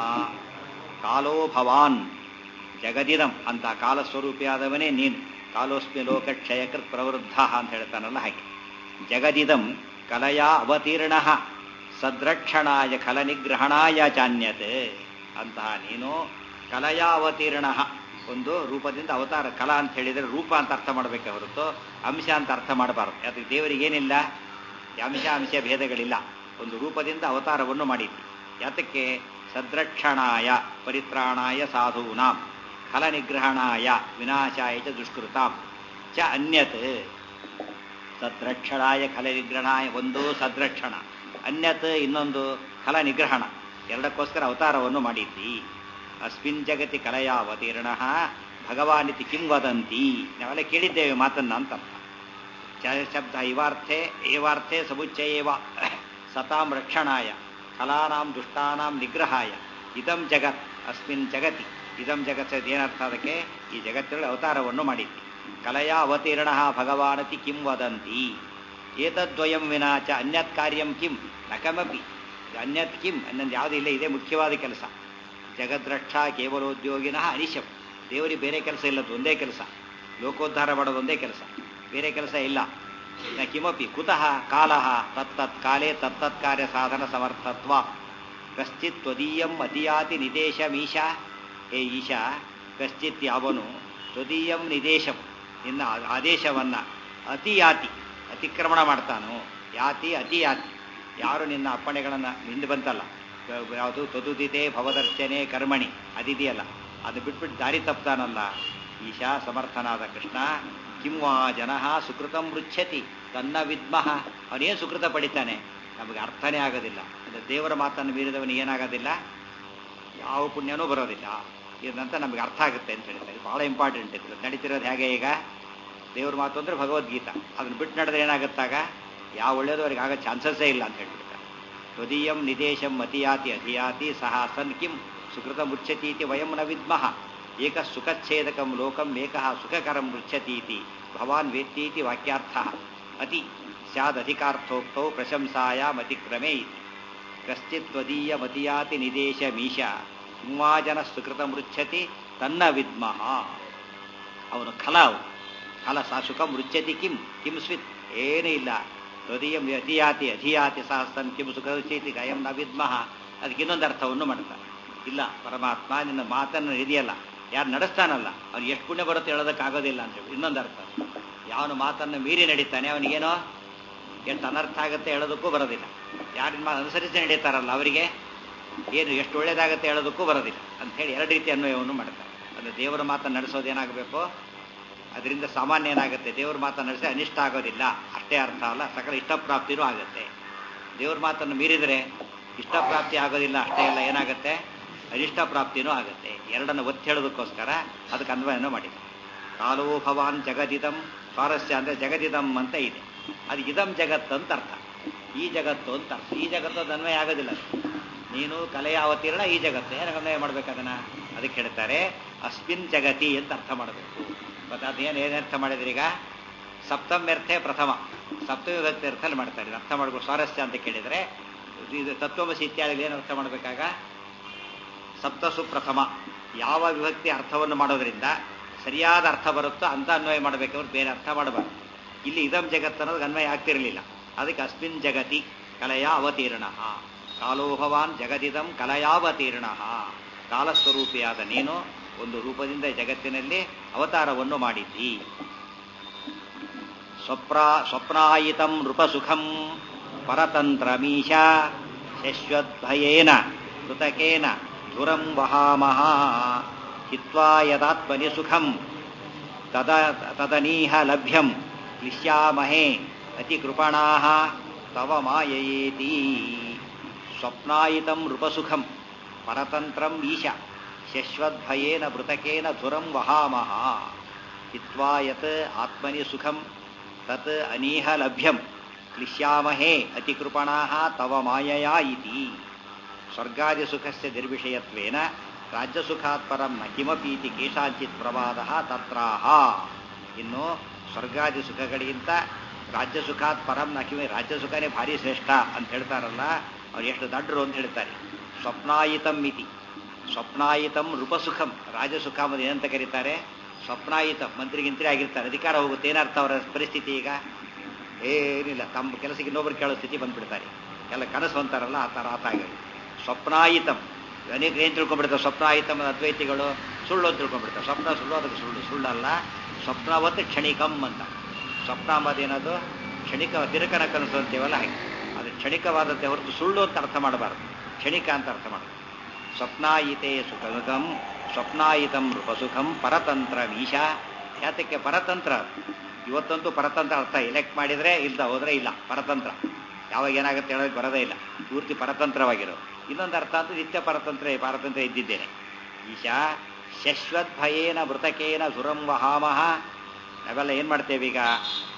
S1: ಕಾಲೋ ಭವಾನ್ ಜಗದಿದಂ ಅಂತ ಕಾಲಸ್ವರೂಪಿಯಾದವನೇ ನೀನು ಕಾಲೋಸ್ಮಿ ಲೋಕ ಕ್ಷಯಕೃತ್ ಪ್ರವೃದ್ಧ ಅಂತ ಹೇಳ್ತಾನಲ್ಲ ಹಾಗೆ ಜಗದಿದಂ ಕಲಯಾ ಅವತೀರ್ಣ ಸದ್ರಕ್ಷಣಾಯ ಖಲನಿಗ್ರಹಣಾಯ ಚಾನ್ಯತೆ ಅಂತಹ ನೀನು ಕಲಯಾ ಅವತೀರ್ಣ ಒಂದು ರೂಪದಿಂದ ಅವತಾರ ಕಲಾ ಅಂತ ಹೇಳಿದರೆ ರೂಪ ಅಂತ ಅರ್ಥ ಮಾಡಬೇಕೆ ಹೊರತು ಅಂಶ ಅಂತ ಅರ್ಥ ಮಾಡಬಾರದು ಅದಕ್ಕೆ ದೇವರಿಗೆ ಏನಿಲ್ಲ ಅಂಶ ಅಂಶ ಭೇದಗಳಿಲ್ಲ ಒಂದು ರೂಪದಿಂದ ಅವತಾರವನ್ನು ಮಾಡಿದ್ದಿ ಯಾತಕ್ಕೆ ಸದ್ರಕ್ಷಣಾಯ ಪರಿತ್ರಾಣಾಯ ಸಾಧೂನಾಂ ಫಲನಿಗ್ರಹಣಾಯ ವಿನಾಶಾಯ ಚ ದುಷ್ಕೃತಾಂ ಚ ಅನ್ಯತ್ ಸದ್ರಕ್ಷಣಾಯ ಖಲ ನಿಗ್ರಹಣಾಯ ಒಂದು ಸದ್ರಕ್ಷಣ ಅನ್ಯತ್ ಇನ್ನೊಂದು ಖಲ ನಿಗ್ರಹಣ ಎರಡಕ್ಕೋಸ್ಕರ ಅವತಾರವನ್ನು ಮಾಡಿದ್ದಿ ಅಸ್ಮಿನ್ ಜಗತಿ ಕಲಯ ಅವತೀರ್ಣ ಭಗವಾನಿತಿ ಕಿಂ ವದಂತಿ ನಾವೆಲ್ಲ ಕೇಳಿದ್ದೇವೆ ಮಾತನ್ನ ಅಂತ ಶಬ್ದ ಇವಾರ್ಥೆ ಏವಾರ್ಥೆ ಸಮುಚ್ಚಯೇವ ಸತಾಂ ರಕ್ಷಣಾಯ ಫಲಾನಾಂ ದುಷ್ಟಾನಾಂ ನಿಗ್ರಹಾಯ ಇದಂ ಜಗತ್ ಅಸ್ಮಿನ್ ಜಗತಿ ಇದಂ ಜಗತ್ ಏನರ್ಥ ಅದಕ್ಕೆ ಈ ಜಗತ್ತಿನಲ್ಲಿ ಅವತಾರವನ್ನು ಮಾಡಿದ್ದಿ ಕಲಯ ಅವತೀರ್ಣ ಭಗವಾನತಿ ಕಿಂ ವದಂತಿ ಏತದ್ವಯಂ ವಿನಾಚ ಅನ್ಯತ್ ಕಾರ್ಯಂ ಕಿಂ ನಕಮಪಿ ಅನ್ಯತ್ ಕಿಂ ಅನ್ನೊಂದು ಯಾವುದೂ ಇಲ್ಲ ಇದೇ ಮುಖ್ಯವಾದ ಕೆಲಸ ಜಗದ್ರಕ್ಷಾ ಕೇವಲೋದ್ಯೋಗಿನಃ ಅನಿಶಂ ದೇವರಿಗೆ ಬೇರೆ ಕೆಲಸ ಇಲ್ಲದ್ದು ಒಂದೇ ಕೆಲಸ ಲೋಕೋದ್ಧಾರ ಮಾಡೋದು ಒಂದೇ ಕೆಲಸ ಬೇರೆ ಕೆಲಸ ಇಲ್ಲ ನ ಕಿಮಪಿ ಕುತಃ ಕಾಲಃ ತತ್ತತ್ ಕಾಲೇ ತತ್ತತ್ ಕಾರ್ಯ ಸಾಧನ ಸಮರ್ಥತ್ವ ಕಶ್ಚಿತ್ ತ್ವದೀಯಂ ಅತಿಯಾತಿ ನಿದೇಶಮೀಶಾ ಹೇ ಈಶಾ ಕಶ್ಚಿತ್ ಯಾವನು ತ್ವದೀಯಂ ನಿದೇಶಂ ನಿನ್ನ ಆದೇಶವನ್ನ ಅತಿಯಾತಿ ಅತಿಕ್ರಮಣ ಮಾಡ್ತಾನೋ ಯಾತಿ ಅತಿಯಾತಿ ಯಾರು ನಿನ್ನ ಅಪ್ಪಣೆಗಳನ್ನು ಹಿಂದೆ ಬಂತಲ್ಲ ಯಾವುದು ತದುದಿದೆ ಭವದರ್ಶನೆ ಕರ್ಮಣಿ ಅದಿದೆಯಲ್ಲ ಅದು ಬಿಟ್ಬಿಟ್ಟು ದಾರಿ ತಪ್ತಾನಲ್ಲ ಈಶಾ ಸಮರ್ಥನಾದ ಕೃಷ್ಣ ಕಿಂವಾ ಜನ ಸುಕೃತಂ ಮೃಚ್ಛತಿ ತನ್ನ ವಿದ್ಮಃ ಅವನೇನು ಸುಕೃತ ಪಡಿತಾನೆ ನಮಗೆ ಅರ್ಥನೇ ಆಗೋದಿಲ್ಲ ಅಂದರೆ ದೇವರ ಮಾತನ್ನು ಮೀರಿದವನಿಗೆ ಏನಾಗೋದಿಲ್ಲ ಯಾವ ಪುಣ್ಯನೂ ಬರೋದಿಲ್ಲ ಇದಂತ ನಮಗೆ ಅರ್ಥ ಆಗುತ್ತೆ ಅಂತ ಹೇಳ್ತಾರೆ ಬಹಳ ಇಂಪಾರ್ಟೆಂಟ್ ಇದು ನಡೀತಿರೋದು ಹೇಗೆ ಈಗ ದೇವ್ರ ಮಾತು ಅಂದರೆ ಭಗವದ್ಗೀತಾ ಅದನ್ನು ಬಿಟ್ಟು ನಡೆದ್ರೆ ಏನಾಗುತ್ತಾಗ ಯಾವ ಒಳ್ಳೇದು ಅವ್ರಿಗೆ ಆಗೋ ಚಾನ್ಸಸ್ಸೇ ಇಲ್ಲ ಅಂತ ಹೇಳ್ಬಿಡ್ತಾರೆ ತ್ವದೀಯಂ ನಿದೇಶಂ ಅತಿಯಾತಿ ಅಧಿಯಾತಿ ಸಹ ಸನ್ ಕಿಂ ಸುಕೃತ ಮುಚ್ಚತೀತಿ ವಯಂ ನ ವಿದ್ಮಃ ಏಕ ಸುಖಚ್ಛೇದಕಂ ಲೋಕಂ ಏಕಃ ಸುಖಕರಂ ಮುಚ್ಚತೀತಿ ಭವಾನ್ ವೇತ್ತೀತಿ ವಾಕ್ಯಾರ್ಥ ಅತಿ ಸ್ಯಾದಧಿಕಾರ್ಥೋಕ್ತೌ ಪ್ರಶಂಸಾಯಾಮತಿಕ್ರಮೇ ಇತಿ ಕಶ್ಚಿತ್ ತ್ವದೀಯಮತಿಯಾತಿ ನಿದೇಶ ಮೀಶ ಕಿಂವಾಜನ ಸುಕೃತ ಮೃಚ್ಛತಿ ತನ್ನ ವಿದ್ಮಃ ಅವನು ಖಲ ಅವನು ಖಲ ಸಾ ಸುಖ ಮೃಚ್ಛತಿ ಕಿಂ ಕಿಂ ಸ್ವಿತ್ ಏನೂ ಇಲ್ಲ ಹೃದಯ ಅಧಿಯಾತಿ ಅಧಿಯಾತಿ ಸಹಸ್ತನ್ ಕಿಂ ಸುಖ ರುಚ್ಯತಿ ಗಯಂ ನ ವಿದ್ಮಃ ಅದಕ್ಕೆ ಇನ್ನೊಂದು ಅರ್ಥವನ್ನು ಮಾಡ್ತಾನೆ ಇಲ್ಲ ಪರಮಾತ್ಮ ನಿನ್ನ ಮಾತನ್ನು ಇದೆಯಲ್ಲ ಯಾರು ನಡೆಸ್ತಾನಲ್ಲ ಅವ್ನು ಎಷ್ಟು ಪುಣ್ಯ ಬರುತ್ತೆ ಹೇಳೋದಕ್ಕಾಗೋದಿಲ್ಲ ಅಂತ ಹೇಳಿ ಇನ್ನೊಂದು ಅರ್ಥ ಯಾವನು ಮಾತನ್ನು ಮೀರಿ ನಡೀತಾನೆ ಅವನಿಗೇನೋ ಎಷ್ಟು ಅನರ್ಥ ಆಗುತ್ತೆ ಹೇಳೋದಕ್ಕೂ ಬರೋದಿಲ್ಲ ಯಾರನ್ನ ಅನುಸರಿಸಿ ನಡೀತಾರಲ್ಲ ಅವರಿಗೆ ಏನು ಎಷ್ಟು ಒಳ್ಳೇದಾಗುತ್ತೆ ಹೇಳೋದಕ್ಕೂ ಬರೋದಿಲ್ಲ ಅಂತ ಹೇಳಿ ಎರಡು ರೀತಿ ಅನ್ವಯವನ್ನು ಮಾಡ್ತಾರೆ ಅಂದರೆ ದೇವರ ಮಾತನ್ನು ನಡೆಸೋದು ಏನಾಗಬೇಕು ಅದರಿಂದ ಸಾಮಾನ್ಯ ಏನಾಗುತ್ತೆ ದೇವ್ರ ಮಾತನ್ನು ನಡೆಸಿ ಅನಿಷ್ಟ ಆಗೋದಿಲ್ಲ ಅಷ್ಟೇ ಅರ್ಥ ಅಲ್ಲ ಸಕಲ ಇಷ್ಟಪ್ರಾಪ್ತಿನೂ ಆಗುತ್ತೆ ದೇವ್ರ ಮಾತನ್ನು ಮೀರಿದರೆ ಇಷ್ಟಪ್ರಾಪ್ತಿ ಆಗೋದಿಲ್ಲ ಅಷ್ಟೇ ಅಲ್ಲ ಏನಾಗುತ್ತೆ ಅನಿಷ್ಟ ಪ್ರಾಪ್ತಿನೂ ಆಗುತ್ತೆ ಎರಡನ್ನು ಒತ್ತಿ ಹೇಳೋದಕ್ಕೋಸ್ಕರ ಅದಕ್ಕೆ ಅನ್ವಯನ ಮಾಡಿದೆ ಕಾಲೋ ಭವಾನ್ ಜಗದಿದಂ ಸ್ವಾರಸ್ಯ ಅಂದರೆ ಜಗದಿದಂ ಅಂತ ಇದೆ ಅದು ಇದಂ ಜಗತ್ತು ಅಂತ ಅರ್ಥ ಈ ಜಗತ್ತು ಅಂತ ಅರ್ಥ ಈ ಜಗತ್ತು ಅದು ಅನ್ವಯ ಆಗೋದಿಲ್ಲ ನೀನು ಕಲೆಯ ಅವತೀರ್ಣ ಈ ಜಗತ್ತು ಏನಕ್ಕೆ ಅನ್ವಯ ಮಾಡ್ಬೇಕು ಅದನ್ನ ಅದಕ್ಕೆ ಹೇಳ್ತಾರೆ ಅಸ್ಮಿನ್ ಜಗತಿ ಅಂತ ಅರ್ಥ ಮಾಡಬೇಕು ಮತ್ತು ಅದೇನು ಏನು ಅರ್ಥ ಮಾಡಿದ್ರಿ ಈಗ ಸಪ್ತಮ್ಯರ್ಥೆ ಪ್ರಥಮ ಸಪ್ತಮಿ ವಿಭಕ್ತಿ ಅರ್ಥಲ್ಲಿ ಮಾಡ್ತಾರೆ ಅರ್ಥ ಮಾಡ್ಬೇಕು ಸ್ವಾರಸ್ಯ ಅಂತ ಕೇಳಿದರೆ ಇದು ತತ್ವಮಸಿ ಇತ್ಯಾದಿ ಏನು ಅರ್ಥ ಮಾಡಬೇಕಾಗ ಸಪ್ತಸು ಪ್ರಥಮ ಯಾವ ವಿಭಕ್ತಿ ಅರ್ಥವನ್ನು ಮಾಡೋದ್ರಿಂದ ಸರಿಯಾದ ಅರ್ಥ ಬರುತ್ತೋ ಅಂತ ಅನ್ವಯ ಮಾಡಬೇಕವ್ರು ಬೇರೆ ಅರ್ಥ ಮಾಡಬಾರ್ದು ಇಲ್ಲಿ ಇದಂ ಜಗತ್ತು ಅನ್ನೋದು ಅನ್ವಯ ಆಗ್ತಿರಲಿಲ್ಲ ಅದಕ್ಕೆ ಅಸ್ಮಿನ್ ಜಗತಿ ಕಲೆಯ ಅವತೀರ್ಣ ಕಾಲೋಭವಾನ್ ಜಗದಿದಂ ಕಲಯಾವತೀರ್ಣ ಕಾಲಸ್ವರೂಪಿಯಾದ ನೀನು ಒಂದು ರೂಪದಿಂದ ಜಗತ್ತಿನಲ್ಲಿ ಅವತಾರವನ್ನು ಮಾಡಿದ್ದಿ ಸ್ವಪ್ರಾ ಸ್ವಪ್ನಾಯಿತಂ ನೃಪಸುಖಂ ಪರತಂತ್ರಮೀಶ ಶಶ್ವದ್ಭಯೇನ ಕೃತಕೇನ ಧುರಂ ವಹಾಮಹ ಹಿತ್ವಾ ಯದಾತ್ಮನಿ ಸುಖಂ ತದ ತದನೀಹ ಲಭ್ಯಂ ಕ್ಲಿಶ್ಯಾಮಹೇ ಅತಿಕೃಪಣಾಃ ತವ ಮಾಯಯೇತಿ ಸ್ವಪ್ನಾಯಿತಂ ನೃಪಸುಖಂ ಪರತಂತ್ರಂ ಈಶ ಶಶ್ವದ್ಭಯೇನ ಮೃತಕೇನ ಧುರಂ ವಹಾಮಹ ಹಿತ್ವಾ ಯತ್ ಆತ್ಮನಿ ಸುಖಂ ತತ್ ಅನೀಹ ಲಭ್ಯಂ ಕ್ಲಿಶ್ಯಾಮಹೇ ಅತಿಕೃಪಣಾಃ ತವ ಮಾಯಯಾ ಇತಿ ಸ್ವರ್ಗಾದಿಸುಖಸ್ಯ ನಿರ್ವಿಷಯತ್ವೇನ ರಾಜ್ಯಸುಖಾತ್ ಪರಂ ನ ಕಿಮಪೀತಿ ಕೇಶಾಂಚಿತ್ ಪ್ರವಾದ ತತ್ರಾಹ ಇನ್ನು ಸ್ವರ್ಗಾದಿ ಸುಖಗಳಿಗಿಂತ ರಾಜ್ಯ ಸುಖಾತ್ ಪರಂ ನಕಿಮೆ ರಾಜ್ಯ ಸುಖನೇ ಭಾರಿ ಶ್ರೇಷ್ಠ ಅಂತ ಹೇಳ್ತಾರಲ್ಲ ಅವ್ರು ಎಷ್ಟು ದಡ್ರು ಅಂತ ಹೇಳ್ತಾರೆ ಸ್ವಪ್ನಾಯಿತಂ ಮಿತಿ ಸ್ವಪ್ನಾಯಿತಂ ರೂಪಸುಖಂ ರಾಜಸುಖ ಅನ್ನೋದು ಏನಂತ ಕರೀತಾರೆ ಸ್ವಪ್ನಾಯಿತಂ ಮಂತ್ರಿಗಿಂತ್ರಿ ಆಗಿರ್ತಾರೆ ಅಧಿಕಾರ ಹೋಗುತ್ತೆ ಏನರ್ಥ ಅವರ ಪರಿಸ್ಥಿತಿ ಈಗ ಏನಿಲ್ಲ ತಮ್ಮ ಕೆಲಸಕ್ಕೆ ಇನ್ನೊಬ್ರು ಕೇಳೋ ಸ್ಥಿತಿ ಬಂದ್ಬಿಡ್ತಾರೆ ಎಲ್ಲ ಕನಸು ಅಂತಾರಲ್ಲ ಆ ಥರ ಆತ ಆಗಿದೆ ಸ್ವಪ್ನಾಯಿತಂ ಅನೇಕ ಏನು ತಿಳ್ಕೊಂಡ್ಬಿಡ್ತಾರೆ ಸ್ವಪ್ನಾಯಿತಂ ಅದ್ವೈತಿಗಳು ಸುಳ್ಳು ಅಂತ ತಿಳ್ಕೊಂಡ್ಬಿಡ್ತಾರೆ ಸ್ವಪ್ನ ಸುಳ್ಳು ಅದಕ್ಕೆ ಸುಳ್ಳು ಸುಳ್ಳಲ್ಲ ಸ್ವಪ್ನವತ್ತು ಕ್ಷಣಿಕಂ ಅಂತ ಸ್ವಪ್ನ ಅಂಬೋದೇನದು ಕ್ಷಣಿಕ ತಿರುಕನ ಕನಸು ಅಂತೀವಲ್ಲ ಹಾಗೆ ಅದು ಕ್ಷಣಿಕವಾದದ್ದೇ ಹೊರತು ಸುಳ್ಳು ಅಂತ ಅರ್ಥ ಮಾಡಬಾರ್ದು ಕ್ಷಣಿಕ ಅಂತ ಅರ್ಥ ಮಾಡಬಾರ್ದು ಸ್ವಪ್ನಾಯಿತೆ ಸುಖಂ ಸ್ವಪ್ನಾಯಿತಂ ರೂಪಸುಖಂ ಪರತಂತ್ರ ಮೀಶ ಯಾತಕ್ಕೆ ಪರತಂತ್ರ ಇವತ್ತಂತೂ ಪರತಂತ್ರ ಅರ್ಥ ಎಲೆಕ್ಟ್ ಮಾಡಿದ್ರೆ ಇಲ್ದ ಹೋದ್ರೆ ಇಲ್ಲ ಪರತಂತ್ರ ಯಾವಾಗ ಏನಾಗುತ್ತೆ ಹೇಳೋಕೆ ಬರೋದೇ ಇಲ್ಲ ಪೂರ್ತಿ ಪರತಂತ್ರವಾಗಿರೋ ಇನ್ನೊಂದು ಅರ್ಥ ಅಂತ ನಿತ್ಯ ಪರತಂತ್ರ ಪಾರತಂತ್ರ ಇದ್ದಿದ್ದೇನೆ ಈಶಾ ಶಶ್ವದ್ಭಯೇನ ಮೃತಕೇನ ಸುರಂ ವಹಾಮಹ ನಾವೆಲ್ಲ ಏನ್ ಮಾಡ್ತೇವೆ ಈಗ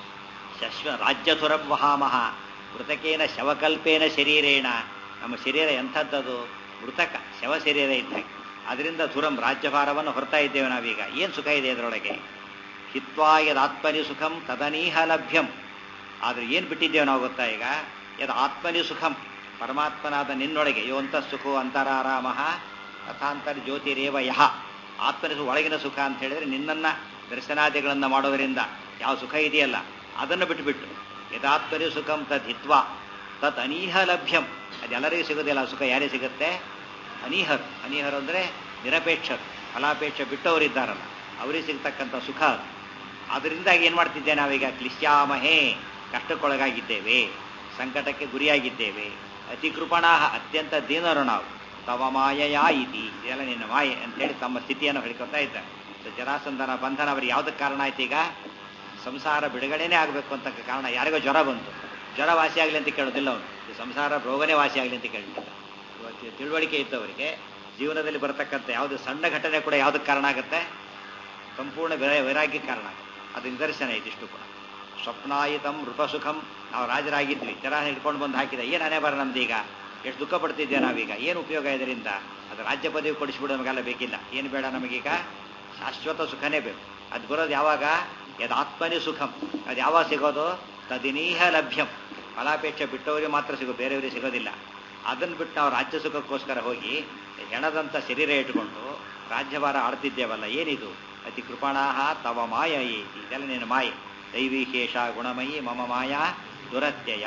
S1: ಶಶ್ವ ರಾಜ್ಯ ಸುರಂ ವಹಾಮಹ ಮೃತಕೇನ ಶವಕಲ್ಪೇನ ಶರೀರೇಣ ನಮ್ಮ ಶರೀರ ಎಂಥದ್ದದು ಮೃತಕ ಶವ ಶರೀರ ಇದ್ದಾಗ ಅದರಿಂದ ಸುರಂ ರಾಜ್ಯಭಾರವನ್ನು ಹೊರತಾ ಇದ್ದೇವೆ ನಾವೀಗ ಏನು ಸುಖ ಇದೆ ಅದರೊಳಗೆ ಹಿತ್ವಾ ಯದಾತ್ಮನಿ ಸುಖಂ ತದನೀಹ ಲಭ್ಯಂ ಆದ್ರೆ ಏನು ಬಿಟ್ಟಿದ್ದೇವೆ ನಾವು ಗೊತ್ತಾ ಈಗ ಯದ್ ಆತ್ಮನಿ ಸುಖಂ ಪರಮಾತ್ಮನಾದ ನಿನ್ನೊಳಗೆ ಯೋಂತ ಸುಖೋ ಅಂತರಾರಾಮಃ ತಥಾಂತರ ಜ್ಯೋತಿರೇವ ಯಹ ಆತ್ಮನ ಸು- ಒಳಗಿನ ಸುಖ ಅಂತ ಹೇಳಿದ್ರೆ ನಿನ್ನನ್ನ ದರ್ಶನಾದಿಗಳನ್ನ ಮಾಡೋದರಿಂದ ಯಾವ ಸುಖ ಇದೆಯಲ್ಲ ಅದನ್ನು ಬಿಟ್ಟುಬಿಟ್ಟು ಯದಾತ್ಮನಿ ಸುಖಂ ತದ್ ಹಿತ್ವಾ ತತ್ ಅನೀಹ ಲಭ್ಯಂ ಅದೆಲ್ಲರಿಗೂ ಸಿಗೋದಿಲ್ಲ ಆ ಸುಖ ಯಾರಿಗೆ ಸಿಗುತ್ತೆ ಅನೀಹರ್ ಅನೀಹರ್ ಅಂದ್ರೆ ನಿರಪೇಕ್ಷರು ಫಲಾಪೇಕ್ಷ ಬಿಟ್ಟವರಿದ್ದಾರಲ್ಲ ಅವರಿಗೆ ಸಿಗ್ತಕ್ಕಂಥ ಸುಖ ಅದು ಅದರಿಂದಾಗಿ ಏನ್ ಮಾಡ್ತಿದ್ದೆ ನಾವೀಗ ಕ್ಲಿಶ್ಯಾಮಹೇ ಕಷ್ಟಕ್ಕೊಳಗಾಗಿದ್ದೇವೆ ಸಂಕಟಕ್ಕೆ ಗುರಿಯಾಗಿದ್ದೇವೆ ಅತಿ ಕೃಪಣಾಹ ಅತ್ಯಂತ ದೀನರು ನಾವು ತವ ಮಾಯಯಾ ಇತಿ ಇದೆಲ್ಲ ನಿನ್ನ ಮಾಯೆ ಅಂತೇಳಿ ತಮ್ಮ ಸ್ಥಿತಿಯನ್ನು ಹೇಳ್ಕೊತಾ ಇದ್ದಾರೆ ಸೊ ಜರಾಸಂಧನ ಬಂಧನ ಅವರಿಗೆ ಯಾವುದಕ್ಕೆ ಕಾರಣ ಆಯ್ತು ಈಗ ಸಂಸಾರ ಬಿಡುಗಡೆನೇ ಆಗಬೇಕು ಅಂತ ಕಾರಣ ಯಾರಿಗೋ ಜ್ವರ ಬಂತು ಜ್ವರ ವಾಸಿ ಆಗಲಿ ಅಂತ ಕೇಳೋದಿಲ್ಲ ಅವನು ಈ ಸಂಸಾರ ರೋಗನೇ ವಾಸಿ ಆಗಲಿ ಅಂತ ಕೇಳ್ತಿಲ್ಲ ಇವತ್ತು ತಿಳುವಳಿಕೆ ಇದ್ದವರಿಗೆ ಜೀವನದಲ್ಲಿ ಬರತಕ್ಕಂಥ ಯಾವುದು ಸಣ್ಣ ಘಟನೆ ಕೂಡ ಯಾವುದಕ್ಕೆ ಕಾರಣ ಆಗುತ್ತೆ ಸಂಪೂರ್ಣ ವೈ- ವೈರಾಗ್ಯ ಕಾರಣ ಆಗುತ್ತೆ ಅದು ನಿದರ್ಶನ ಇದಿಷ್ಟು ಕೂಡ ಸ್ವಪ್ನಾಯಿತಂ ರೂಪಸುಖಂ ನಾವು ರಾಜರಾಗಿದ್ವಿ ಜರ ಹಿಡ್ಕೊಂಡು ಬಂದು ಹಾಕಿದ ಏನು ಹಣೆ ಬರ ನಮ್ದೀಗ ಎಷ್ಟು ದುಃಖ ಪಡ್ತಿದ್ದೆ ನಾವೀಗ ಏನು ಉಪಯೋಗ ಇದರಿಂದ ಅದು ರಾಜ್ಯ ಪದವಿ ಕೊಡಿಸ್ಬಿಡೋ ನಮಗೆಲ್ಲ ಬೇಕಿಲ್ಲ ಏನು ಬೇಡ ನಮಗೀಗ ಶಾಶ್ವತ ಸುಖನೇ ಬೇಕು ಅದು ಬರೋದು ಯಾವಾಗ ಯದ್ ಆತ್ಮನಿ ಸುಖಂ ಅದು ಯಾವಾಗ ಸಿಗೋದು ತದಿನೀಹ ಲಭ್ಯಂ ಫಲಾಪೇಕ್ಷೆ ಬಿಟ್ಟವರಿಗೆ ಮಾತ್ರ ಸಿಗೋ ಬೇರೆಯವರಿಗೆ ಸಿಗೋದಿಲ್ಲ ಅದನ್ನು ಬಿಟ್ಟು ನಾವು ರಾಜ್ಯ ಸುಖಕ್ಕೋಸ್ಕರ ಹೋಗಿ ಹೆಣದಂತ ಶರೀರ ಇಟ್ಕೊಂಡು ರಾಜ್ಯಭಾರ ಆಡ್ತಿದ್ದೇವಲ್ಲ ಏನಿದು ಅತಿ ಕೃಪಣಾಹ ತವ ಮಾಯ ಏತಿ ಇದೆಲ್ಲ ನಿನ್ನ ಮಾಯೆ ದೈವಿಶೇಷ ಗುಣಮಯಿ ಮಮ ಮಾಯಾ ದುರತ್ಯಯ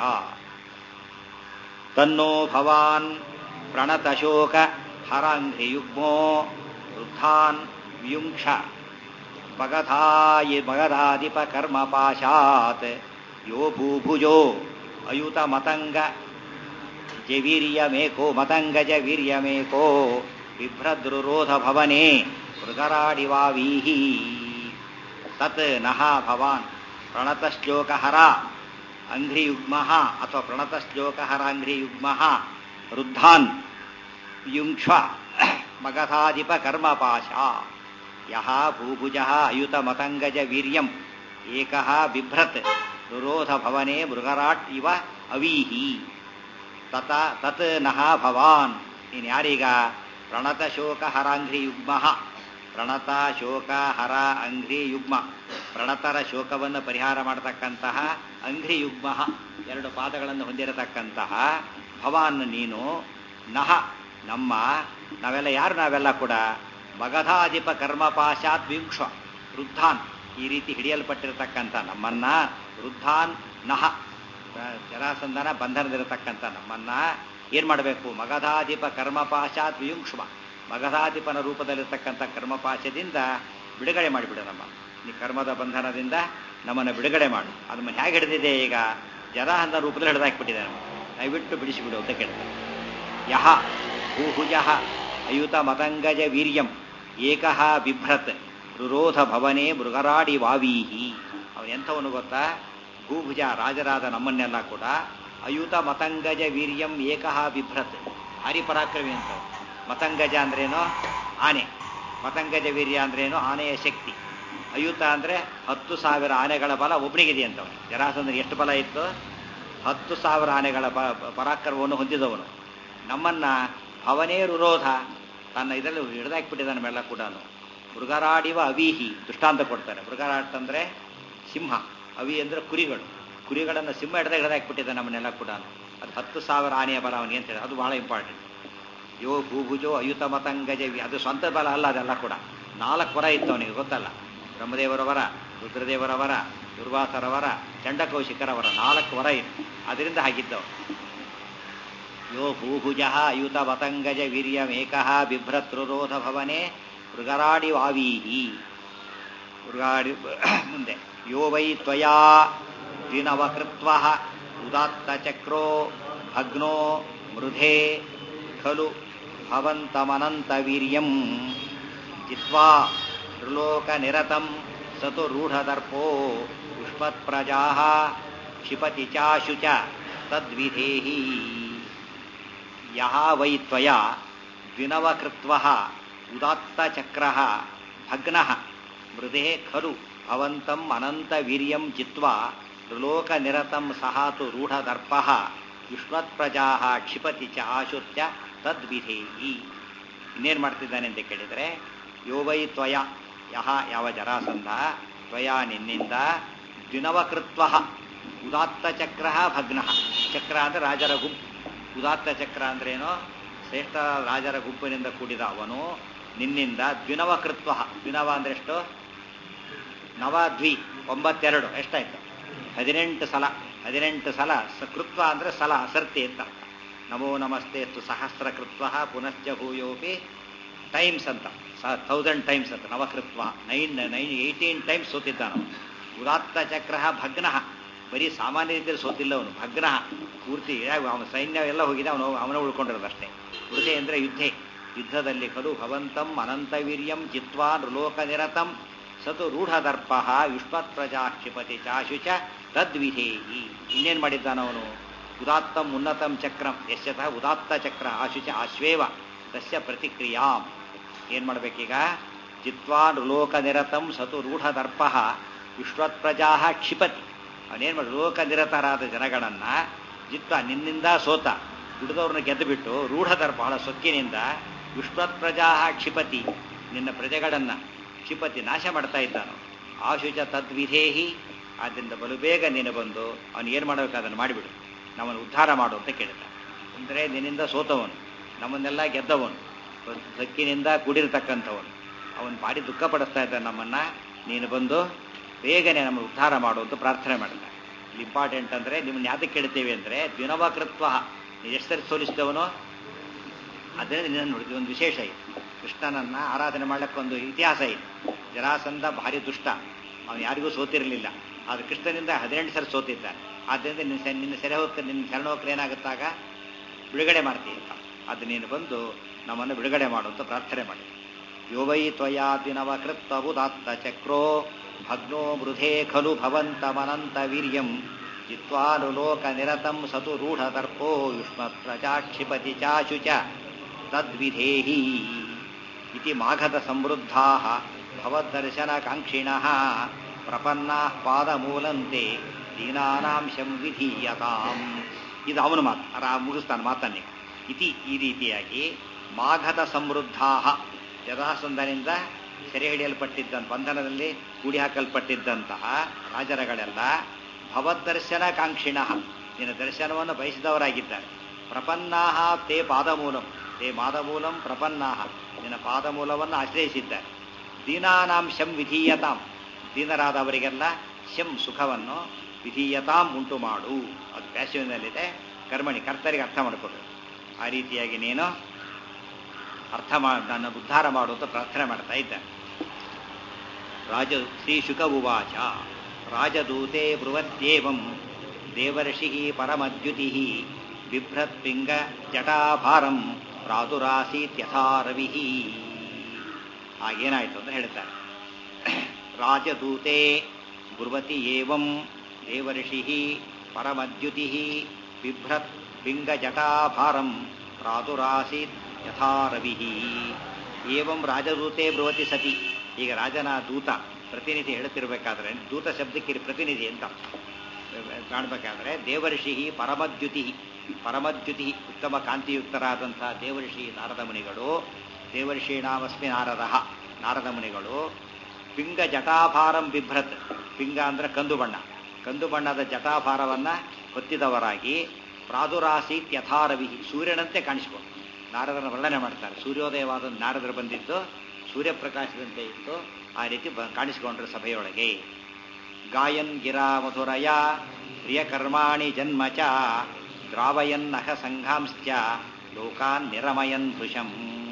S1: ತನ್ನೋ ಭವಾನ್ ಪ್ರಣತಶೋಕ ಹರಾಂಘ್ರಿಯುಗ್ಮೋ ವೃದ್ಧಾನ್ ವ್ಯುಂಕ್ಷ ಮಗಧಾಯಿ ಮಗಧಾಧಿಪ ಕರ್ಮ ಪಾಶಾತ್ ಯೋ ಭೂಭುಜೋ ಅಯುತ ಮತಂಗ ಜವೀರ್ಯಮೇಕೋ ಮತಂಗಜ ವೀರ್ಯಮೇಕೋ ಬಿಭ್ರದೃರೋಧ ಭವನೆ ಮೃಗರಾಡಿವಾವೀಹಿ ತತ್ ನಹ ಭವಾನ್ ಪ್ರಣತಶ್ಲೋಕಹರ ಅಂಘ್ರಿಯುಗ್ಮ ಅಥವಾ ಪ್ರಣತಶ್ಲೋಕಹರ ಅಂಘ್ರಿಯುಗ್ಮ ವೃದ್ಧಾನ್ ಯುಂಕ್ಷ ಮಗಧಾಧಿಪ ಕರ್ಮಪಾಶ ಯಹ ಭೂಭುಜ ಅಯುತ ಮತಂಗಜ ವೀರ್ಯಂ ಏಕಃ ಬಿಭ್ರತ್ ರುರೋಧ ಭವನೆ ಮೃಗರಾಟ್ ಇವ ಅವೀಹಿ ತತ ತತ್ ನಹ ಭವಾನ್ ನೀನು ಯಾರೀಗ ಪ್ರಣತ ಶೋಕ ಹರಾಂಘ್ರಿ ಯುಗ್ಮ ಪ್ರಣತ ಶೋಕ ಹರ ಅಂಘ್ರಿ ಯುಗ್ಮ ಪ್ರಣತರ ಶೋಕವನ್ನು ಪರಿಹಾರ ಮಾಡತಕ್ಕಂತಹ ಅಂಘ್ರಿ ಯುಗ್ಮ ಎರಡು ಪಾದಗಳನ್ನು ಹೊಂದಿರತಕ್ಕಂತಹ ಭವಾನ್ ನೀನು ನಹ ನಮ್ಮ ನಾವೆಲ್ಲ ಯಾರು ನಾವೆಲ್ಲ ಕೂಡ ಮಗಧಾಧಿಪ ಕರ್ಮಪಾಶಾತ್ ವಿಂಕ್ಷ ವೃದ್ಧಾನ್ ಈ ರೀತಿ ಹಿಡಿಯಲ್ಪಟ್ಟಿರತಕ್ಕಂಥ ನಮ್ಮನ್ನ ವೃದ್ಧಾನ್ ನಹ ಜರಾಸಂಧನ ಬಂಧನದಿರತಕ್ಕಂಥ ನಮ್ಮನ್ನ ಏನ್ ಮಾಡಬೇಕು ಮಗಧಾಧಿಪ ಕರ್ಮಪಾಶಾತ್ ವಿಯುಂಕ್ಷಮ ಮಗಧಾಧಿಪನ ರೂಪದಲ್ಲಿರ್ತಕ್ಕಂಥ ಕರ್ಮಪಾಶದಿಂದ ಬಿಡುಗಡೆ ಮಾಡಿಬಿಡು ನಮ್ಮ ಈ ಕರ್ಮದ ಬಂಧನದಿಂದ ನಮ್ಮನ್ನು ಬಿಡುಗಡೆ ಮಾಡು ಅದು ನಮ್ಮನ್ನು ಹೇಗೆ ಹಿಡಿದಿದೆ ಈಗ ಜರಾಹಂದ ರೂಪದಲ್ಲಿ ಹಿಡಿದಾಕ್ಬಿಟ್ಟಿದೆ ನಮ್ಮ ದಯವಿಟ್ಟು ಬಿಡಿಸಿಬಿಡು ಅಂತ ಕೇಳ್ತಾರೆ ಯಹ ಭೂಹುಜ ಅಯುತ ಮತಂಗಜ ವೀರ್ಯಂ ಏಕಃ ಬಿಭ್ರತ್ ರುರೋಧ ಭವನೆ ಮೃಗರಾಡಿ ವಾವೀಹಿ ಅವನು ಎಂಥವನು ಗೊತ್ತಾ ಭೂಭುಜ ರಾಜರಾದ ನಮ್ಮನ್ನೆಲ್ಲ ಕೂಡ ಅಯುತ ಮತಂಗಜ ವೀರ್ಯಂ ಏಕಃ ಬಿಭ್ರತ್ ಭಾರಿ ಪರಾಕ್ರಮಿ ಅಂತ ಮತಂಗಜ ಅಂದ್ರೇನು ಆನೆ ಮತಂಗಜ ವೀರ್ಯ ಅಂದ್ರೇನು ಆನೆಯ ಶಕ್ತಿ ಅಯುತ ಅಂದ್ರೆ ಹತ್ತು ಸಾವಿರ ಆನೆಗಳ ಬಲ ಒಬ್ಬನಿಗಿದೆ ಅಂತವನು ಜರಾಸಂದ್ರ ಎಷ್ಟು ಬಲ ಇತ್ತು ಹತ್ತು ಸಾವಿರ ಆನೆಗಳ ಬ- ಪರಾಕ್ರಮವನ್ನು ಹೊಂದಿದವನು ನಮ್ಮನ್ನ ಭವನೇ ರುರೋಧ ತನ್ನ ಇದರಲ್ಲಿ ಹಿಡಿದಾಕ್ಬಿಟ್ಟಿದ್ದಾನೆ ನಮ್ಮೆಲ್ಲ ಕೂಡ ಮೃಗರಾಡಿವ ಅವೀಹಿ ದೃಷ್ಟಾಂತ ಕೊಡ್ತಾರೆ ಮೃಗರಾಟ್ ಅಂದ್ರೆ ಸಿಂಹ ಅವಿ ಅಂದ್ರೆ ಕುರಿಗಳು ಕುರಿಗಳನ್ನು ಸಿಂಹ ಹಿಡ್ದಾಗ ಹಿಡ್ದಾಕ್ಬಿಟ್ಟಿದ್ದ ನಮ್ಮನ್ನೆಲ್ಲ ಕೂಡ ಅದು ಹತ್ತು ಸಾವಿರ ಆನೆಯ ಬಲ ಅವನಿಗೆ ಅಂತ ಹೇಳಿ ಅದು ಬಹಳ ಇಂಪಾರ್ಟೆಂಟ್ ಯೋ ಭೂಭುಜೋ ಅಯುತ ಮತಂಗಜ ಅದು ಸ್ವಂತ ಬಲ ಅಲ್ಲ ಅದೆಲ್ಲ ಕೂಡ ನಾಲ್ಕು ವರ ಇತ್ತು ಅವನಿಗೆ ಗೊತ್ತಲ್ಲ ಬ್ರಹ್ಮದೇವರವರ ರುದ್ರದೇವರವರ ದುರ್ವಾಸರವರ ಚಂಡಕೌಶಿಕರವರ ನಾಲ್ಕು ವರ ಇತ್ತು ಅದರಿಂದ ಹಾಗಿದ್ದವು ಯೋ ಭೂಭುಜ ಅಯುತ ವತಂಗಜ ವೀರ್ಯಮೇಕ ಬಿಭ್ರತೃರೋಧ ಭವನೆ ಮೃಗರಾಡಿ ವಾವೀಹಿ ಮೃಗಾಡಿ ಮುಂದೆ ಯೋ ವೈ ತ್ವಯಾ ದ್ವಿನವಕೃತ್ವ ಉದಾತ್ತ ಚಕ್ರೋ ಭಗ್ನೋ ಮೃಧೆ ಖಲು ಭವಂತಮನಂತ ವೀರ್ಯಂ ಜಿತ್ವಾ ತ್ರಿಲೋಕ ನಿರತಂ ಸತು ರೂಢದರ್ಪೋ ಪುಷ್ಪತ್ಪ್ರಜಾ ಕ್ಷಿಪತಿ ಚಾಶು ಚ ತದ್ವಿಧೇಹಿ ಯಹ ವೈ ತ್ವಯಾ ದ್ವಿನವಕೃತ್ವ ಉದಾತ್ತಚಕ್ರ ಭಗ್ನ ಮೃದೆ ಖಲು ಭವಂತಂ ಅನಂತ ವೀರ್ಯಂ ಜಿತ್ವಾ ತ್ರಿಲೋಕ ನಿರತಂ ಸಹಾತು ರೂಢದರ್ಪ ಯುಷ್ಮತ್ಪ್ರಜಾ ಕ್ಷಿಪತಿ ಚ ಆಶುತ್ಯ ತದ್ವಿಧೇಯಿ ಇನ್ನೇನು ಮಾಡ್ತಿದ್ದಾನೆ ಅಂತ ಕೇಳಿದರೆ ಯೋ ವೈ ತ್ವಯ ಯಹ ಯಾವ ಜರಾಸಂಧ ತ್ವಯ ನಿನ್ನಿಂದ ದ್ವಿನವಕೃತ್ವ ಉದಾತ್ತ ಚಕ್ರ ಭಗ್ನ ಚಕ್ರ ಅಂದರೆ ರಾಜರ ಗುಂಪು ಉದಾತ್ತ ಚಕ್ರ ಅಂದ್ರೇನು ಶ್ರೇಷ್ಠ ರಾಜರ ಗುಂಪಿನಿಂದ ಕೂಡಿದ ಅವನು ನಿನ್ನಿಂದ ದ್ವಿನವಕೃತ್ವ ದ್ವಿನವ ಅಂದ್ರೆ ಎಷ್ಟು ನವ ದ್ವಿ ಒಂಬತ್ತೆರಡು ಎಷ್ಟಾಯ್ತು ಹದಿನೆಂಟು ಸಲ ಹದಿನೆಂಟು ಸಲ ಸಕೃತ್ವ ಅಂದ್ರೆ ಸಲ ಸರ್ತಿ ಅಂತ ನಮೋ ನಮಸ್ತೆ ಅಷ್ಟು ಸಹಸ್ರ ಕೃತ್ವ ಪುನಶ್ಚ ಭೂಯೋಪಿ ಟೈಮ್ಸ್ ಅಂತ ಥೌಸಂಡ್ ಟೈಮ್ಸ್ ಅಂತ ನವಕೃತ್ವ ನೈನ್ ನೈನ್ ಏಯ್ಟೀನ್ ಟೈಮ್ಸ್ ಸೋತಿದ್ದಾನ ಉದಾತ್ತ ಚಕ್ರ ಭಗ್ನ ಬರೀ ಸಾಮಾನ್ಯ ರೀತಿಯಲ್ಲಿ ಸೋತಿಲ್ಲ ಅವನು ಭಗ್ನ ಪೂರ್ತಿ ಅವನ ಸೈನ್ಯ ಎಲ್ಲ ಹೋಗಿದೆ ಅವನು ಅವನ ಉಳ್ಕೊಂಡಿರೋದಷ್ಟೇ ವೃತೆ ಅಂದರೆ ಯುದ್ಧೆ ಯುದ್ಧದಲ್ಲಿ ಖಲು ಭವಂತಂ ಅನಂತವೀರ್ಯಂ ಜಿತ್ವಾ ನೃಲೋಕ ನಿರತಂ ಸತು ರೂಢದರ್ಪ ಯುಷ್ಮತ್ ಪ್ರಜಾ ಕ್ಷಿಪತಿ ಚಾಶು ಚ ತದ್ವಿಧೇಹಿ ಇನ್ನೇನು ಮಾಡಿದ್ದಾನವನು ಉದಾತ್ತಂ ಉನ್ನತಂ ಚಕ್ರಂ ಯಶ್ಯತಃ ಉದಾತ್ತ ಚಕ್ರ ಆಶುಚ ಆಶ್ವೇವ ತಸ್ಯ ಪ್ರತಿಕ್ರಿಯಾಂ ಏನು ಮಾಡಬೇಕೀಗ ಜಿತ್ವಾ ನೃಲೋಕ ನಿರತಂ ಸತು ರೂಢದರ್ಪ ಯುಷ್ಮತ್ ಪ್ರಜಾ ಕ್ಷಿಪತಿ ಅವನೇನು ಮಾಡಿ ಲೋಕ ನಿರತರಾದ ಜನಗಳನ್ನ ಜಿತ್ವ ನಿನ್ನಿಂದ ಸೋತ ಉಳಿದವ್ರನ್ನ ಗೆದ್ದು ಬಿಟ್ಟು ರೂಢದರ್ ಬಹಳ ಸೊಕ್ಕಿನಿಂದ ಯುಷ್ಮತ್ ಪ್ರಜಾ ಕ್ಷಿಪತಿ ನಿನ್ನ ಪ್ರಜೆಗಳನ್ನ ಕ್ಷಿಪತಿ ನಾಶ ಮಾಡ್ತಾ ಇದ್ದಾನು ಆಶುಚ ತದ್ವಿಧೇಹಿ ಆದ್ದರಿಂದ ಬಲು ಬೇಗ ನೀನು ಬಂದು ಅವನು ಏನು ಮಾಡಬೇಕು ಅದನ್ನು ಮಾಡಿಬಿಡು ನಮ್ಮನ್ನು ಉದ್ಧಾರ ಮಾಡು ಅಂತ ಕೇಳ್ತಾನೆ ಅಂದರೆ ನಿನ್ನಿಂದ ಸೋತವನು ನಮ್ಮನ್ನೆಲ್ಲ ಗೆದ್ದವನು ಸಕ್ಕಿನಿಂದ ಕೂಡಿರತಕ್ಕಂಥವನು ಅವನು ಭಾರಿ ದುಃಖ ಪಡಿಸ್ತಾ ಇದ್ದಾನೆ ನಮ್ಮನ್ನ ನೀನು ಬಂದು ಬೇಗನೆ ನಮ್ಮನ್ನು ಉದ್ಧಾರ ಮಾಡು ಅಂತ ಪ್ರಾರ್ಥನೆ ಮಾಡ್ತಾನೆ ಇಲ್ಲಿ ಇಂಪಾರ್ಟೆಂಟ್ ಅಂದರೆ ನಿಮ್ಮನ್ನ ಯಾತಕ್ಕೆ ಕೇಳ್ತೇವೆ ಅಂದರೆ ದ್ವಿನವಕೃತ್ವ ನೀನು ಎಷ್ಟು ಸರಿ ಸೋಲಿಸಿದವನೋ ಅದೇ ನಿನ್ನ ನೋಡಿದ್ವಿ ಒಂದು ವಿಶೇಷ ಇದೆ ಕೃಷ್ಣನನ್ನ ಆರಾಧನೆ ಮಾಡ್ಲಿಕ್ಕೊಂದು ಇತಿಹಾಸ ಇದೆ ಜರಾಸಂಧ ಭಾರಿ ದುಷ್ಟ ಅವನು ಯಾರಿಗೂ ಸೋತಿರಲಿಲ್ಲ ಆದ್ರೆ ಕೃಷ್ಣನಿಂದ ಹದಿನೆಂಟು ಸರಿ ಸೋತಿದ್ದಾನೆ ಆದ್ದರಿಂದ ನಿನ್ನ ಸೆ- ನಿನ್ನ ಸೆರೆ ಹೋಗ್ತ ನಿನ್ನ ಶರಣ ಹೋಗ್ತಾರೆ ಏನಾಗುತ್ತಾಗ ಬಿಡುಗಡೆ ಮಾಡ್ತೀಯ ಅಂತ ಅದು ನೀನು ಬಂದು ನಮ್ಮನ್ನು ಬಿಡುಗಡೆ ಮಾಡು ಅಂತ ಪ್ರಾರ್ಥನೆ ಮಾಡಿ ಯೋ ವೈ ತ್ವಯಾ ದಿನವಕೃತ್ತಬುದಾತ್ತ ಚಕ್ರೋ ಭಗ್ನೋ ಮೃಧೇ ಖಲು ಭವಂತಮನಂತ ವೀರ್ಯಂ ಜಿತ್ವಾನುಲೋಕ ನಿರತಂ ಸತು ರೂಢದರ್ಪೋ ಯುಷ್ಮತ್ ಪ್ರಜಾ ಕ್ಷಿಪತಿ ಚಾಶು ಚ ತದ್ವಿಧೇಹಿ ಇತಿ ಮಾಘದ ಸಮೃದ್ಧಾ ಭವದ್ದರ್ಶನಕಾಂಕ್ಷಿಣಃ ಪ್ರಪನ್ನಾಃ ಪಾದಮೂಲಂತೆ ದೀನಾನಾಂ ಶಂ ವಿಧೀಯತಾಂ ಇದು ಅವನ ಮಾತು ಅರ ಮುಗಿಸ್ತಾನೆ ಮಾತನ್ನೇ ಇತಿ ಈ ರೀತಿಯಾಗಿ ಮಾಘದ ಸಮೃದ್ಧಾ ಜರಾಸಂಧನಿಂದ ಸೆರೆ ಹಿಡಿಯಲ್ಪಟ್ಟಿದ್ದ ಬಂಧನದಲ್ಲಿ ಕೂಡಿ ಹಾಕಲ್ಪಟ್ಟಿದ್ದಂತಹ ರಾಜರಗಳೆಲ್ಲ ಭವದ್ದರ್ಶನ ಕಾಂಕ್ಷಿಣ ನಿನ್ನ ದರ್ಶನವನ್ನು ಬಯಸಿದವರಾಗಿದ್ದಾರೆ ಪ್ರಪನ್ನಾಹ ತೇ ಪಾದಮೂಲಂ ತೇ ಪಾದಮೂಲಂ ಪ್ರಪನ್ನಾಹ ನಿನ್ನ ಪಾದಮೂಲವನ್ನು ಆಶ್ರಯಿಸಿದ್ದಾರೆ ದೀನಾನಾಂ ಶಂ ವಿಧೀಯತಾಂ ದೀನರಾದವರಿಗೆಲ್ಲ ಶಂ ಸುಖವನ್ನು ವಿಧೀಯತಾಂ ಉಂಟು ಮಾಡು ಅದು ಪ್ಯಾಸಿವ್ನಲ್ಲಿದೆ ಕರ್ಮಣಿ ಕರ್ತರಿಗೆ ಅರ್ಥ ಮಾಡಿಕೊಡು ಆ ರೀತಿಯಾಗಿ ನೀನು ಅರ್ಥ ಮಾಡಿ ನನ್ನ ಉದ್ಧಾರ ಮಾಡು ಅಂತ ಪ್ರಾರ್ಥನೆ ಮಾಡ್ತಾ ಇದ್ದಾನೆ ರಾಜ ಶ್ರೀ ಶುಕ ಉವಾಚ ರಾಜದೂತೆ ಬ್ರುವತ್ಯೇವಂ ದೇವರ್ಷಿ ಪರಮದ್ಯುತಿ ಬಿಭ್ರತ್ಪಿಂಗ ಜಟಾಭಾರಂ ಪ್ರಾದುರಾಸೀತ್ಯಥಾ ರವಿ ಹಾಗೇನಾಯ್ತು ಅಂತ ಹೇಳ್ತಾರೆ ರಾಜದೂತೆ ಬ್ರುವತಿ ಏವಂ ದೇವರ್ಷಿ ಪರಮದ್ಯುತಿ ಬಿಭ್ರತ್ ಪಿಂಗ ಜಟಾಭಾರಂ ಪ್ರಾದುರಾಸೀತ್ ಯಥಾ ರವಿ ಏವಂ ರಾಜದೂತೆ ಬ್ರುವತಿ ಸತಿ ಈಗ ರಾಜನ ದೂತ ಪ್ರತಿನಿಧಿ ಹೇಳುತ್ತಿರಬೇಕಾದ್ರೆ ದೂತ ಶಬ್ದಕ್ಕೆ ಪ್ರತಿನಿಧಿ ಅಂತ ಕಾಣಬೇಕಾದ್ರೆ ದೇವರ್ಷಿ ಪರಮದ್ಯುತಿ ಪರಮದ್ಯುತಿ ಉತ್ತಮ ಕಾಂತಿಯುಕ್ತರಾದಂತಹ ದೇವರ್ಷಿ ನಾರದ ಮುನಿಗಳು ದೇವರ್ಷಿ ನಾಮಸ್ಮಿ ನಾರದ ನಾರದ ಮುನಿಗಳು ಪಿಂಗ ಜಟಾಭಾರಂ ಬಿಭ್ರತ್ ಪಿಂಗ ಅಂದ್ರೆ ಕಂದು ಬಣ್ಣ ಕಂದು ಬಣ್ಣದ ಜಟಾಭಾರವನ್ನ ಹೊತ್ತಿದವರಾಗಿ ಪ್ರಾದುರಾಸೀತ್ ಯಥಾರವಿ ಸೂರ್ಯನಂತೆ ಕಾಣಿಸಿಕೊಂಡು ನಾರದರ ವರ್ಣನೆ ಮಾಡ್ತಾರೆ ಸೂರ್ಯೋದಯವಾದ ನಾರದರು ಬಂದಿದ್ದು ಸೂರ್ಯಪ್ರಕಾಶದಂತೆ ಇತ್ತು ಆ ರೀತಿ ಬ- ಕಾಣಿಸಿಕೊಂಡ್ರು ಸಭೆಯೊಳಗೆ ಗಾಯನ್ ಗಿರಾ ಮಧುರಯ ಪ್ರಿಯಕರ್ಮಾಣಿ ಜನ್ಮ ಚ ದ್ರಾವಯನ್ನಹ ಸಂಘಾಂಶ್ಚ ಲೋಕಾನ್ ನಿರಮಯನ್ ಭೃಶಂ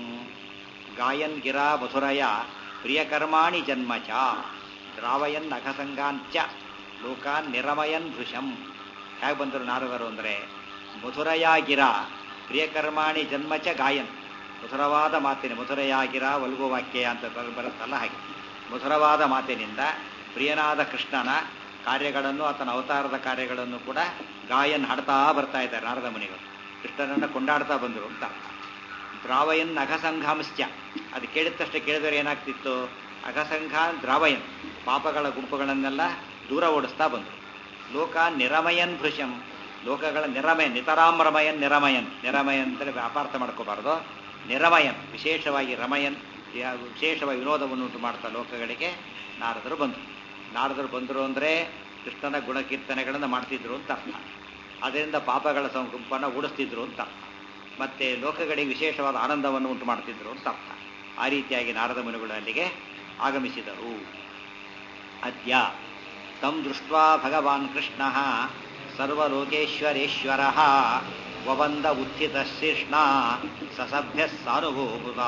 S1: ಗಾಯನ್ ಗಿರಾ ಮಧುರಯ ಪ್ರಿಯಕರ್ಮಾಣಿ ಜನ್ಮ ಚ ದ್ರಾವಯನ್ ಅಘಸಂಗಾಂಚ ಲೋಕಾನ್ ನಿರಮಯನ್ ಭೃಶಂ ಹೇಗೆ ಬಂದರು ನಾರದರು ಅಂದರೆ ಮಧುರಯಾಗಿರ ಪ್ರಿಯಕರ್ಮಾಣಿ ಜನ್ಮ ಚ ಗಾಯನ್ ಮಧುರವಾದ ಮಾತಿನ ಮಧುರಯಾಗಿರ ವಲ್ಗು ವಾಕ್ಯ ಅಂತ ಬರ್- ಬರುತ್ತಲ್ಲ ಹಾಗೆ ಮಧುರವಾದ ಮಾತಿನಿಂದ ಪ್ರಿಯನಾದ ಕೃಷ್ಣನ ಕಾರ್ಯಗಳನ್ನು ಆತನ ಅವತಾರದ ಕಾರ್ಯಗಳನ್ನು ಕೂಡ ಗಾಯನ್ ಹಾಡ್ತಾ ಬರ್ತಾ ಇದ್ದಾರೆ ನಾರದ ಮುನಿಗಳು ಕೃಷ್ಣನನ್ನ ಕೊಂಡಾಡ್ತಾ ಬಂದರು ಅಂತ ಅರ್ಥ ದ್ರಾವಯನ್ ಅಘಸಂಘಾಂಶ್ಚ ಅದು ಕೇಳಿದ ತಕ್ಷಣ ಕೇಳಿದರೆ ಏನಾಗ್ತಿತ್ತು ಅಘಸಂಘಾನ್ ದ್ರಾವಯನ್ ಪಾಪಗಳ ಗುಂಪುಗಳನ್ನೆಲ್ಲ ದೂರ ಓಡಿಸ್ತಾ ಬಂದರು ಲೋಕ ನಿರಮಯನ್ ಭೃಶಂ ಲೋಕಗಳ ನಿರಮಯನ್ ನಿತರಾಮ್ ರಮಯನ್ ನಿರಮಯನ್ ನಿರಮಯನ್ ಅಂತೇಳಿ ಅಪಾರ್ಥ ಮಾಡ್ಕೋಬಾರ್ದು ನಿರಮಯನ್ ವಿಶೇಷವಾಗಿ ರಮಯನ್ ಯಾ- ವಿಶೇಷವಾಗಿ ವಿನೋದವನ್ನು ಉಂಟು ಮಾಡ್ತಾ ಲೋಕಗಳಿಗೆ ನಾರದರು ಬಂದರು ನಾರದರು ಬಂದರು ಅಂದರೆ ಕೃಷ್ಣನ ಗುಣಕೀರ್ತನೆಗಳನ್ನು ಮಾಡ್ತಿದ್ರು ಅಂತ ಅರ್ಥ ಅದರಿಂದ ಪಾಪಗಳ ಸಂ- ಗುಂಪನ್ನು ಓಡಿಸ್ತಿದ್ರು ಅಂತ ಅರ್ಥ ಮತ್ತೆ ಲೋಕಗಳಿಗೆ ವಿಶೇಷವಾದ ಆನಂದವನ್ನು ಉಂಟು ಮಾಡ್ತಿದ್ರು ಅಂತ ಅರ್ಥ ಆ ರೀತಿಯಾಗಿ ನಾರದ ಮುನಿಗಳು ಅಲ್ಲಿಗೆ ಆಗಮಿಸಿದರು ಅದ್ಯ ತಂ ದೃಷ್ಟ್ವಾ ಭಗವಾನ್ ಕೃಷ್ಣ ಸರ್ವಲೋಕೇಶ್ವರೇಶ್ವರ ವವಂದ ಉತ್ಥಿತ ಶೀರ್ಷ್ಣ ಸಸಭ್ಯ ಸಾನುಭೂತ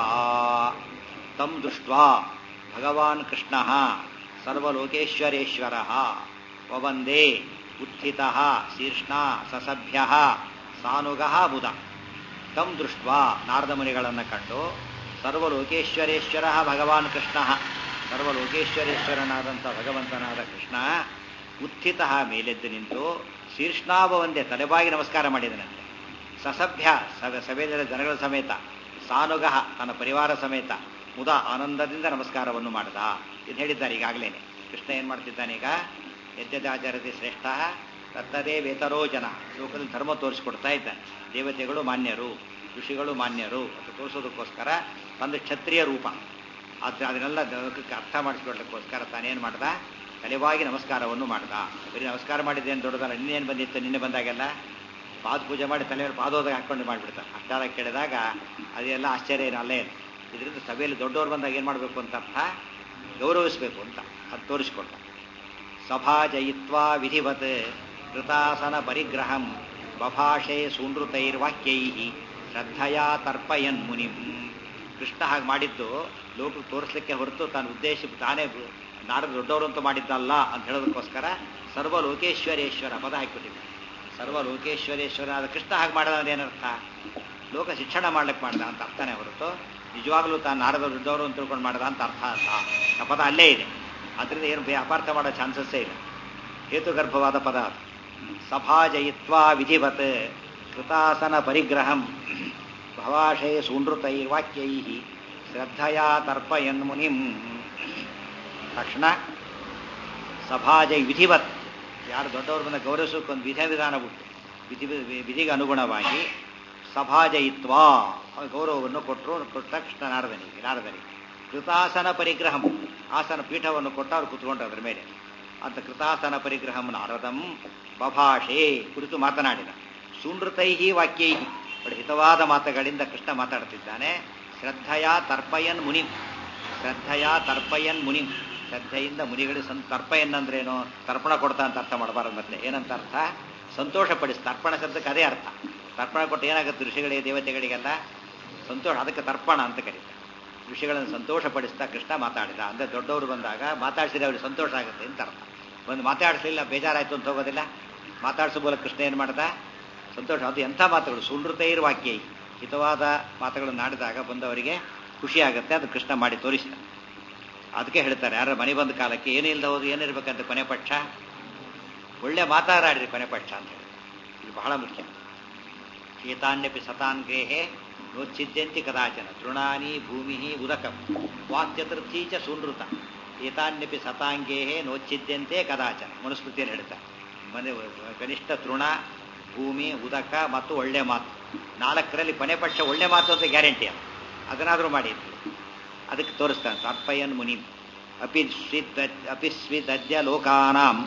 S1: ತಂ ದೃಷ್ಟ್ವಾ ಭಗವಾನ್ ಕೃಷ್ಣ ಸರ್ವಲೋಕೇಶ್ವರೇಶ್ವರ ವವಂದೇ ಉತ್ಥಿತ ಶೀರ್ಷ್ಣ ಸಸಭ್ಯ ಸಾನುಗ ಬುಧ ತಂ ದೃಷ್ಟ ನಾರದ ಮುನಿಗಳನ್ನು ಕಂಡು ಸರ್ವಲೋಕೇಶ್ವರೇಶ್ವರ ಭಗವಾನ್ ಕೃಷ್ಣ ಸರ್ವಲೋಕೇಶ್ವರೇಶ್ವರನಾದಂಥ ಭಗವಂತನಾದ ಕೃಷ್ಣ ಉತ್ಥಿತ ಮೇಲೆದ್ದು ನಿಂತು ಶೀರ್ಷ್ಣಾಭವಂದೆ ತಲೆಬಾಗಿ ನಮಸ್ಕಾರ ಮಾಡಿದನಂತೆ ಸಸಭ್ಯ ಸಭೆ ಸಭೆಯಲ್ಲಿರುವ ಜನಗಳ ಸಮೇತ ಸಾನುಗ ತನ್ನ ಪರಿವಾರ ಸಮೇತ ಮುದ ಆನಂದದಿಂದ ನಮಸ್ಕಾರವನ್ನು ಮಾಡಿದ ಇದು ಹೇಳಿದ್ದಾರೆ ಈಗಾಗಲೇ ಕೃಷ್ಣ ಏನು ಮಾಡ್ತಿದ್ದಾನೆ ಈಗ ಯಜ್ಞದಾಚಾರತೆ ಶ್ರೇಷ್ಠ ತತ್ತದೇ ವೇತರೋ ಜನ ಲೋಕದಲ್ಲಿ ಧರ್ಮ ತೋರಿಸಿಕೊಡ್ತಾ ಇದ್ದಾನೆ ದೇವತೆಗಳು ಮಾನ್ಯರು ಋಷಿಗಳು ಮಾನ್ಯರು ಅಂತ ತೋರಿಸೋದಕ್ಕೋಸ್ಕರ ಒಂದು ಕ್ಷತ್ರಿಯ ರೂಪ ಆದ್ರೆ ಅದನ್ನೆಲ್ಲ ಲೋಕಕ್ಕೆ ಅರ್ಥ ಮಾಡಿಸ್ಕೊಡ್ಲಿಕ್ಕೋಸ್ಕರ ತಾನೇನು ಮಾಡ್ದ ತಲೆವಾಗಿ ನಮಸ್ಕಾರವನ್ನು ಮಾಡ್ದ ಬರೀ ನಮಸ್ಕಾರ ಮಾಡಿದ್ದೇನು ದೊಡ್ಡದಲ್ಲ ನಿನ್ನೇನು ಬಂದಿತ್ತು ನಿನ್ನೆ ಬಂದಾಗೆಲ್ಲ ಪಾದ ಪೂಜೆ ಮಾಡಿ ತಲೆ ಮೇಲೆ ಪಾದೋದಾಗ ಹಾಕೊಂಡು ಮಾಡಿಬಿಡ್ತಾರೆ ಅಷ್ಟಾರ ಕೇಳಿದಾಗ ಅದೆಲ್ಲ ಆಶ್ಚರ್ಯ ಏನು ಅಲ್ಲೇ ಇಲ್ಲ ಇದರಿಂದ ಸಭೆಯಲ್ಲಿ ದೊಡ್ಡವ್ರು ಬಂದಾಗ ಏನು ಮಾಡಬೇಕು ಅಂತ ಅರ್ಥ ಗೌರವಿಸಬೇಕು ಅಂತ ಅದು ತೋರಿಸ್ಕೊಡ್ತಾರೆ ಸಭಾಜಯಿತ್ವಾ ವಿಧಿವತ್ ಕೃತಾಸನ ಪರಿಗ್ರಹಂ ಬಭಾಷೆ ಸೂನೃತೈರ್ವಾಕ್ಯೈ ಶ್ರದ್ಧಯಾ ತರ್ಪಯನ್ ಮುನಿಂ ಕೃಷ್ಣ ಹಾಗೆ ಮಾಡಿದ್ದು ಲೋಕಕ್ಕೆ ತೋರಿಸ್ಲಿಕ್ಕೆ ಹೊರತು ತಾನು ಉದ್ದೇಶ ತಾನೇ ನಾರದ ದೊಡ್ಡವರು ಅಂತ ಮಾಡಿದ್ದಲ್ಲ ಅಂತ ಹೇಳೋದಕ್ಕೋಸ್ಕರ ಸರ್ವ ಲೋಕೇಶ್ವರೇಶ್ವರ ಪದ ಹಾಕಿಬಿಟ್ಟಿದ್ದ ಸರ್ವ ಲೋಕೇಶ್ವರೇಶ್ವರನಾದ ಕೃಷ್ಣ ಹಾಗೆ ಮಾಡಿದ ಅಂದ್ರೆ ಏನರ್ಥ ಲೋಕ ಶಿಕ್ಷಣ ಮಾಡ್ಲಿಕ್ಕೆ ಮಾಡಿದ ಅಂತ ಅರ್ಥನೇ ಹೊರತು ನಿಜವಾಗ್ಲೂ ತಾನು ನಾರದ ದೊಡ್ಡವರು ಅಂತ ತಿಳ್ಕೊಂಡು ಮಾಡಿದ ಅಂತ ಅರ್ಥ ಅಲ್ಲ ಆ ಪದ ಅಲ್ಲೇ ಇದೆ ಅದರಿಂದ ಏನು ಬೇ- ಅಪಾರ್ಥ ಮಾಡೋ ಚಾನ್ಸಸ್ಸೇ ಇಲ್ಲ ಹೇತುಗರ್ಭವಾದ ಪದ ಅದು ಸಭಾಜಯಿತ್ವಾ ವಿಧಿವತ್ ಕೃತಾಸನ ಪರಿಗ್ರಹಂ ಭವಾಶಯ ಸೂನೃತೈರ್ವಾಕ್ಯೈ ಶ್ರದ್ಧಯಾ ತರ್ಪಯನ್ ಮುನಿಂ ತಕ್ಷಣ ಸಭಾಜೈ ವಿಧಿವತ್ ಯಾರು ದೊಡ್ಡವರು ಬಂದ ಗೌರವಿಸೋಕ್ಕೊಂದು ವಿಧ ವಿಧಾನ ಬಿಟ್ಟು ವಿಧಿ ವಿಧಿಗೆ ಅನುಗುಣವಾಗಿ ಸಭಾಜಯಿತ್ವ ಗೌರವವನ್ನು ಕೊಟ್ಟರು ಕೊಟ್ಟ ತಕ್ಷಣ ನಾರದನಿಗೆ ನಾರದನಿಗೆ ಕೃತಾಸನ ಪರಿಗ್ರಹಂ ಆಸನ ಪೀಠವನ್ನು ಕೊಟ್ಟು ಅವ್ರು ಕುತ್ಕೊಂಡ್ರು ಅದ್ರ ಮೇಲೆ ಅಂತ ಕೃತಾಸನ ಪರಿಗ್ರಹಂ ನಾರದಂ ಬಭಾಷೆ ಕುರಿತು ಮಾತನಾಡಿದ ಸುನೃತೈಹಿ ವಾಕ್ಯೈಹಿ ಬಡ ಹಿತವಾದ ಮಾತುಗಳಿಂದ ಕೃಷ್ಣ ಮಾತಾಡ್ತಿದ್ದಾನೆ ಶ್ರದ್ಧಯಾ ತರ್ಪಯನ್ ಮುನಿಂ ಶ್ರದ್ಧಯಾ ತರ್ಪಯನ್ ಮುನಿಂ ಶ್ರದ್ಧೆಯಿಂದ ಮುನಿಗಳು ಸಂ ತರ್ಪಯನ್ ಅಂದ್ರೇನು ತರ್ಪಣ ಕೊಡ್ತಾ ಅಂತ ಅರ್ಥ ಮಾಡಬಾರದು ಮತ್ತೆ ಏನಂತ ಅರ್ಥ ಸಂತೋಷ ಪಡಿಸ್ ತರ್ಪಣ ಶಬ್ದಕ್ಕೆ ಅದೇ ಅರ್ಥ ತರ್ಪಣ ಕೊಟ್ಟು ಏನಾಗುತ್ತೆ ಋಷಿಗಳಿಗೆ ದೇವತೆಗಳಿಗೆಲ್ಲ ಸಂತೋಷ ಅದಕ್ಕೆ ತರ್ಪಣ ಅಂತ ಕರೀತಾರೆ ಋಷಿಗಳನ್ನು ಸಂತೋಷಪಡಿಸ್ತಾ ಕೃಷ್ಣ ಮಾತಾಡಿದ ಅಂದ್ರೆ ದೊಡ್ಡವರು ಬಂದಾಗ ಮಾತಾಡಿಸಿದ್ರೆ ಅವ್ರಿಗೆ ಸಂತೋಷ ಆಗುತ್ತೆ ಅಂತ ಅರ್ಥ ಒಂದು ಮಾತಾಡಿಸಲಿಲ್ಲ ಬೇಜಾರಾಯ್ತು ಅಂತ ಹೋಗೋದಿಲ್ಲ ಮಾತಾಡಿಸೋ ಮೂಲಕ ಕೃಷ್ಣ ಏನು ಮಾಡ್ದ ಸಂತೋಷ ಅದು ಎಂಥ ಮಾತುಗಳು ಸುನೃತೈರ್ ವಾಕ್ಯ ಹಿತವಾದ ಮಾತುಗಳನ್ನು ಆಡಿದಾಗ ಬಂದವರಿಗೆ ಖುಷಿ ಆಗುತ್ತೆ ಅದು ಕೃಷ್ಣ ಮಾಡಿ ತೋರಿಸ್ತ ಅದಕ್ಕೆ ಹೇಳ್ತಾರೆ ಯಾರ ಮನೆ ಬಂದ ಕಾಲಕ್ಕೆ ಏನು ಇಲ್ಲದ ಹೋದು ಏನಿರ್ಬೇಕಂತ ಕೊನೆ ಪಕ್ಷ ಒಳ್ಳೆ ಮಾತಾಡಾಡ್ರಿ ಕೊನೆ ಪಕ್ಷ ಅಂತ ಹೇಳಿ ಇದು ಬಹಳ ಮುಖ್ಯ ಏತಾನ್ಯಪಿ ಸತಾನ್ ಗೇಹೆ ನೋಚ್ಛಿದ್ಯಂತಿ ಕದಾಚನ ತೃಣಾನಿ ಭೂಮಿ ಉದಕಂ ವಾಕ್ಚತುರ್ಥೀ ಚ ಸುನೃತ ಏತಾನ್ಯಪಿ ಸತಾಂಗೇಹೆ ನೋಚ್ಛಿದ್ಯಂತೆ ಕದಾಚನ ಮನುಸ್ಮೃತಿಯಲ್ಲಿ ಹೇಳ್ತಾರೆ ಮನೆ ಕನಿಷ್ಠ ತೃಣ ಭೂಮಿ ಉದಕ ಮತ್ತು ಒಳ್ಳೆ ಮಾತು ನಾಲ್ಕರಲ್ಲಿ ಕೊನೆ ಪಕ್ಷ ಒಳ್ಳೆ ಮಾತು ಅಂತ ಗ್ಯಾರಂಟಿ ಅದು ಅದನ್ನಾದರೂ ಮಾಡಿ ಅದಕ್ಕೆ ತೋರಿಸ್ತಾನೆ ತರ್ಪಯನ್ ಮುನಿ ಅಪಿ ಸ್ವಿತ್ ಅಪಿ ಸ್ವಿದದ್ಯ ಲೋಕಾನಾಂ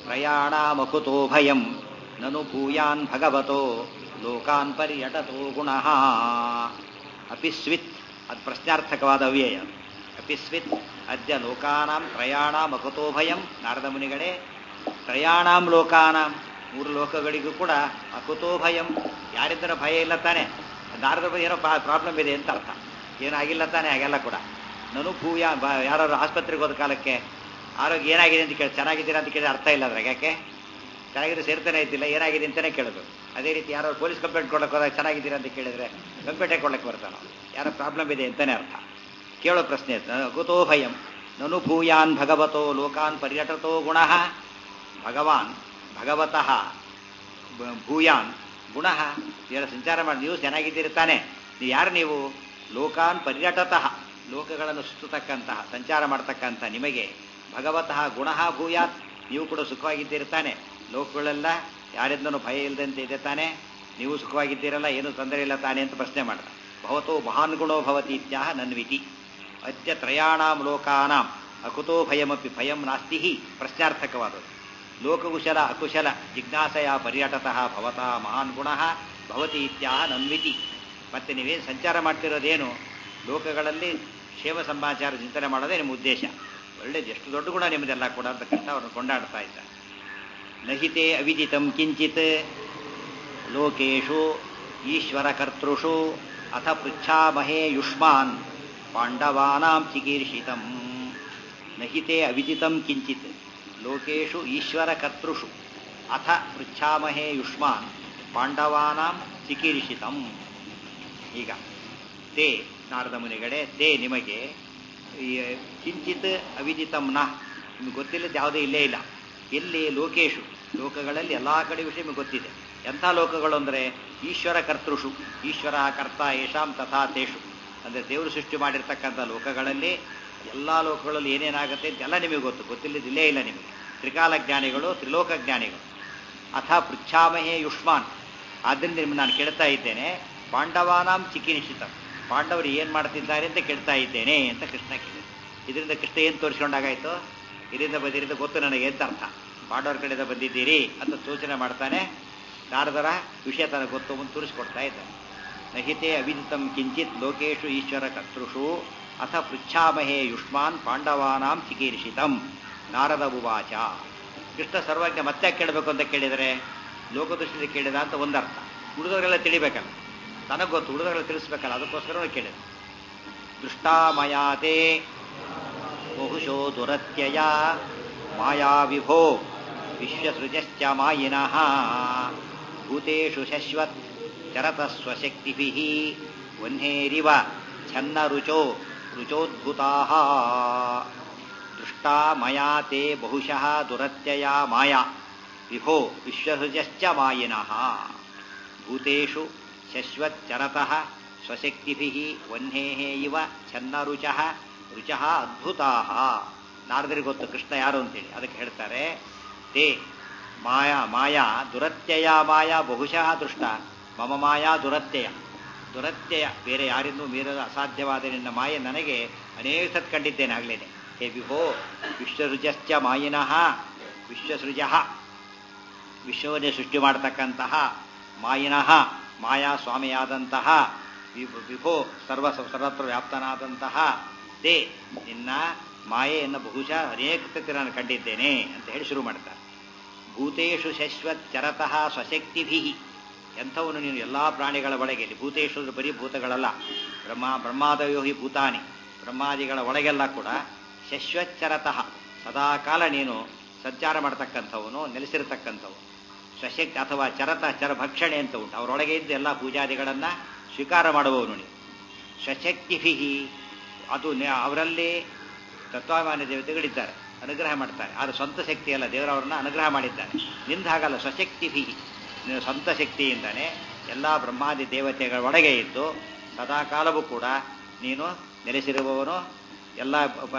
S1: ಪ್ರಯಾಣಾಮಕುತೋ ಭಯಂ ನನು ಭೂಯಾನ್ ಭಗವತೋ ಲೋಕಾನ್ ಪರ್ಯಟತೋ ಗುಣಃ ಅಪಿಸ್ವಿತ್ ಅದು ಪ್ರಶ್ನಾರ್ಥಕವಾದ ಅವ್ಯಯ ಅಪಿಸ್ವಿತ್ ಅದ್ಯ ಲೋಕಾನಾಂ ತ್ರಯಾಣಾಂ ಅಕುತೋ ಭಯಂ ನಾರದ ಮುನಿಗಳೇ ತ್ರಯಾಣಾಂ ಲೋಕಾನಾಂ ಮೂರು ಲೋಕಗಳಿಗೂ ಕೂಡ ಅಕುತೋ ಭಯಂ ಯಾರಿದ್ದರ ಭಯ ಇಲ್ಲ ತಾನೆ ನಾರದ ಬಗ್ಗೆ ಏನೋ ಪ್ರಾಬ್ಲಮ್ ಇದೆ ಅಂತ ಅರ್ಥ ಏನಾಗಿಲ್ಲ ತಾನೆ ಹಾಗೆಲ್ಲ ಕೂಡ ನಾನು ಭೂಯ ಯಾರು ಆಸ್ಪತ್ರೆಗೆ ಹೋದ ಕಾಲಕ್ಕೆ ಆರೋಗ್ಯ ಏನಾಗಿದೆ ಅಂತ ಕೇಳಿ ಚೆನ್ನಾಗಿದ್ದೀರಾ ಅಂತ ಕೇಳಿದ್ರೆ ಅರ್ಥ ಇಲ್ಲ ಅದ್ರಾಗ ಯಾಕೆ ಚೆನ್ನಾಗಿದ್ರೆ ಸೇರ್ತಾನೆ ಇದ್ದಿಲ್ಲ ಏನಾಗಿದೆ ಅಂತಾನೆ ಕೇಳೋದು ಅದೇ ರೀತಿ ಯಾರೋ ಪೊಲೀಸ್ ಕಂಪ್ಲೇಂಟ್ ಕೊಡಕ್ಕೆ ಹೋದಾಗ ಚೆನ್ನಾಗಿದ್ದೀರಾ ಅಂತ ಕೇಳಿದ್ರೆ ಕಂಪ್ಲೇಂಟೇ ಕೊಡಕ್ಕೆ ಬರ್ತಾನೋ ಯಾರೋ ಪ್ರಾಬ್ಲಮ್ ಇದೆ ಅಂತಾನೆ ಅರ್ಥ ಕೇಳೋ ಪ್ರಶ್ನೆ ಕುತೋ ಭಯಂ ನನು ಭೂಯಾನ್ ಭಗವತೋ ಲೋಕಾನ್ ಪರ್ಯಟತೋ ಗುಣ ಭಗವಾನ್ ಭಗವತಃ ಭೂಯಾನ್ ಗುಣ ಏನು ಸಂಚಾರ ಮಾಡಿ ನೀವು ಚೆನ್ನಾಗಿದ್ದೀರಿ ತಾನೆ ನೀವು ಯಾರು ನೀವು ಲೋಕಾನ್ ಪರ್ಯಟತಃ ಲೋಕಗಳನ್ನು ಸುತ್ತತಕ್ಕಂತಹ ಸಂಚಾರ ಮಾಡ್ತಕ್ಕಂಥ ನಿಮಗೆ ಭಗವತಃ ಗುಣ ಭೂಯಾತ್ ನೀವು ಕೂಡ ಸುಖವಾಗಿದ್ದೀರಿ ತಾನೆ ಲೋಕಗಳೆಲ್ಲ ಯಾರಿಂದನೂ ಭಯ ಇಲ್ಲದಂತೆ ಇದೆ ತಾನೆ ನೀವು ಸುಖವಾಗಿದ್ದೀರಲ್ಲ ಏನೂ ತೊಂದರೆ ಇಲ್ಲ ತಾನೆ ಅಂತ ಪ್ರಶ್ನೆ ಮಾಡ್ದ ಭವತೋ ಮಹಾನ್ ಗುಣೋ ಭವತಿ ಇತ್ಯಾಹ ನನ್ವಿತಿ ಅದ್ಯ ತ್ರಯಾಣಾಂ ಲೋಕಾನಾಂ ಅಕುತೋ ಭಯಮಪಿ ಭಯಂ ನಾಸ್ತಿ ಪ್ರಶ್ನಾರ್ಥಕವಾದದ್ದು ಲೋಕಕುಶಲ ಅಕುಶಲ ಜಿಜ್ಞಾಸೆಯ ಪರ್ಯಟತಃ ಭವತಃ ಮಹಾನ್ ಗುಣ ಭವತಿ ಇತ್ಯಾಹ ನನ್ವಿತಿ ಮತ್ತೆ ನೀವೇನು ಸಂಚಾರ ಮಾಡ್ತಿರೋದೇನು ಲೋಕಗಳಲ್ಲಿ ಕ್ಷೇಮ ಸಮಾಚಾರ ಚಿಂತನೆ ಮಾಡೋದೇ ನಿಮ್ಮ ಉದ್ದೇಶ ಒಳ್ಳೇದು ಎಷ್ಟು ದೊಡ್ಡ ಗುಣ ನಿಮ್ಮದೆಲ್ಲ ಕೂಡ ಅಂತ ಕೃಷ್ಣ ಅವರನ್ನು ಕೊಂಡಾಡ್ತಾ ಇದ್ದಾರೆ ನಹಿತೆ ಅವಿದಿತಂ ಕಿಂಚಿತ್ ಲೋಕೇಶು ಈಶ್ವರ ಕರ್ತೃಷು ಅಥ ಪೃಚ್ಛಾಮಹೇ ಯುಷ್ಮಾನ್ ಪಾಂಡವಾನಾಂ ಚಿಕೀರ್ಷಿತಂ ನಹಿತೆ ಅವಿದಿತಂ ಕಿಂಚಿತ್ ಲೋಕೇಶು ಈಶ್ವರ ಕರ್ತೃಷು ಅಥ ಪೃಚ್ಛಾಮಹೇ ಯುಷ್ಮಾನ್ ಪಾಂಡವಾನಾಂ ಚಿಕೀರ್ಷಿತಂ ಈಗ ತೇ ನಾರದ ಮುನಿಗಳೇ ತೇ ನಿಮಗೆ ಕಿಂಚಿತ್ ಅವಿದಿತಂ ನ ನಿಮಗೆ ಗೊತ್ತಿಲ್ಲದ ಯಾವುದೇ ಇಲ್ಲೇ ಇಲ್ಲ ಎಲ್ಲಿ ಲೋಕೇಶು ಲೋಕಗಳಲ್ಲಿ ಎಲ್ಲ ಕಡೆ ವಿಷಯ ನಿಮಗೆ ಗೊತ್ತಿದೆ ಎಂಥ ಲೋಕಗಳು ಅಂದರೆ ಈಶ್ವರ ಕರ್ತೃಷು ಈಶ್ವರ ಕರ್ತ ಯಶಾಂ ತಥಾ ತೇಷು ಅಂದರೆ ದೇವರು ಸೃಷ್ಟಿ ಮಾಡಿರ್ತಕ್ಕಂಥ ಲೋಕಗಳಲ್ಲಿ ಎಲ್ಲ ಲೋಕಗಳಲ್ಲಿ ಏನೇನಾಗುತ್ತೆ ಅಂತೆಲ್ಲ ನಿಮಗೆ ಗೊತ್ತು ಗೊತ್ತಿಲ್ಲದಿಲ್ಲೇ ಇಲ್ಲ ನಿಮಗೆ ತ್ರಿಕಾಲ ಜ್ಞಾನಿಗಳು ತ್ರಿಲೋಕ ಜ್ಞಾನಿಗಳು ಅಥ ಪೃಚ್ಛಾಮಹೇ ಯುಷ್ಮಾನ್ ಆದ್ದರಿಂದ ನಿಮ್ಮನ್ನು ನಾನು ಕೇಳ್ತಾ ಇದ್ದೇನೆ ಪಾಂಡವಾನಾಂ ಚಿಕಿನಿಷಿತ ಪಾಂಡವರು ಏನು ಮಾಡ್ತಿದ್ದಾರೆ ಅಂತ ಕೇಳ್ತಾ ಇದ್ದೇನೆ ಅಂತ ಕೃಷ್ಣ ಕೇಳಿದ ಇದರಿಂದ ಕೃಷ್ಣ ಏನು ತೋರಿಸ್ಕೊಂಡಾಗಾಯ್ತು ಇದರಿಂದ ಬಂದಿರಿಂದ ಗೊತ್ತು ನನಗೆ ಅಂತ ಅರ್ಥ ಪಾಂಡವರ ಕಡೆಯಿಂದ ಬಂದಿದ್ದೀರಿ ಅಂತ ಸೂಚನೆ ಮಾಡ್ತಾನೆ ನಾರದರ ವಿಷಯ ತನಗೆ ಗೊತ್ತು ಮುಂದೆ ತೋರಿಸ್ಕೊಡ್ತಾ ಇದ್ದಾನೆ ನಹಿತೆ ಅವಿದಿತಂ ಕಿಂಚಿತ್ ಲೋಕೇಶು ಈಶ್ವರ ಕರ್ತೃಷು ಅಥ ಪೃಚ್ಛಾಮಹೇ ಯುಷ್ಮಾನ್ ಪಾಂಡವಾನಾಂ ಚಿಕೀರ್ಷಿತಂ ನಾರದ ಉವಾಚ ಕೃಷ್ಣ ಸರ್ವಜ್ಞ ಮತ್ತೆ ಕೇಳಬೇಕು ಅಂತ ಕೇಳಿದರೆ ಲೋಕದೃಷ್ಟಿಯಿಂದ ಕೇಳಿದ ಅಂತ ಒಂದರ್ಥ ಹುಡುಗರೆಲ್ಲ ತಿಳಿಬೇಕಲ್ಲ ನನಗೆ ಗೊತ್ತು ಹುಡುಗರೆಲ್ಲ ತಿಳಿಸ್ಬೇಕಲ್ಲ ಅದಕ್ಕೋಸ್ಕರ ಕೇಳಿದ ದೃಷ್ಟಾಮಯಾತೆ ಬಹುಶೋ ದುರತ್ಯಯ ಮಾಯಾ ವಿಭೋ ವಿಶ್ವಸೃಜಶ್ಚ ಮಾಯಿನಃ ಭೂತೇಷು ಶಶ್ವತ್ ಚರತಃ ಸ್ವಶಕ್ತಿಭಿಃ ವಹ್ನೇರಿವ ಛನ್ನ ರುಚೋ ರುಚೋದ್ಭುತಾಃ ದೃಷ್ಟಾ ಮಯಾ ತೇ ಬಹುಶಃ ದುರತ್ಯಯ ಮಾಯಾ ವಿಭೋ ವಿಶ್ವಸೃಜಶ್ಚ ಮಾಯಿನಃ ಭೂತೇಷು ಶಶ್ವಚ್ಚರತಃ ಸ್ವಶಕ್ತಿಭಿಃ ವಹ್ನೇಃ ಇವ ಛನ್ನರುಚಃ ರುಚಃ ಅದ್ಭುತಾಃ ನಾರದರಿಗೆ ಗೊತ್ತು ಕೃಷ್ಣ ಯಾರು ಅಂತೇಳಿ ಅದಕ್ಕೆ ಹೇಳ್ತಾರೆ ತೇ ಮಾಯಾ ಮಾಯಾ ದುರತ್ಯಯ ಮಾಯಾ ಬಹುಶಃ ದೃಷ್ಟ ಮಮ ಮಾಯಾ ದುರತ್ಯಯ ದುರತ್ಯಯ ಬೇರೆ ಯಾರಿಂದೂ ಮೀರದ ಅಸಾಧ್ಯವಾದ ನಿನ್ನ ಮಾಯೆ ನನಗೆ ಅನೇಕ ಸತ್ ಕಂಡಿದ್ದೇನೆ ಆಗ್ಲೇನೆ ಹೇ ವಿಭೋ ವಿಶ್ವಸೃಜಶ್ಚ ಮಾಯಿನಃ ವಿಶ್ವಸೃಜ ವಿಶ್ವವನ್ನೇ ಸೃಷ್ಟಿ ಮಾಡತಕ್ಕಂತಹ ಮಾಯಿನಃ ಮಾಯಾ ಸ್ವಾಮಿಯಾದಂತಹ ವಿಭೋ ಸರ್ವ ಸರ್ವತ್ರ ವ್ಯಾಪ್ತನಾದಂತಹ ತೇ ನಿನ್ನ ಮಾಯೆಯನ್ನು ಬಹುಶಃ ಅನೇಕ ಸತಿ ನಾನು ಕಂಡಿದ್ದೇನೆ ಅಂತ ಹೇಳಿ ಶುರು ಮಾಡ್ತಾರೆ ಭೂತೇಶು ಶಶ್ವತ್ ಚರತಃ ಸ್ವಶಕ್ತಿಭಿ ಎಂಥವನು ನೀನು ಎಲ್ಲಾ ಪ್ರಾಣಿಗಳ ಒಳಗೆ ಭೂತೇಶು ಬರೀ ಭೂತಗಳಲ್ಲ ಬ್ರಹ್ಮ ಬ್ರಹ್ಮಾದಯೋ ಹಿ ಭೂತಾನಿ ಬ್ರಹ್ಮಾದಿಗಳ ಒಳಗೆಲ್ಲ ಕೂಡ ಶಶ್ವಚ್ಚರತಃ ಸದಾಕಾಲ ನೀನು ಸಂಚಾರ ಮಾಡತಕ್ಕಂಥವನು ನೆಲೆಸಿರತಕ್ಕಂಥವು ಸ್ವಶಕ್ತಿ ಅಥವಾ ಚರತ ಚರ ಭಕ್ಷಣೆ ಅಂತ ಉಂಟು ಅವರೊಳಗೆ ಇದ್ದು ಎಲ್ಲ ಪೂಜಾದಿಗಳನ್ನು ಸ್ವೀಕಾರ ಮಾಡುವವನು ನೀನು ಸ್ವಶಕ್ತಿಭಿ ಅದು ಅವರಲ್ಲಿ ತತ್ವಾಭಿಮಾನಿ ದೇವತೆಗಳಿದ್ದಾರೆ ಅನುಗ್ರಹ ಮಾಡ್ತಾರೆ ಆದರೆ ಸ್ವಂತ ಶಕ್ತಿ ಅಲ್ಲ ದೇವರವರನ್ನ ಅನುಗ್ರಹ ಮಾಡಿದ್ದಾನೆ ನಿಂದ ಹಾಗಲ್ಲ ಸ್ವಶಕ್ತಿಭಿ ನೀನು ಸ್ವಂತ ಶಕ್ತಿಯಿಂದಾನೆ ಎಲ್ಲ ಬ್ರಹ್ಮಾದಿ ದೇವತೆಗಳ ಒಳಗೆ ಇದ್ದು ಸದಾಕಾಲವೂ ಕೂಡ ನೀನು ನೆಲೆಸಿರುವವನು ಎಲ್ಲ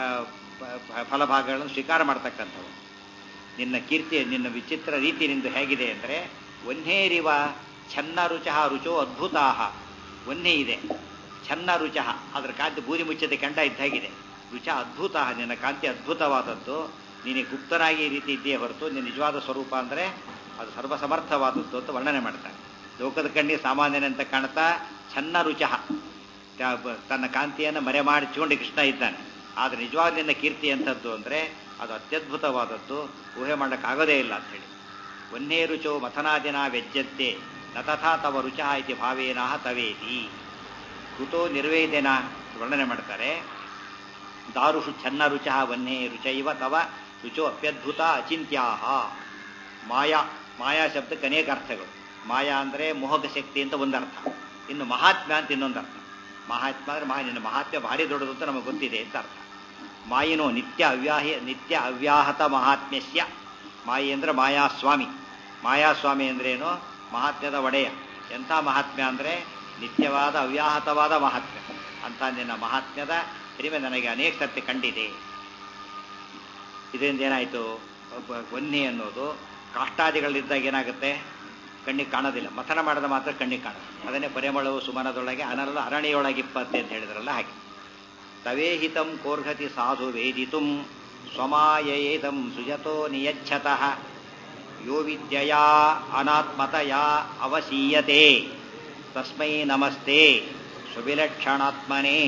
S1: ಫಲಭಾಗಗಳನ್ನು ಸ್ವೀಕಾರ ಮಾಡ್ತಕ್ಕಂಥವು ನಿನ್ನ ಕೀರ್ತಿ ನಿನ್ನ ವಿಚಿತ್ರ ರೀತಿ ನಿಂದು ಹೇಗಿದೆ ಅಂದರೆ ವನ್ನೇರಿವ ಛನ್ನ ರುಚಃ ರುಚೋ ಅದ್ಭುತಾಹ ವನ್ನೇ ಇದೆ ಛನ್ನ ರುಚಃ ಅದರ ಕಾಂತಿ ಬೂದಿ ಮುಚ್ಚದ ಕೆಂಡ ಇದ್ದಾಗಿದೆ ರುಚ ಅದ್ಭುತ ನಿನ್ನ ಕಾಂತಿ ಅದ್ಭುತವಾದದ್ದು ನೀನು ಗುಪ್ತನಾಗಿ ಈ ರೀತಿ ಇದ್ದೀಯೇ ಹೊರತು ನಿನ್ನ ನಿಜವಾದ ಸ್ವರೂಪ ಅಂದರೆ ಅದು ಸರ್ವಸಮರ್ಥವಾದದ್ದು ಅಂತ ವರ್ಣನೆ ಮಾಡ್ತಾನೆ ಲೋಕದ ಕಣ್ಣಿಗೆ ಸಾಮಾನ್ಯನಂತ ಕಾಣ್ತಾ ಚೆನ್ನ ರುಚಃ ತನ್ನ ಕಾಂತಿಯನ್ನು ಮರೆ ಮಾಡಿಕೊಂಡು ಕೃಷ್ಣ ಇದ್ದಾನೆ ಆದರೆ ನಿಜವಾದ ನಿನ್ನ ಕೀರ್ತಿ ಎಂಥದ್ದು ಅಂದರೆ ಅದು ಅತ್ಯದ್ಭುತವಾದದ್ದು ಊಹೆ ಮಾಡೋಕ್ಕಾಗೋದೇ ಇಲ್ಲ ಅಂಥೇಳಿ ವನ್ನೇ ರುಚೋ ಮಥನಾದಿನ ವ್ಯಜ್ಯತೆ ನ ತಥಾ ತವ ರುಚ ಇತಿ ಭಾವೇನ ತವೇತಿ ಋತೋ ನಿರ್ವೇದನ ವರ್ಣನೆ ಮಾಡ್ತಾರೆ ದಾರುಷು ಛನ್ನ ರುಚ ವನ್ನೇ ರುಚ ಇವ ತವ ರುಚೋ ಅಪ್ಯದ್ಭುತ ಅಚಿಂತ್ಯಾಹ ಮಾಯಾ ಮಾಯಾ ಶಬ್ದಕ್ಕೆ ಅನೇಕ ಅರ್ಥಗಳು ಮಾಯಾ ಅಂದರೆ ಮೋಹಕ ಶಕ್ತಿ ಅಂತ ಒಂದರ್ಥ ಇನ್ನು ಮಹಾತ್ಮ್ಯ ಅಂತ ಇನ್ನೊಂದು ಅರ್ಥ ಮಹಾತ್ಮ ಅಂದರೆ ಮಹಾ ನಿನ್ನ ಮಹಾತ್ಮ್ಯ ಭಾರಿ ದೊಡ್ಡದು ಅಂತ ನಮಗೆ ಗೊತ್ತಿದೆ ಅಂತ ಅರ್ಥ ಮಾಯಿನೋ ನಿತ್ಯ ಅವ್ಯಾಹಿ ನಿತ್ಯ ಅವ್ಯಾಹತ ಮಹಾತ್ಮ್ಯಸ್ಯ ಮಾಯಿ ಅಂದರೆ ಮಾಯಾಸ್ವಾಮಿ ಮಾಯಾಸ್ವಾಮಿ ಅಂದ್ರೇನು ಮಹಾತ್ಮ್ಯದ ಒಡೆಯ ಎಂಥ ಮಹಾತ್ಮ್ಯ ಅಂದರೆ ನಿತ್ಯವಾದ ಅವ್ಯಾಹತವಾದ ಮಹಾತ್ಮ್ಯ ಅಂತ ನಿನ್ನ ಮಹಾತ್ಮ್ಯದ ಹಿರಿಮೆ ನನಗೆ ಅನೇಕ ಸರ್ತಿ ಕಂಡಿದೆ ಇದರಿಂದ ಏನಾಯಿತು ವನ್ನಿ ಅನ್ನೋದು ಕಾಷ್ಟಾದಿಗಳಿದ್ದಾಗ ಏನಾಗುತ್ತೆ ಕಣ್ಣಿಗೆ ಕಾಣೋದಿಲ್ಲ ಮಥನ ಮಾಡಿದ ಮಾತ್ರ ಕಣ್ಣಿಗೆ ಕಾಣೋದು ಅದನ್ನೇ ಪರಿಮಳವು ಸುಮನದೊಳಗೆ ಅನರಲು ಅರಣಿಯೊಳಗಿಪ್ಪತ್ತೆ ಅಂತ ಹೇಳಿದ್ರಲ್ಲ ಹಾಗೆ ತವೇಹಿತಂ ಕೋರ್ಹತಿ ಸಾಧು ವೇದಿತು ಸ್ವಮಾಯೇದಂ ಸುಜತೋ ನಿಯಚ್ಛತಃ ಯೋ ವಿದ್ಯಯಾ ಅನಾತ್ಮತಯಾ ಅವಸೀಯತೆ ತಸ್ಮೈ ನಮಸ್ತೆ ಸುವಿಲಕ್ಷಣಾತ್ಮನೇ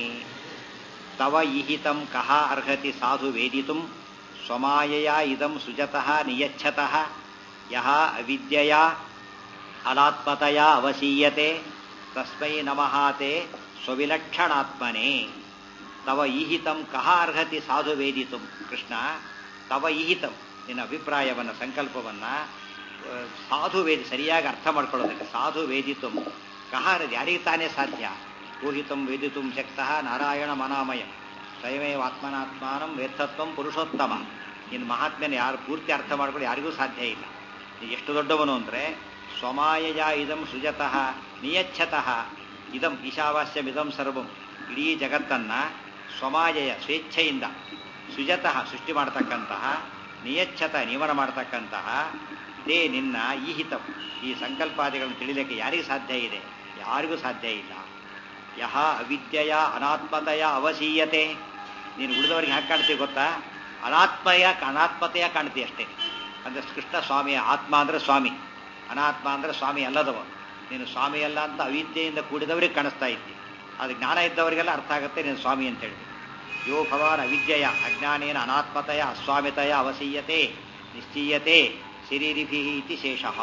S1: ತವ ಇಹಿತಂ ಕಹ ಅರ್ಹತಿ ಸಾಧು ವೇದಿತು ಸ್ವಮಾಯಯಾ ಇದಂ ಸುಜತಃ ನಿಯಚ್ಛತಃ ಯಹ ಅವಿದ್ಯೆಯ ಅನಾತ್ಮತೆಯ ಅವಸೀಯತೆ ತಸ್ಮೈ ನಮಃ ತೇ ಸ್ವವಿಲಕ್ಷಣಾತ್ಮನೇ ತವ ಈಹಿತಂ ಕಹ ಅರ್ಹತಿ ಸಾಧು ವೇದಿತು ಕೃಷ್ಣ ತವ ಈಹಿತಂ ನಿನ್ನ ಅಭಿಪ್ರಾಯವನ್ನು ಸಂಕಲ್ಪವನ್ನು ಸಾಧು ವೇದಿ ಸರಿಯಾಗಿ ಅರ್ಥ ಮಾಡ್ಕೊಳ್ಳೋದಕ್ಕೆ ಸಾಧು ವೇದಿತು ಕಹ ಯಾರಿಗೆ ತಾನೇ ಸಾಧ್ಯ ಊಹಿತಂ ವೇದಿತು ಶಕ್ತಃ ನಾರಾಯಣ ಮನಾಮಯ ಸ್ವಯಮೇವ ಆತ್ಮನಾತ್ಮಾನಂ ವೇತ್ತತ್ವಂ ಪುರುಷೋತ್ತಮ ನಿನ್ನ ಮಹಾತ್ಮೆನ ಯಾರು ಪೂರ್ತಿ ಅರ್ಥ ಮಾಡ್ಕೊಂಡು ಯಾರಿಗೂ ಸಾಧ್ಯ ಇಲ್ಲ ಎಷ್ಟು ದೊಡ್ಡವನು ಅಂದರೆ ಸ್ವಮಾಯಯ ಇದಂ ಸೃಜತಃ ನಿಯಚ್ಛತಃ ಇದಂ ಈಶಾವಾಸ್ಯಮಿದಂ ಸರ್ವಂ ಇಡೀ ಜಗತ್ತನ್ನು ಸ್ವಮಾಯಯ ಸ್ವೇಚ್ಛೆಯಿಂದ ಸುಜತಃ ಸೃಷ್ಟಿ ಮಾಡ್ತಕ್ಕಂತಹ ನಿಯಚ್ಛತ ನಿಯಮನ ಮಾಡ್ತಕ್ಕಂತಹ ಇದೇ ನಿನ್ನ ಈಹಿತಂ ಈ ಸಂಕಲ್ಪಾದಿಗಳನ್ನು ತಿಳಿಲಿಕ್ಕೆ ಯಾರಿಗೂ ಸಾಧ್ಯ ಇದೆ ಯಾರಿಗೂ ಸಾಧ್ಯ ಇಲ್ಲ ಯಹ ಅವಿದ್ಯೆಯ ಅನಾತ್ಮತೆಯ ಅವಸೀಯತೆ ನೀನು ಉಳಿದವರಿಗೆ ಹಾಗೆ ಕಾಣ್ತೀವಿ ಗೊತ್ತಾ ಅನಾತ್ಮಯ ಅನಾತ್ಮತೆಯ ಕಾಣ್ತೀವಿ ಅಷ್ಟೇ ಅಂದರೆ ಕೃಷ್ಣ ಸ್ವಾಮಿಯ ಆತ್ಮ ಅಂದರೆ ಸ್ವಾಮಿ ಅನಾತ್ಮ ಅಂದರೆ ಸ್ವಾಮಿ ಅಲ್ಲದವ ನೀನು ಸ್ವಾಮಿ ಅಲ್ಲ ಅಂತ ಅವಿದ್ಯೆಯಿಂದ ಕೂಡಿದವರಿಗೆ ಕಾಣಿಸ್ತಾ ಇದ್ದಿ ಅದು ಜ್ಞಾನ ಇದ್ದವರಿಗೆಲ್ಲ ಅರ್ಥ ಆಗುತ್ತೆ ನೀನು ಸ್ವಾಮಿ ಅಂತ ಹೇಳಿ ಯೋ ಭವಾನ್ ಅವಿದ್ಯೆಯ ಅಜ್ಞಾನೇನ ಅನಾತ್ಮತೆಯ ಅಸ್ವಾಮಿತೆಯ ಅವಸೀಯತೆ ನಿಶ್ಚೀಯತೆ ಶರೀರಿಭಿ ಇತಿ ಶೇಷಃ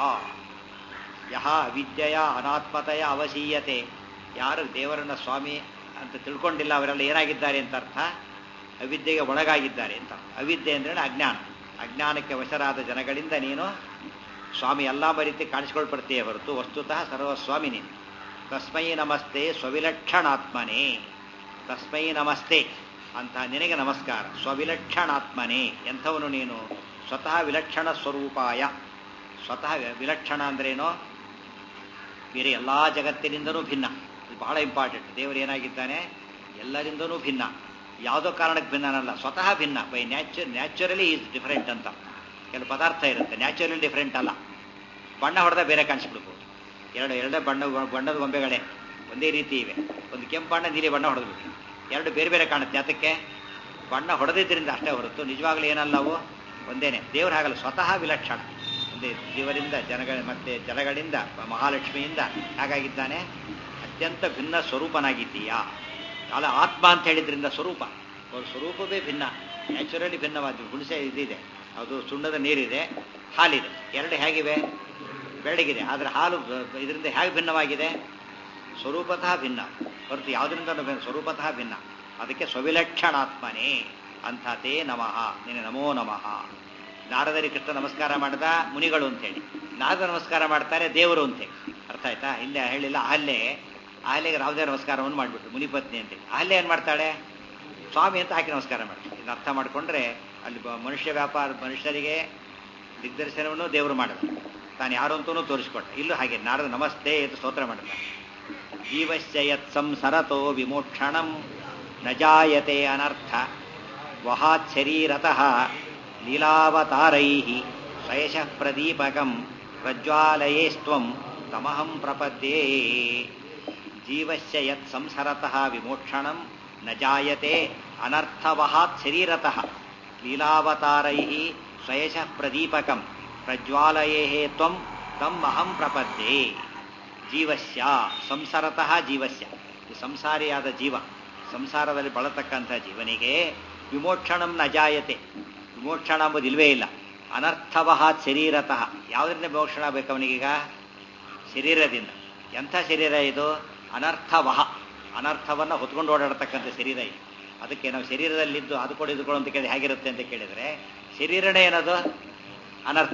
S1: ಯಹ ಅವಿದ್ಯೆಯ ಅನಾತ್ಮತೆಯ ಅವಸೀಯತೆ ಯಾರು ದೇವರನ್ನ ಸ್ವಾಮಿ ಅಂತ ತಿಳ್ಕೊಂಡಿಲ್ಲ ಅವರೆಲ್ಲ ಏನಾಗಿದ್ದಾರೆ ಅಂತ ಅರ್ಥ ಅವಿದ್ಯೆಗೆ ಒಳಗಾಗಿದ್ದಾರೆ ಅಂತ ಅವಿದ್ಯೆ ಅಂದ್ರೆ ಅಜ್ಞಾನ ಅಜ್ಞಾನಕ್ಕೆ ವಶರಾದ ಜನಗಳಿಂದ ನೀನು ಸ್ವಾಮಿ ಎಲ್ಲ ರೀತಿ ಕಾಣಿಸ್ಕೊಳ್ಪಡ್ತೀಯ ಹೊರತು ವಸ್ತುತಃ ಸರ್ವಸ್ವಾಮಿ ನೀನು ತಸ್ಮೈ ನಮಸ್ತೆ ಸ್ವವಿಲಕ್ಷಣಾತ್ಮನೇ ತಸ್ಮೈ ನಮಸ್ತೆ ಅಂತ ನಿನಗೆ ನಮಸ್ಕಾರ ಸ್ವವಿಲಕ್ಷಣಾತ್ಮನೇ ಎಂಥವನು ನೀನು ಸ್ವತಃ ವಿಲಕ್ಷಣ ಸ್ವರೂಪಾಯ ಸ್ವತಃ ವಿಲಕ್ಷಣ ಅಂದ್ರೇನೋ ಬೇರೆ ಎಲ್ಲ ಜಗತ್ತಿನಿಂದನೂ ಭಿನ್ನ ಇದು ಬಹಳ ಇಂಪಾರ್ಟೆಂಟ್ ದೇವರು ಏನಾಗಿದ್ದಾನೆ ಎಲ್ಲರಿಂದನೂ ಭಿನ್ನ ಯಾವುದೋ ಕಾರಣಕ್ಕೆ ಭಿನ್ನನಲ್ಲ ಸ್ವತಃ ಭಿನ್ನ ಬೈ ನ್ಯಾಚು ನ್ಯಾಚುರಲಿ ಈಸ್ ಡಿಫರೆಂಟ್ ಅಂತ ಕೆಲವು ಪದಾರ್ಥ ಇರುತ್ತೆ ನ್ಯಾಚುರಲಿ ಡಿಫರೆಂಟ್ ಅಲ್ಲ ಬಣ್ಣ ಹೊಡೆದ ಬೇರೆ ಕಾಣಿಸ್ಬಿಡ್ಬೋದು ಎರಡು ಎರಡೇ ಬಣ್ಣ ಬಣ್ಣದ ಗೊಂಬೆಗಳೇ ಒಂದೇ ರೀತಿ ಇವೆ ಒಂದು ಕೆಂಪು ಬಣ್ಣ ನೀಲಿ ಬಣ್ಣ ಹೊಡೆದ್ಬಿಟ್ಟು ಎರಡು ಬೇರೆ ಬೇರೆ ಕಾಣುತ್ತೆ ಅದಕ್ಕೆ ಬಣ್ಣ ಹೊಡೆದಿದ್ದರಿಂದ ಅಷ್ಟೇ ಹೊರತು ನಿಜವಾಗ್ಲೂ ಏನಲ್ಲವು ಒಂದೇನೆ ದೇವರು ಹಾಗಲ್ಲ ಸ್ವತಃ ವಿಲಕ್ಷಣ ಒಂದೇ ಜೀವರಿಂದ ಜನಗಳ ಮತ್ತೆ ಜನಗಳಿಂದ ಮಹಾಲಕ್ಷ್ಮಿಯಿಂದ ಹಾಗಾಗಿದ್ದಾನೆ ಅತ್ಯಂತ ಭಿನ್ನ ಸ್ವರೂಪನಾಗಿದ್ದೀಯಾ ಅಲ್ಲ ಆತ್ಮ ಅಂತ ಹೇಳಿದ್ರಿಂದ ಸ್ವರೂಪ ಅವ್ರ ಸ್ವರೂಪವೇ ಭಿನ್ನ ನ್ಯಾಚುರಲಿ ಭಿನ್ನವಾದ ಹುಣಸೆ ಇದಿದೆ ಅದು ಸುಣ್ಣದ ನೀರಿದೆ ಹಾಲಿದೆ ಎರಡು ಹೇಗಿವೆ ಬೆಳಗಿದೆ ಆದರೆ ಹಾಲು ಇದರಿಂದ ಹೇಗೆ ಭಿನ್ನವಾಗಿದೆ ಸ್ವರೂಪತಃ ಭಿನ್ನ ಹೊರತು ಯಾವುದರಿಂದ ಭಿನ್ನ ಸ್ವರೂಪತಃ ಭಿನ್ನ ಅದಕ್ಕೆ ಸ್ವವಿಲಕ್ಷಣಾತ್ಮನೇ ಅಂಥತೇ ನಮಃ ನಿನ್ನ ನಮೋ ನಮಃ ನಾರದರಿ ಕೃಷ್ಣ ನಮಸ್ಕಾರ ಮಾಡಿದ ಮುನಿಗಳು ಅಂತೇಳಿ ನಾರದ ನಮಸ್ಕಾರ ಮಾಡ್ತಾರೆ ದೇವರು ಅಂತೇಳಿ ಅರ್ಥ ಆಯ್ತಾ ಹಿಂದೆ ಹೇಳಿಲ್ಲ ಅಹಲ್ಲೆ ಅಹಲ್ಲೆಗೆ ರಾವದೇ ನಮಸ್ಕಾರವನ್ನು ಮಾಡಿಬಿಟ್ರು ಮುನಿಪತ್ನಿ ಅಂತೇಳಿ ಅಹಲ್ಲೆ ಏನು ಮಾಡ್ತಾಳೆ ಸ್ವಾಮಿ ಅಂತ ಹಾಕಿ ನಮಸ್ಕಾರ ಮಾಡ್ತಾರೆ ಇದನ್ನ ಅರ್ಥ ಮಾಡಿಕೊಂಡ್ರೆ ಅಲ್ಲಿ ಮನುಷ್ಯ ವ್ಯಾಪಾರ ಮನುಷ್ಯರಿಗೆ ದಿಗ್ದರ್ಶನವನ್ನು ದೇವರು ಮಾಡಿದ ತಾನು ಯಾರು ಅಂತೂ ತೋರಿಸ್ಕೊಟ್ಟ ಇಲ್ಲೂ ಹಾಗೆ ನಾರದ ನಮಸ್ತೆ ಎಂದು ಸ್ತೋತ್ರ ಮಾಡ್ತಾನೆ ಜೀವಶ್ಚ ಯತ್ ಸಂಸರತೋ ವಿಮೋಕ್ಷಣಂ ನ ಜಾಯತೆ ಅನರ್ಥ ವಹಾತ್ ಶರೀರತಃ ಲೀಲಾವತಾರೈ ಸ್ವಯಶಃ ಪ್ರದೀಪಕಂ ಪ್ರಜ್ವಾಲಯೇಸ್ತ್ವಂ ತಮಹಂ ಪ್ರಪದ್ಯೇ ಜೀವಶ್ಚ ಯತ್ ಸಂಸರತಃ ವಿಮೋಕ್ಷಣಂ ನ ಜಾಯತೆ ಅನರ್ಥವಹಾತ್ ಶರೀರತಃ ಲೀಲಾವತಾರೈ ಸ್ವಯಶಃ ಪ್ರದೀಪಕಂ ಪ್ರಜ್ವಾಲಯೇ ತ್ವಂ ತಂ ಅಹಂ ಪ್ರಪದ್ಯೆ ಜೀವಸ್ಯ ಸಂಸಾರತಃ ಜೀವಸ್ಯ ಈ ಸಂಸಾರಿಯಾದ ಜೀವ ಸಂಸಾರದಲ್ಲಿ ಬಳತಕ್ಕಂಥ ಜೀವನಿಗೆ ವಿಮೋಕ್ಷಣಂ ನ ಜಾಯತೆ ವಿಮೋಕ್ಷಣ ಎಂಬುದು ಇಲ್ವೇ ಇಲ್ಲ ಅನರ್ಥವಹ ಶರೀರತಃ ಯಾವುದರಿಂದ ವಿಮೋಕ್ಷಣ ಬೇಕು ಅವನಿಗೀಗ ಶರೀರದಿಂದ ಎಂಥ ಶರೀರ ಇದು ಅನರ್ಥವಹ ಅನರ್ಥವನ್ನು ಹೊತ್ಕೊಂಡು ಓಡಾಡತಕ್ಕಂಥ ಶರೀರ ಇದು ಅದಕ್ಕೆ ನಾವು ಶರೀರದಲ್ಲಿದ್ದು ಅದು ಕೊಡು ಇದು ಕೊಡು ಅಂತ ಕೇಳಿ ಹೇಗಿರುತ್ತೆ ಅಂತ ಕೇಳಿದರೆ ಶರೀರನೇ ಏನದು ಅನರ್ಥ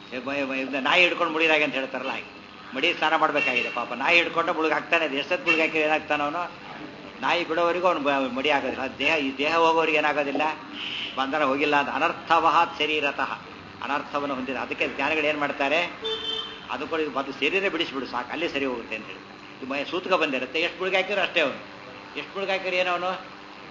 S1: ನಾಯಿ ಹಿಡ್ಕೊಂಡು ಮುಡಿದಾಗೆ ಅಂತ ಹೇಳ್ತಾರಲ್ಲ ಹಾಗೆ ಮಡಿ ಸ್ನಾನ ಮಾಡಬೇಕಾಗಿದೆ ಪಾಪ ನಾಯಿ ಹಿಡ್ಕೊಂಡು ಮುಳುಗ್ ಹಾಕ್ತಾನೆ ಎಷ್ಟೊತ್ತು ಮುಳುಗ್ ಹಾಕಿ ಏನಾಗ್ತಾನ ಅವನು ನಾಯಿ ಬಿಡೋವರೆಗೂ ಅವನು ಮಡಿ ಆಗೋದಿಲ್ಲ ದೇಹ ಈ ದೇಹ ಹೋಗೋರಿಗೆ ಏನಾಗೋದಿಲ್ಲ ಬಂಧನ ಹೋಗಿಲ್ಲ ಅಂತ ಅನರ್ಥವಹ ಶರೀರತಃ ಅನರ್ಥವನ್ನು ಹೊಂದಿದ ಅದಕ್ಕೆ ಜ್ಞಾನಿಗಳು ಏನು ಮಾಡ್ತಾರೆ ಅದು ಕೂಡ ಮತ್ತು ಶರೀರ ಬಿಡಿಸ್ಬಿಡು ಸಾಕು ಅಲ್ಲಿ ಸರಿ ಹೋಗುತ್ತೆ ಅಂತ ಹೇಳಿ ಈ ಮೈ ಸೂತ್ಕ ಬಂದಿರುತ್ತೆ ಎಷ್ಟು ಮುಳುಗಿ ಹಾಕಿದ್ರು ಅಷ್ಟೇ ಅವನು ಎಷ್ಟು ಮುಳುಗಿ ಹಾಕಿದ್ರೆ ಏನೋ ಅವನು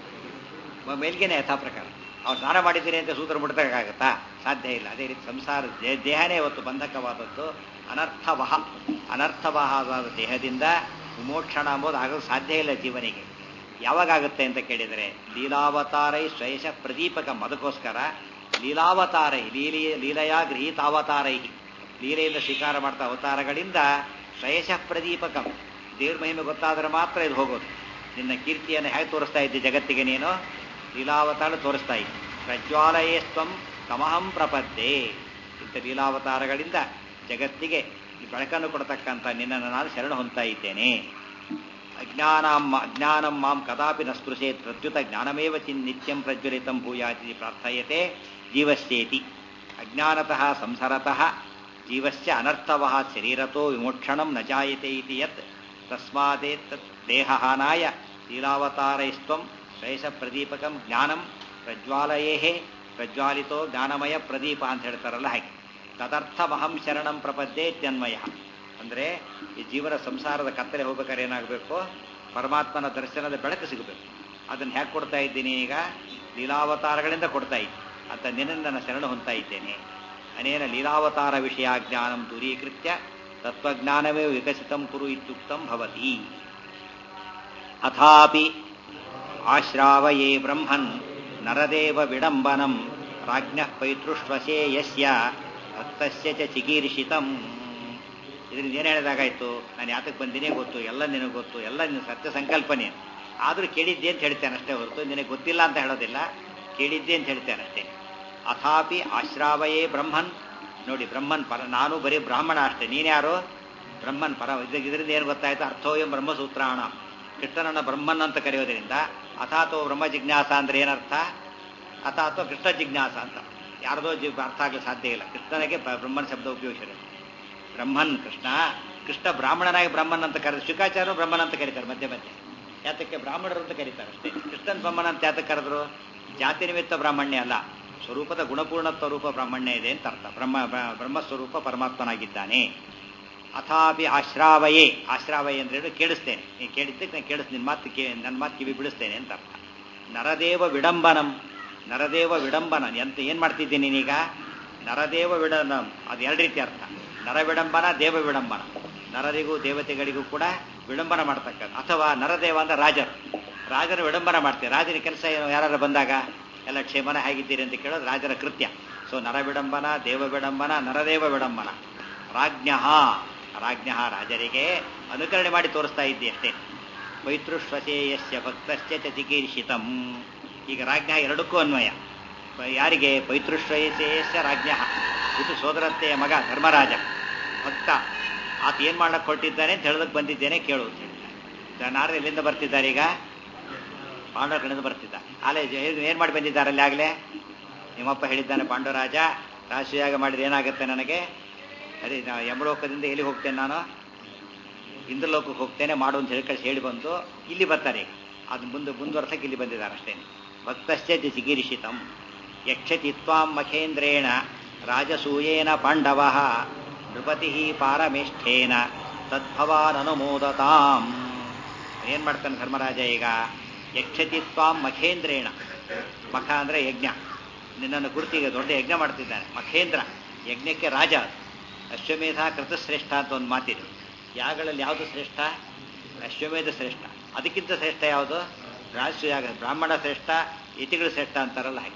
S1: ಮೇಲ್ಗೆನೆ ಯಥಾ ಪ್ರಕಾರ ಅವ್ರು ಸ್ನಾನ ಮಾಡಿದ್ದೀರಿ ಅಂತ ಸೂತ್ರ ಮುಡ್ತಕ್ಕಾಗತ್ತಾ ಸಾಧ್ಯ ಇಲ್ಲ ಅದೇ ರೀತಿ ಸಂಸಾರ ದೇಹನೇ ಇವತ್ತು ಬಂಧಕವಾದದ್ದು ಅನರ್ಥವಹ ಅನರ್ಥವಹವಾದ ದೇಹದಿಂದ ವಿಮೋಕ್ಷಣ ಅಂಬೋದು ಆಗೋದು ಸಾಧ್ಯ ಇಲ್ಲ ಜೀವನಿಗೆ ಯಾವಾಗುತ್ತೆ ಅಂತ ಕೇಳಿದರೆ ಲೀಲಾವತಾರೈ ಸ್ವಯಶ ಪ್ರದೀಪಕ ಅದಕ್ಕೋಸ್ಕರ ಲೀಲಾವತಾರೈ ಲೀಲಿ ಲೀಲೆಯ ಗೃಹೀತಾವತಾರೈ ಲೀಲೆಯಿಂದ ಸ್ವೀಕಾರ ಮಾಡ್ತಾ ಅವತಾರಗಳಿಂದ ಸ್ವಯಶ ಪ್ರದೀಪಕಂ ದೇವ್ರ ಮಹಿಮೆ ಗೊತ್ತಾದರೆ ಮಾತ್ರ ಇದು ಹೋಗೋದು ನಿನ್ನ ಕೀರ್ತಿಯನ್ನು ಹೇಗೆ ತೋರಿಸ್ತಾ ಇದ್ದೆ ಜಗತ್ತಿಗೆ ನೀನು ಲೀಲಾವತಾರ ತೋರಿಸ್ತಾ ಇದ್ದೆ ಪ್ರಜ್ವಾಲಯೇಸ್ತ್ವಂ ತಮಹಂ ಪ್ರಪದ್ದೆ ಇಂಥ ಲೀಲಾವತಾರಗಳಿಂದ ಜಗತ್ತಿಗೆ ಬೆಳಕನ್ನು ಕೊಡತಕ್ಕಂಥ ನಿನ್ನನ್ನು ನಾನು ಶರಣ ಹೊಂತಾ ಇದ್ದೇನೆ ಅಜ್ಞಾನಂ ಅಜ್ಞಾನಂ ಮಾಂ ಕದಾಪಿ ನ ಸ್ಪೃಶೇತ್ ಪ್ರತ್ಯುತ ಜ್ಞಾನಮೇವ ಚಿನ್ ನಿತ್ಯಂ ಪ್ರಜ್ವಲಿತಂ ಭೂಯಾತಿ ಪ್ರಾರ್ಥಯತೆ ಜೀವಸ್ಯೇತಿ ಅಜ್ಞಾನತಃ ಸಂಸರತಃ ಜೀವಸ್ಯ ಅನರ್ಥವಃ ಶರೀರತೋ ವಿಮೋಕ್ಷಣಂ ನ ಜಾಯತೆ ಇತಿ ಯತ್ ತಸ್ಮಾದೇ ತತ್ ದೇಹಹಾನಾಯ ಲೀಲಾವತಾರೈಸ್ತ್ವಂ ಶ್ರೇಷ ಪ್ರದೀಪಕಂ ಜ್ಞಾನಂ ಪ್ರಜ್ವಾಲಯೇ ಪ್ರಜ್ವಾಲಿತೋ ಜ್ಞಾನಮಯ ಪ್ರದೀಪ ಅಂತ ಹೇಳ್ತಾರಲ್ಲ ಹಾಗೆ ತದರ್ಥಮಹಂ ಶರಣಂ ಪ್ರಪದ್ಯೆ ಇತ್ಯನ್ವಯ ಅಂದರೆ ಈ ಜೀವನ ಸಂಸಾರದ ಕತ್ತಲೆ ಹೋಗ್ಬೇಕಾದ್ರೆ ಏನಾಗಬೇಕು ಪರಮಾತ್ಮನ ದರ್ಶನದ ಬೆಳಕು ಸಿಗಬೇಕು ಅದನ್ನು ಹೇಗೆ ಕೊಡ್ತಾ ಇದ್ದೀನಿ ಈಗ ಲೀಲಾವತಾರಗಳಿಂದ ಕೊಡ್ತಾ ಇದ್ದೀನಿ ಅಂತ ನಿನ್ನಿಂದ ನಾನು ಶರಣ ಹೊಂತಾ ಇದ್ದೇನೆ ಅನೇನ ಲೀಲಾವತಾರ ವಿಷಯ ಜ್ಞಾನಂ ದೂರೀಕೃತ್ಯ ತತ್ವಜ್ಞಾನವೇ ವಿಕಸಿತಂ ಕುರು ಇತ್ಯುಕ್ತಂ ಭವತಿ ಅಥಾಪಿ ಆಶ್ರಾವಯೇ ಬ್ರಹ್ಮನ್ ನರದೇವ ವಿಡಂಬನಂ ರಾಜ್ಞಃ ಪೈತೃಷ್ವಸೇ ಯಸ್ಯ ಭಕ್ತಸ್ಯ ಚ ಚಿಕೀರ್ಷಿತಂ ಇದರಿಂದ ಏನು ಹೇಳಿದಾಗಾಯ್ತು ನಾನು ಯಾತಕ್ಕೆ ಬಂದಿನೇ ಗೊತ್ತು ಎಲ್ಲ ನಿನಗೆ ಗೊತ್ತು ಎಲ್ಲ ನಿನ್ನ ಸತ್ಯ ಸಂಕಲ್ಪನೆ ಆದರೂ ಕೇಳಿದ್ದೆ ಅಂತ ಹೇಳ್ತೇನೆ ಅಷ್ಟೇ ಹೊರತು ನಿನಗೆ ಗೊತ್ತಿಲ್ಲ ಅಂತ ಹೇಳೋದಿಲ್ಲ ಕೇಳಿದ್ದೆ ಅಂತ ಹೇಳ್ತೇನೆ ಅಷ್ಟೇ ಅಥಾಪಿ ಆಶ್ರಾವಯೇ ಬ್ರಹ್ಮನ್ ನೋಡಿ ಬ್ರಹ್ಮನ್ ಪರ ನಾನು ಬರೀ ಬ್ರಾಹ್ಮಣ ಅಷ್ಟೇ ನೀನ್ಯಾರು ಬ್ರಹ್ಮನ್ ಪರ ಇದರಿಂದ ಏನು ಗೊತ್ತಾಯ್ತು ಅರ್ಥೋಯಂ ಬ್ರಹ್ಮಸೂತ್ರಾಣ ಕೃಷ್ಣನನ್ನ ಬ್ರಹ್ಮನ್ ಅಂತ ಕರೆಯೋದ್ರಿಂದ ಅಥಾತೋ ಬ್ರಹ್ಮ ಜಿಜ್ಞಾಸ ಅಂದ್ರೆ ಏನರ್ಥ ಅಥಾತೋ ಕೃಷ್ಣ ಜಿಜ್ಞಾಸ ಅಂತ ಯಾರ್ದೋ ಜಿ ಅರ್ಥ ಆಗಲು ಸಾಧ್ಯ ಇಲ್ಲ ಕೃಷ್ಣನಿಗೆ ಬ್ರಹ್ಮನ್ ಶಬ್ದ ಉಪಯೋಗಿಸಿರೋದು ಬ್ರಹ್ಮನ್ ಕೃಷ್ಣ ಕೃಷ್ಣ ಬ್ರಾಹ್ಮಣನಾಗಿ ಬ್ರಹ್ಮನ್ ಅಂತ ಕರೆದು ಶುಕಾಚಾರ್ಯರು ಬ್ರಹ್ಮನ್ ಅಂತ ಕರೀತಾರೆ ಮಧ್ಯೆ ಮಧ್ಯೆ ಯಾತಕ್ಕೆ ಬ್ರಾಹ್ಮಣರು ಅಂತ ಕರೀತಾರೆ ಅಷ್ಟೇ ಕೃಷ್ಣನ್ ಬ್ರಹ್ಮನ್ ಅಂತ ಯಾತಕ್ಕೆ ಕರೆದ್ರು ಜಾತಿ ನಿಮಿತ್ತ ಬ್ರಾಹ್ಮಣ್ಯ ಅಲ್ಲ ಸ್ವರೂಪದ ಗುಣಪೂರ್ಣ ಸ್ವರೂಪ ಬ್ರಾಹ್ಮಣ್ಯ ಇದೆ ಅಂತ ಅರ್ಥ ಬ್ರಹ್ಮ ಬ್ರಹ್ಮಸ್ವರೂಪ ಪರಮಾತ್ಮನಾಗಿದ್ದಾನೆ ಅಥಾಪಿ ಆಶ್ರಾವಯೇ ಆಶ್ರಾವಯೇ ಅಂದ್ರೆ ಹೇಳಿ ಕೇಳಿಸ್ತೇನೆ ನೀನು ಕೇಳಿದ್ದಕ್ಕೆ ನಾನು ಕೇಳಿಸ್ ನಿನ್ನ ಮಾತು ಕೇ ನನ್ನ ಮಾತು ಕಿವಿ ಬಿಡಿಸ್ತೇನೆ ಅಂತ ಅರ್ಥ ನರದೇವ ವಿಡಂಬನಂ ನರದೇವ ವಿಡಂಬನ ಎಂತ ಏನು ಮಾಡ್ತಿದ್ದೀನಿ ನೀನೀಗ ನರದೇವ ವಿಡಂಬನ ಅದು ಎರಡು ರೀತಿ ಅರ್ಥ ನರ ವಿಡಂಬನ ದೇವ ವಿಡಂಬನ ನರರಿಗೂ ದೇವತೆಗಳಿಗೂ ಕೂಡ ವಿಡಂಬನ ಮಾಡ್ತಕ್ಕಂಥ ಅಥವಾ ನರದೇವ ಅಂದ್ರೆ ರಾಜರು ರಾಜರ ವಿಡಂಬನ ಮಾಡ್ತಾರೆ ರಾಜನ ಕೆಲಸ ಏನು ಯಾರು ಬಂದಾಗ ಎಲ್ಲ ಕ್ಷೇಮನ ಹೇಗಿದ್ದೀರಿ ಅಂತ ಕೇಳೋದು ರಾಜರ ಕೃತ್ಯ ಸೊ ನರ ವಿಡಂಬನ ದೇವ ವಿಡಂಬನ ನರದೇವ ವಿಡಂಬನ ರಾಜ್ಞ ರಾಜ್ಞ ರಾಜರಿಗೆ ಅನುಕರಣೆ ಮಾಡಿ ತೋರಿಸ್ತಾ ಇದ್ದೆ ಅಷ್ಟೇ ಪೈತೃಶ್ವಸೇಯಸ್ಯ ಭಕ್ತಶ್ಚ ಚಿಕೀರ್ಷಿತಂ ಈಗ ರಾಜ್ಞ ಎರಡಕ್ಕೂ ಅನ್ವಯ ಯಾರಿಗೆ ಪೈತೃಶ್ವಯಸೇಯಸ್ಯ ರಾಜ್ಞ ಇದು ಸೋದರತ್ತೆಯ ಮಗ ಧರ್ಮರಾಜ ಭಕ್ತ ಆತ ಏನ್ ಮಾಡಕ್ ಹೊರಟಿದ್ದಾನೆ ಅಂತ ಹೇಳೋದಕ್ಕೆ ಬಂದಿದ್ದೇನೆ ಕೇಳು ಅಂತ ಹೇಳ್ತಾರೆ ನಾರ ಎಲ್ಲಿಂದ ಬರ್ತಿದ್ದಾರೆ ಈಗ ಪಾಂಡವ ಕಡೆಯಿಂದ ಬರ್ತಿದ್ದ ಅಲ್ಲೇ ಏನ್ ಮಾಡಿ ಬಂದಿದ್ದಾರೆ ಅಲ್ಲಿ ಆಗ್ಲೇ ನಿಮ್ಮಪ್ಪ ಹೇಳಿದ್ದಾನೆ ಪಾಂಡವರಾಜ ರಾಶಿಯಾಗ ಮಾಡಿದ್ರೆ ಏನಾಗುತ್ತೆ ನನಗೆ ಅದೇ ನಾ ಯಮಲೋಕದಿಂದ ಎಲ್ಲಿ ಹೋಗ್ತೇನೆ ನಾನು ಇಂದ್ರಲೋಕಕ್ಕೆ ಹೋಗ್ತೇನೆ ಮಾಡು ಅಂತ ಹೇಳಿ ಕಳಿಸಿ ಹೇಳಿ ಬಂದು ಇಲ್ಲಿ ಬರ್ತಾರೆ ಈಗ ಅದು ಮುಂದೆ ಮುಂದುವರ್ಸಕ್ಕೆ ಇಲ್ಲಿ ಬಂದಿದ್ದಾರೆ ಅಷ್ಟೇ ಭಕ್ತಶ್ಚ ಚಿಕೀರ್ಷಿತಂ ಯಕ್ಷತಿ ತ್ವಾಂ ಮಖೇಂದ್ರೇಣ ರಾಜಸೂಯೇನ ಪಾಂಡವ ನೃಪತಿ ಪಾರಮೇಷ್ಠೇನ ತದ್ಭವಾನ್ ಅನುಮೋದತಾಂ ಏನ್ ಮಾಡ್ತಾನೆ ಧರ್ಮರಾಜ ಈಗ ಯಕ್ಷತಿ ತ್ವಾಂ ಮಖೇಂದ್ರೇಣ ಮಖ ಅಂದ್ರೆ ಯಜ್ಞ ನಿನ್ನನ್ನು ಕುರಿತಿಗೆ ದೊಡ್ಡ ಯಜ್ಞ ಮಾಡ್ತಿದ್ದಾನೆ ಮಖೇಂದ್ರ ಯಜ್ಞಕ್ಕೆ ರಾಜ ಅಶ್ವಮೇಧ ಕೃತಶ್ರೇಷ್ಠ ಅಂತ ಒಂದು ಮಾತಿದೆ ಯಾಗಗಳಲ್ಲಿ ಯಾವುದು ಶ್ರೇಷ್ಠ ಅಶ್ವಮೇಧ ಶ್ರೇಷ್ಠ ಅದಕ್ಕಿಂತ ಶ್ರೇಷ್ಠ ಯಾವುದು ರಾಜಯಾಗ ಬ್ರಾಹ್ಮಣ ಶ್ರೇಷ್ಠ ಯತಿಗಳು ಶ್ರೇಷ್ಠ ಅಂತಾರಲ್ಲ ಹಾಗೆ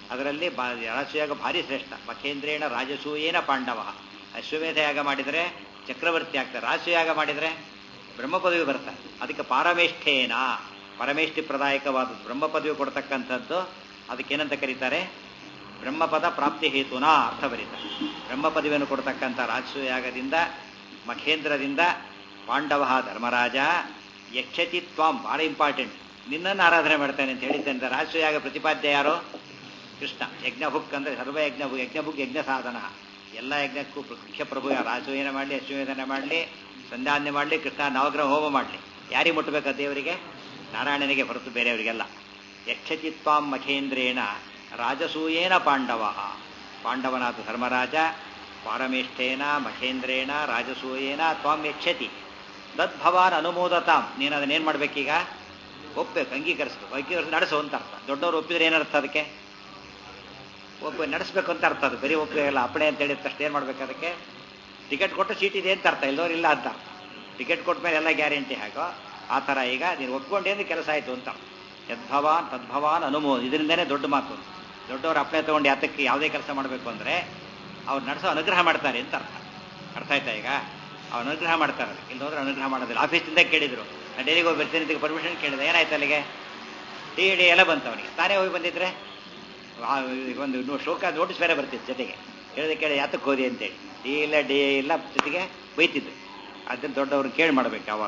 S1: ಅದರಲ್ಲಿ ಬಾ ರಾಜಸೂಯಾಗ ಭಾರಿ ಶ್ರೇಷ್ಠ ಮಖೇಂದ್ರೇಣ ರಾಜಸೂಯೇನ ಪಾಂಡವ ಅಶ್ವಮೇಧ ಯಾಗ ಮಾಡಿದರೆ ಚಕ್ರವರ್ತಿ ಆಗ್ತಾರೆ ರಾಜಸೂಯಾಗ ಮಾಡಿದರೆ ಬ್ರಹ್ಮ ಪದವಿ ಬರ್ತಾರೆ ಅದಕ್ಕೆ ಪಾರಮೇಷ್ಠೇನ ಪರಮೇಷ್ಠಿ ಪ್ರದಾಯಕವಾದದ್ದು ಬ್ರಹ್ಮ ಪದವಿ ಕೊಡ್ತಕ್ಕಂಥದ್ದು ಅದಕ್ಕೇನಂತ ಕರೀತಾರೆ ಬ್ರಹ್ಮಪದ ಪ್ರಾಪ್ತಿ ಹೇತುನಾ ಅರ್ಥ ಬರೀತಾರೆ ಬ್ರಹ್ಮ ಪದವಿಯನ್ನು ಕೊಡ್ತಕ್ಕಂಥ ರಾಜಸೂಯಾಗದಿಂದ ಮಖೇಂದ್ರದಿಂದ ಪಾಂಡವ ಧರ್ಮರಾಜ ಯಕ್ಷತಿ ತ್ವಾಂ ಬಹಳ ಇಂಪಾರ್ಟೆಂಟ್ ನಿನ್ನನ್ನು ಆರಾಧನೆ ಮಾಡ್ತಾನೆ ಅಂತ ಹೇಳಿದ್ದಂತ ರಾಜಸೂಯಾಗ ಪ್ರತಿಪಾದ್ಯ ಯಾರು ಕೃಷ್ಣ ಯಜ್ಞಭುಕ್ ಅಂದ್ರೆ ಸರ್ವಯಜ್ಞ ಯಜ್ಞಭುಕ್ ಯಜ್ಞ ಸಾಧನ ಎಲ್ಲ ಯಜ್ಞಕ್ಕೂ ಮುಖ್ಯ ಪ್ರಭು ರಾಜಸೂಯನ ಮಾಡಲಿ ಅಶ್ವಮೇಧನ ಮಾಡಲಿ ಸಂಧ್ಯಾನ್ಯ ಮಾಡಲಿ ಕೃಷ್ಣ ನವಗ್ರಹ ಹೋಮ ಮಾಡಲಿ ಯಾರಿಗೆ ಮುಟ್ಟಬೇಕು ದೇವರಿಗೆ ನಾರಾಯಣನಿಗೆ ಹೊರತು ಬೇರೆಯವರಿಗೆಲ್ಲ ಯಕ್ಷಚಿತ್ವಾಂ ಮಖೇಂದ್ರೇಣ ರಾಜಸೂಯೇನ ಪಾಂಡವ ಪಾಂಡವನಾಥ ಧರ್ಮರಾಜ ಪಾರಮೇಷ್ಠೇನ ಮಖೇಂದ್ರೇಣ ರಾಜಸೂಯೇನ ತ್ವಾಂ ಯಕ್ಷತಿ ತದ್ಭವಾನ್ ಅನುಮೋದತಾಂ ನೀನು ಅದನ್ನೇನು ಮಾಡ್ಬೇಕೀಗ ಒಪ್ಪಬೇಕು ಅಂಗೀಕರಿಸ್ಬೇಕು ಅಂಗೀಕರಿಸಿ ನಡೆಸು ಅಂತ ಅರ್ಥ ದೊಡ್ಡವರು ಒಪ್ಪಿದ್ರೆ ಏನರ್ಥ ಅದಕ್ಕೆ ಒಪ್ಪ ನಡೆಸ್ಬೇಕು ಅಂತ ಅರ್ಥ ಅದು ಬರೀ ಒಪ್ಪಿಲ್ಲ ಅಪ್ಪಣೆ ಅಂತ ಹೇಳಿದ ತಕ್ಷಣ ಏನು ಮಾಡ್ಬೇಕು ಅದಕ್ಕೆ ಟಿಕೆಟ್ ಕೊಟ್ಟು ಸೀಟ್ ಇದೆ ಅಂತ ಅರ್ಥ ಇಲ್ಲದವ್ರು ಇಲ್ಲ ಅಂತ ಅರ್ಥ ಟಿಕೆಟ್ ಕೊಟ್ಟ ಮೇಲೆ ಎಲ್ಲ ಗ್ಯಾರಂಟಿ ಹಾಗೋ ಆ ಥರ ಈಗ ನೀನು ಒಪ್ಕೊಂಡೇಂದು ಕೆಲಸ ಆಯಿತು ಅಂತ ಯದ್ಭವಾನ್ ತದ್ಭವಾನ್ ಅನುಮೋದ ಇದರಿಂದನೇ ದೊಡ್ಡ ಮಾತು ದೊಡ್ಡವರು ಅಪ್ಪಣೆ ತಗೊಂಡು ಯಾತಕ್ಕೆ ಯಾವುದೇ ಕೆಲಸ ಮಾಡಬೇಕು ಅಂದರೆ ಅವ್ರು ನಡೆಸೋ ಅನುಗ್ರಹ ಮಾಡ್ತಾರೆ ಅಂತ ಅರ್ಥ ಅರ್ಥ ಆಯ್ತಾ ಈಗ ಅವ್ರು ಅನುಗ್ರಹ ಮಾಡ್ತಾರೆ ಇಲ್ಲದವ್ರು ಅನುಗ್ರಹ ಮಾಡೋದಿಲ್ಲ ಆಫೀಸಿಂದ ಕೇಳಿದ್ರು ನಾನು ಡೈಲಿಗೆ ಹೋಗಿ ಬರ್ತೀನಿ ಅಂತ ಪರ್ಮಿಷನ್ ಕೇಳಿದೆ ಏನಾಯ್ತು ಅಲ್ಲಿಗೆ ಡಿ ಡಿ ಎಲ್ಲ ಬಂತು ಅವನಿಗೆ ತಾನೇ ಹೋಗಿ ಬಂದಿದ್ರೆ ಒಂದು ಶೋಕ ನೋಟಿಸ್ ಬೇರೆ ಬರ್ತಿತ್ತು ಜೊತೆಗೆ ಹೇಳಿದ ಕೇಳಿ ಯಾತಕ್ಕೆ ಹೋದಿ ಅಂತೇಳಿ ಡಿ ಇಲ್ಲ ಡಿ ಇಲ್ಲ ಜೊತೆಗೆ ಬೈತಿದ್ದು ಅದನ್ನ ದೊಡ್ಡವ್ರು ಕೇಳಿ ಮಾಡ್ಬೇಕು ಯಾವಾಗ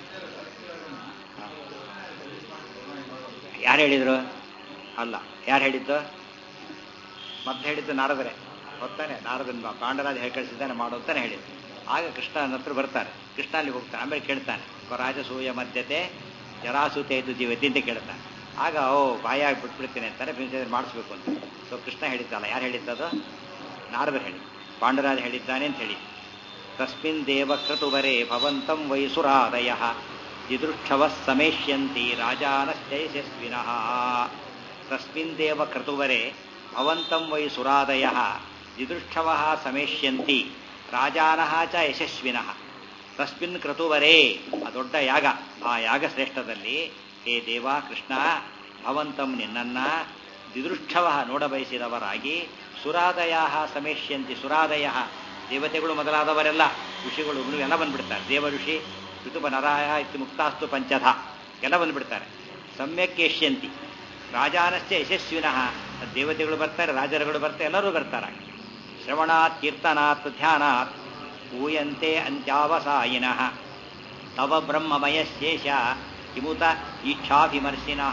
S1: ಯಾರು ಹೇಳಿದ್ರು ಅಲ್ಲ ಯಾರು ಹೇಳಿದ್ದು ಮತ್ತೆ ಹೇಳಿದ್ದು ನಾರದರೆ ಗೊತ್ತಾನೆ ನಾರದನ್ ಪಾಂಡರಾಜ ಹೇಳಿ ಕಳಿಸಿದ್ದಾನೆ ಮಾಡು ಅಂತಾನೆ ಹೇಳಿದ್ದು ಆಗ ಕೃಷ್ಣನ ಹತ್ರ ಬರ್ತಾರೆ ಕೃಷ್ಣ ಅಲ್ಲಿ ಹೋಗ್ತಾನೆ ಆಮೇಲೆ ಕೇಳ್ತಾನೆ ರಾಜಸೂಯ ಮಧ್ಯತೆ ಜರಾಸೂತೆ ಇದು ಜೀವತಿ ಅಂತ ಕೇಳ್ತಾನೆ ಆಗ ಓ ಬಾಯಾಗಿ ಬಿಟ್ಬಿಡ್ತೇನೆ ಅಂತಾನೆ ಭೀಮಸೇನ ಮಾಡಿಸ್ಬೇಕು ಅಂತ ಸೊ ಕೃಷ್ಣ ಹೇಳಿದ್ದಲ್ಲ ಯಾರು ಹೇಳಿದ್ದದು ನಾರದರು ಹೇಳಿ ಪಾಂಡರಾಜ ಹೇಳಿದ್ದಾನೆ ಅಂತ ಹೇಳಿ ತಸ್ಮಿನ್ ದೇವಕ್ರತುವರೆ ಭವಂತಂ ವೈಸುರಾದಯ ದಿದೃಕ್ಷವ ಸಮೇಷ್ಯಂತಿ ರಾಜಾನಶ್ಚಯಶಸ್ವಿನಃ ತಸ್ಮಿನ್ ದೇವ ಕ್ರತುವರೆ ಭವಂತಂ ವೈ ಸುರಾದಯ ದಿದೃಕ್ಷವ ಸಮೇಷ್ಯಂತಿ ರಾಜಾನಃ ಚ ಯಶಸ್ವಿನಃ ತಸ್ಮಿನ್ ಕ್ರತುವರೇ ಆ ದೊಡ್ಡ ಯಾಗ ಆ ಯಾಗ ಶ್ರೇಷ್ಠದಲ್ಲಿ ಹೇ ದೇವ ಕೃಷ್ಣ ಭವಂತಂ ನಿನ್ನನ್ನ ದಿದೃಕ್ಷವ ನೋಡಬಯಸಿದವರಾಗಿ ಸುರಾದಯ ಸಮೇಷ್ಯಂತಿ ಸುರಾದಯ ದೇವತೆಗಳು ಮೊದಲಾದವರೆಲ್ಲ ಋಷಿಗಳು ಎಲ್ಲ ಬಂದ್ಬಿಡ್ತಾರೆ ದೇವ ಋಷಿ ಋತುಪ ನರಾಯ ಇತ್ತು ಮುಕ್ತಾಸ್ತು ಪಂಚಧ ಎಲ್ಲ ಬಂದ್ಬಿಡ್ತಾರೆ ಸಮ್ಯಕ್ ಯಶ್ಯಂತಿ ರಾಜಾನಶ್ಚ ಯಶಸ್ವಿನಃ ದೇವತೆಗಳು ಬರ್ತಾರೆ ರಾಜರುಗಳು ಬರ್ತಾರೆ ಎಲ್ಲರೂ ಬರ್ತಾರೆ ಶ್ರವಣಾತ್ ಕೀರ್ತನಾತ್ ಧ್ಯಾನಾತ್ ಊಯಂತೆ ಅಂತ್ಯಾವಸಾಯಿನಃ ತವ ಬ್ರಹ್ಮಮಯಶೇಷ ಕಿಮುತ ಈಕ್ಷಾಭಿಮರ್ಶಿನಃ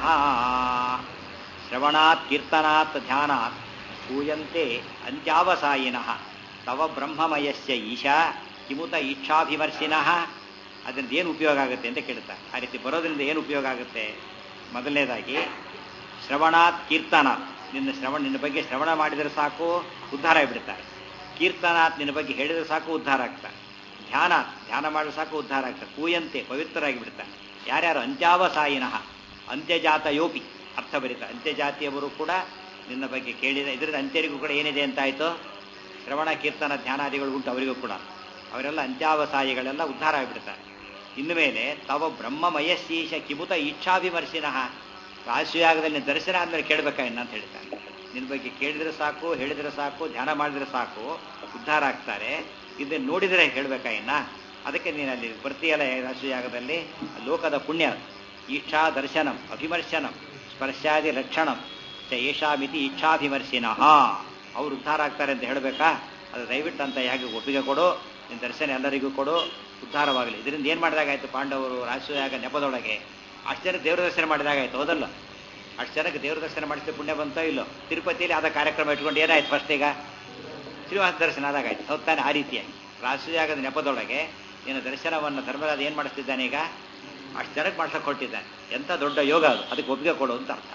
S1: ಶ್ರವಣಾತ್ ಕೀರ್ತನಾತ್ ಧ್ಯಾನಾತ್ ಊಯಂತೆ ಅಂತ್ಯಾವಸಾಯಿನಃ ತವ ಬ್ರಹ್ಮಮಯಸ್ಯ ಈಶಾ ಕಿಮುತ ಈಕ್ಷಾಭಿಮರ್ಶಿನಃ ಅದರಿಂದ ಏನು ಉಪಯೋಗ ಆಗುತ್ತೆ ಅಂತ ಕೇಳ್ತಾರೆ ಆ ರೀತಿ ಬರೋದ್ರಿಂದ ಏನು ಉಪಯೋಗ ಆಗುತ್ತೆ ಮೊದಲನೇದಾಗಿ ಶ್ರವಣಾತ್ ಕೀರ್ತನಾತ್ ನಿನ್ನ ಶ್ರವಣ ನಿನ್ನ ಬಗ್ಗೆ ಶ್ರವಣ ಮಾಡಿದರೆ ಸಾಕು ಉದ್ಧಾರ ಆಗಿಬಿಡ್ತಾರೆ ಕೀರ್ತನಾತ್ ನಿನ್ನ ಬಗ್ಗೆ ಹೇಳಿದರೆ ಸಾಕು ಉದ್ಧಾರ ಆಗ್ತಾರೆ ಧ್ಯಾನ ಧ್ಯಾನ ಮಾಡಿದ್ರೆ ಸಾಕು ಉದ್ಧಾರ ಆಗ್ತಾರೆ ಕೂಯಂತೆ ಪವಿತ್ರರಾಗಿ ಬಿಡ್ತಾರೆ ಯಾರ್ಯಾರು ಅಂತ್ಯಾವಸಾಯಿನಃ ಅಂತ್ಯಜಾತ ಯೋಪಿ ಅರ್ಥ ಬರೀತಾರೆ ಅಂತ್ಯಜಾತಿಯವರು ಕೂಡ ನಿನ್ನ ಬಗ್ಗೆ ಕೇಳಿದ ಇದರಿಂದ ಅಂತ್ಯರಿಗೂ ಕೂಡ ಏನಿದೆ ಅಂತಾಯ್ತು ಶ್ರವಣ ಕೀರ್ತನ ಧ್ಯಾನಾದಿಗಳು ಉಂಟು ಅವರಿಗೂ ಕೂಡ ಅವರೆಲ್ಲ ಅಂತ್ಯಾವಸಾಯಿಗಳೆಲ್ಲ ಉದ್ಧಾರ ಆಗಿಬಿಡ್ತಾರೆ ಇನ್ನು ಮೇಲೆ ತವ ಬ್ರಹ್ಮಮಯಶೀಶ ಕಿಬುತ ಇಚ್ಛಾಭಿಮರ್ಶಿನಃ ರಾಶಿಯಾಗದಲ್ಲಿ ದರ್ಶನ ಆದ್ಮೇಲೆ ಕೇಳಬೇಕಾ ಅಂತ ಹೇಳ್ತಾರೆ ನಿನ್ನ ಬಗ್ಗೆ ಕೇಳಿದ್ರೆ ಸಾಕು ಹೇಳಿದ್ರೆ ಸಾಕು ಧ್ಯಾನ ಮಾಡಿದ್ರೆ ಸಾಕು ಉದ್ಧಾರ ಆಗ್ತಾರೆ ಇದನ್ನು ನೋಡಿದರೆ ಹೇಳಬೇಕಾ ಇನ್ನ ಅದಕ್ಕೆ ನೀನು ಅಲ್ಲಿ ಬರ್ತೀಯಲ್ಲ ರಾಶಿಯಾಗದಲ್ಲಿ ಲೋಕದ ಪುಣ್ಯ ಈಕ್ಷಾ ದರ್ಶನಂ ಅಭಿಮರ್ಶನಂ ಸ್ಪರ್ಶಾದಿ ಲಕ್ಷಣಂ ಚ ಏಷಾಮಿತಿ ಇಚ್ಛಾಭಿಮರ್ಶಿನಃ ಅವ್ರು ಉದ್ಧಾರ ಆಗ್ತಾರೆ ಅಂತ ಹೇಳಬೇಕಾ ಅದು ದಯವಿಟ್ಟು ಅಂತ ಹೇಗೆ ಒಪ್ಪಿಗೆ ಕೊಡು ನಿನ್ನ ದರ್ಶನ ಎಲ್ಲರಿಗೂ ಕೊಡು ಉದ್ಧಾರವಾಗಲಿ ಇದರಿಂದ ಏನು ಮಾಡಿದಾಗಾಯ್ತು ಪಾಂಡವರು ರಾಜಸೂಯಾಗ ನೆಪದೊಳಗೆ ಅಷ್ಟು ಜನಕ್ಕೆ ದೇವ್ರ ದರ್ಶನ ಮಾಡಿದಾಗಾಯ್ತು ಹೌದಲ್ಲ ಅಷ್ಟು ಜನಕ್ಕೆ ದೇವ್ರ ದರ್ಶನ ಮಾಡಿಸಿದ ಪುಣ್ಯ ಬಂತೋ ಇಲ್ಲೋ ತಿರುಪತಿಯಲ್ಲಿ ಆದ ಕಾರ್ಯಕ್ರಮ ಇಟ್ಕೊಂಡು ಏನಾಯ್ತು ಫಸ್ಟ್ ಈಗ ಶ್ರೀನಿವಾಸ ದರ್ಶನ ಆದಾಗಾಯ್ತು ಹೌದು ತಾನೆ ಆ ರೀತಿಯಾಗಿ ರಾಜಸೂಯಾಗದ ನೆಪದೊಳಗೆ ನೀನು ದರ್ಶನವನ್ನು ಧರ್ಮರಾಜ ಏನು ಮಾಡಿಸ್ತಿದ್ದಾನೆ ಈಗ ಅಷ್ಟು ಜನಕ್ಕೆ ಮಾಡ್ಸಕ್ಕೆ ಹೊರಟಿದ್ದಾನೆ ಎಂಥ ದೊಡ್ಡ ಯೋಗ ಅದು ಅದಕ್ಕೆ ಒಪ್ಪಿಗೆ ಕೊಡು ಅಂತ ಅರ್ಥ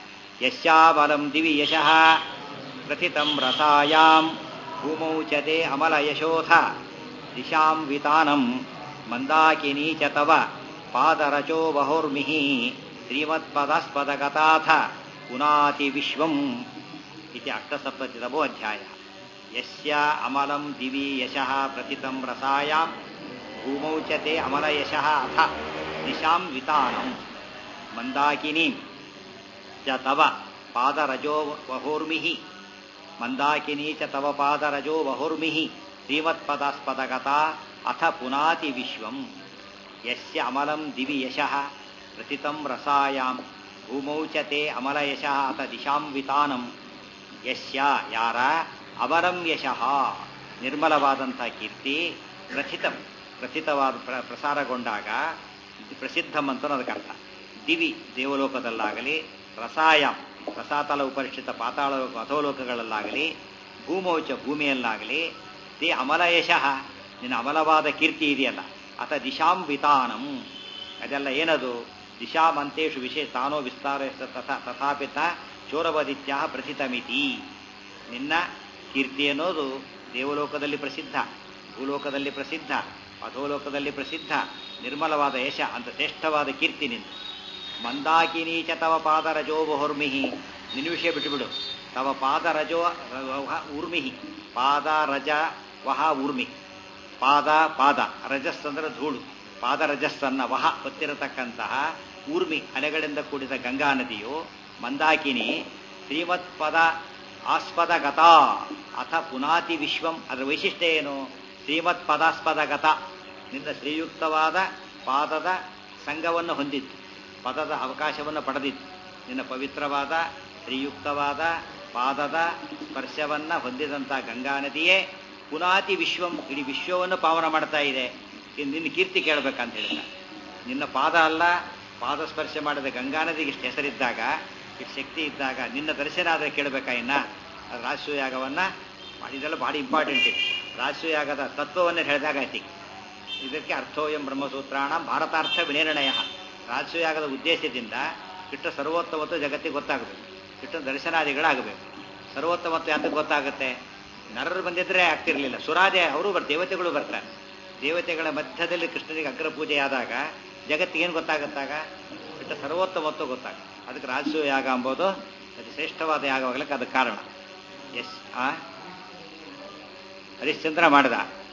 S1: ಯಶ್ಯಾಬಲಂ ದಿವಿ ಯಶಃ ಪ್ರಥಿತಂ ರಸಾಯಾಂ ಭೂಮೌ ಚತೆ ಅಮಲ ಯಶೋಥ ದಿಶಾಂ ವಿತಾನಂ ಮಂದಾಕಿನಿ ಚ ತವ ಪಾದರಚೋ ಬಹೋರ್ಮಿಃ ಶ್ರೀಮತ್ಪದಾಸ್ಪದಗತಾಥ ಪುನಾತಿ ವಿಶ್ವಂ ಇತಿ ಅಷ್ಟಸಪ್ತತಿತಮೋ ಅಧ್ಯಾಯ ಯಸ್ಯ ಅಮಲಂ ದಿವಿ ಯಶಃ ಪ್ರಥಿತಂ ರಸಾಯಾಂ ಭೂಮೌ ಚ ತೇ ಅಮಲ ಯಶಃ ಅಥ ದಿಶಾಂ ವಿತಾನಂ ಮಂದಾಕಿನೀಂ ಚ ತವ ಪಾದರಜೋ ವಹೋರ್ಮಿಹಿ ಮಂದಾಕಿನಿ ಚ ತವ ಪಾದರಜೋ ವಹೋರ್ಮಿಹಿ ಶ್ರೀಮತ್ಪದಾಸ್ಪದಗತ ಅಥ ಪುನಾತಿ ವಿಶ್ವಂ ಯಸ್ಯ ಅಮಲಂ ದಿವಿ ಯಶಃ ಪ್ರತಿತಂ ರಸಾಯಾಂ ಭೂಮೌ ಚ ತೇ ಅಮಲ ಯಶಃ ಅಥ ದಿಶಾಂ ವಿತಾನಂ ಯಸ್ಯ ಯಾರ ಅಮರಂ ಯಶಃ ನಿರ್ಮಲವಾದಂಥ ಕೀರ್ತಿ ಪ್ರಥಿತಂ ಪ್ರಥಿತವಾದ ಪ್ರ ಪ್ರಸಾರಗೊಂಡಾಗ ಪ್ರಸಿದ್ಧಂ ಅಂತ ಅದಕ್ಕೆ ಅರ್ಥ ದಿವಿ ದೇವಲೋಕದಲ್ಲಾಗಲಿ ರಸಾಯಂ ರಸಾತಲ ಉಪರಿಷ್ಠಿತ ಪಾತಾಳ ಅಧೋಲೋಕಗಳಲ್ಲಾಗಲಿ ಭೂಮೌಚ ಭೂಮಿಯಲ್ಲಾಗಲಿ ದೇ ಅಮಲ ಯಶಃ ನಿನ್ನ ಅಮಲವಾದ ಕೀರ್ತಿ ಇದೆಯಲ್ಲ ಅಥ ದಿಶಾಂ ವಿತಾನಂ ಅದೆಲ್ಲ ಏನದು ದಿಶಾಮಂತೇಶು ವಿಶೇಷ ತಾನೋ ವಿಸ್ತಾರ ತಥಾ ತಥಾಪಿತ ಚೋರವದಿತ್ಯ ಪ್ರಥಿತಮಿತಿ ನಿನ್ನ ಕೀರ್ತಿ ಅನ್ನೋದು ದೇವಲೋಕದಲ್ಲಿ ಪ್ರಸಿದ್ಧ ಭೂಲೋಕದಲ್ಲಿ ಪ್ರಸಿದ್ಧ ಅಧೋಲೋಕದಲ್ಲಿ ಪ್ರಸಿದ್ಧ ನಿರ್ಮಲವಾದ ಯಶ ಅಂತ ಶ್ರೇಷ್ಠವಾದ ಕೀರ್ತಿ ನಿಂದು ಮಂದಾಕಿನಿ ಚ ತವ ಪಾದರಜೋ ಬಹುರ್ಮಿಹಿ ನಿನ್ನ ವಿಷಯ ಬಿಟ್ಟುಬಿಡು ತವ ಪಾದರಜೋ ಊರ್ಮಿಹಿ ಪಾದ ರಜ ವಹ ಊರ್ಮಿ ಪಾದ ಪಾದ ರಜಸ್ ಅಂದ್ರೆ ಧೂಳು ಪಾದ ರಜಸ್ಸನ್ನ ವಹ ಹೊತ್ತಿರತಕ್ಕಂತಹ ಊರ್ಮಿ ಅಲೆಗಳಿಂದ ಕೂಡಿದ ಗಂಗಾ ನದಿಯು ಮಂದಾಕಿನಿ ಶ್ರೀಮತ್ ಪದ ಆಸ್ಪದ ಗತ ಅಥ ಪುನಾತಿ ವಿಶ್ವಂ ಅದರ ವೈಶಿಷ್ಟ್ಯ ಏನು ಶ್ರೀಮತ್ ಪದಾಸ್ಪದ ಗತ ನಿನ್ನ ಶ್ರೀಯುಕ್ತವಾದ ಪಾದದ ಸಂಘವನ್ನು ಹೊಂದಿತ್ತು ಪದದ ಅವಕಾಶವನ್ನು ಪಡೆದಿತ್ತು ನಿನ್ನ ಪವಿತ್ರವಾದ ಶ್ರೀಯುಕ್ತವಾದ ಪಾದದ ಸ್ಪರ್ಶವನ್ನ ಹೊಂದಿದಂಥ ಗಂಗಾ ನದಿಯೇ ಪುನಾತಿ ವಿಶ್ವಂ ಇಡೀ ವಿಶ್ವವನ್ನು ಪಾವನ ಮಾಡ್ತಾ ಇದೆ ಇನ್ನು ನಿನ್ನ ಕೀರ್ತಿ ಕೇಳಬೇಕಂತ ಹೇಳಿದ ನಿನ್ನ ಪಾದ ಅಲ್ಲ ಪಾದ ಸ್ಪರ್ಶ ಮಾಡಿದ ಗಂಗಾ ನದಿಗೆ ಇಷ್ಟು ಹೆಸರಿದ್ದಾಗ ಇಷ್ಟು ಶಕ್ತಿ ಇದ್ದಾಗ ನಿನ್ನ ದರ್ಶನ ಆದರೆ ಕೇಳಬೇಕಾ ಇನ್ನ ಅದು ರಾಜಸೂಯಾಗವನ್ನ ಮಾಡಿದೆಲ್ಲ ಭಾಳ ಇಂಪಾರ್ಟೆಂಟ್ ಇದೆ ರಾಜಸೂಯಾಗದ ತತ್ವವನ್ನು ಹೇಳಿದಾಗ ಆಯ್ತು ಇದಕ್ಕೆ ಅರ್ಥೋಯಂ ಬ್ರಹ್ಮಸೂತ್ರಾಣ ಭಾರತಾರ್ಥ ವಿನಿರ್ಣಯ ರಾಜಸೂಯಾಗದ ಉದ್ದೇಶದಿಂದ ಕೃಷ್ಣ ಸರ್ವೋತ್ತಮತ್ವ ಜಗತ್ತಿಗೆ ಗೊತ್ತಾಗಬೇಕು ಕೃಷ್ಣ ದರ್ಶನಾದಿಗಳಾಗಬೇಕು ಸರ್ವೋತ್ತಮತ್ವ ಯಾತಕ್ಕೆ ಗೊತ್ತಾಗುತ್ತೆ ನರರು ಬಂದಿದ್ರೆ ಆಗ್ತಿರ್ಲಿಲ್ಲ ಸುರಾಜೆ ಅವರು ಬರ್ ದೇವತೆಗಳು ಬರ್ತಾರೆ ದೇವತೆಗಳ ಮಧ್ಯದಲ್ಲಿ ಕೃಷ್ಣನಿಗೆ ಅಗ್ರ ಪೂಜೆ ಆದಾಗ ಜಗತ್ತಿಗೆ ಏನು ಗೊತ್ತಾಗುತ್ತಾಗ ಕೃಷ್ಣ ಸರ್ವೋತ್ತಮತ್ವ ಗೊತ್ತಾಗ ಅದಕ್ಕೆ ರಾಜಸೂಯ ಯಾಗ ಎಂಬುದು ಅದು ಶ್ರೇಷ್ಠವಾದ ಯಾಗವಾಗಲಿಕ್ಕೆ ಅದು ಕಾರಣ ಎಸ್ ಆ ಹರಿಶ್ಚಂದ್ರ ಮಾಡಿದ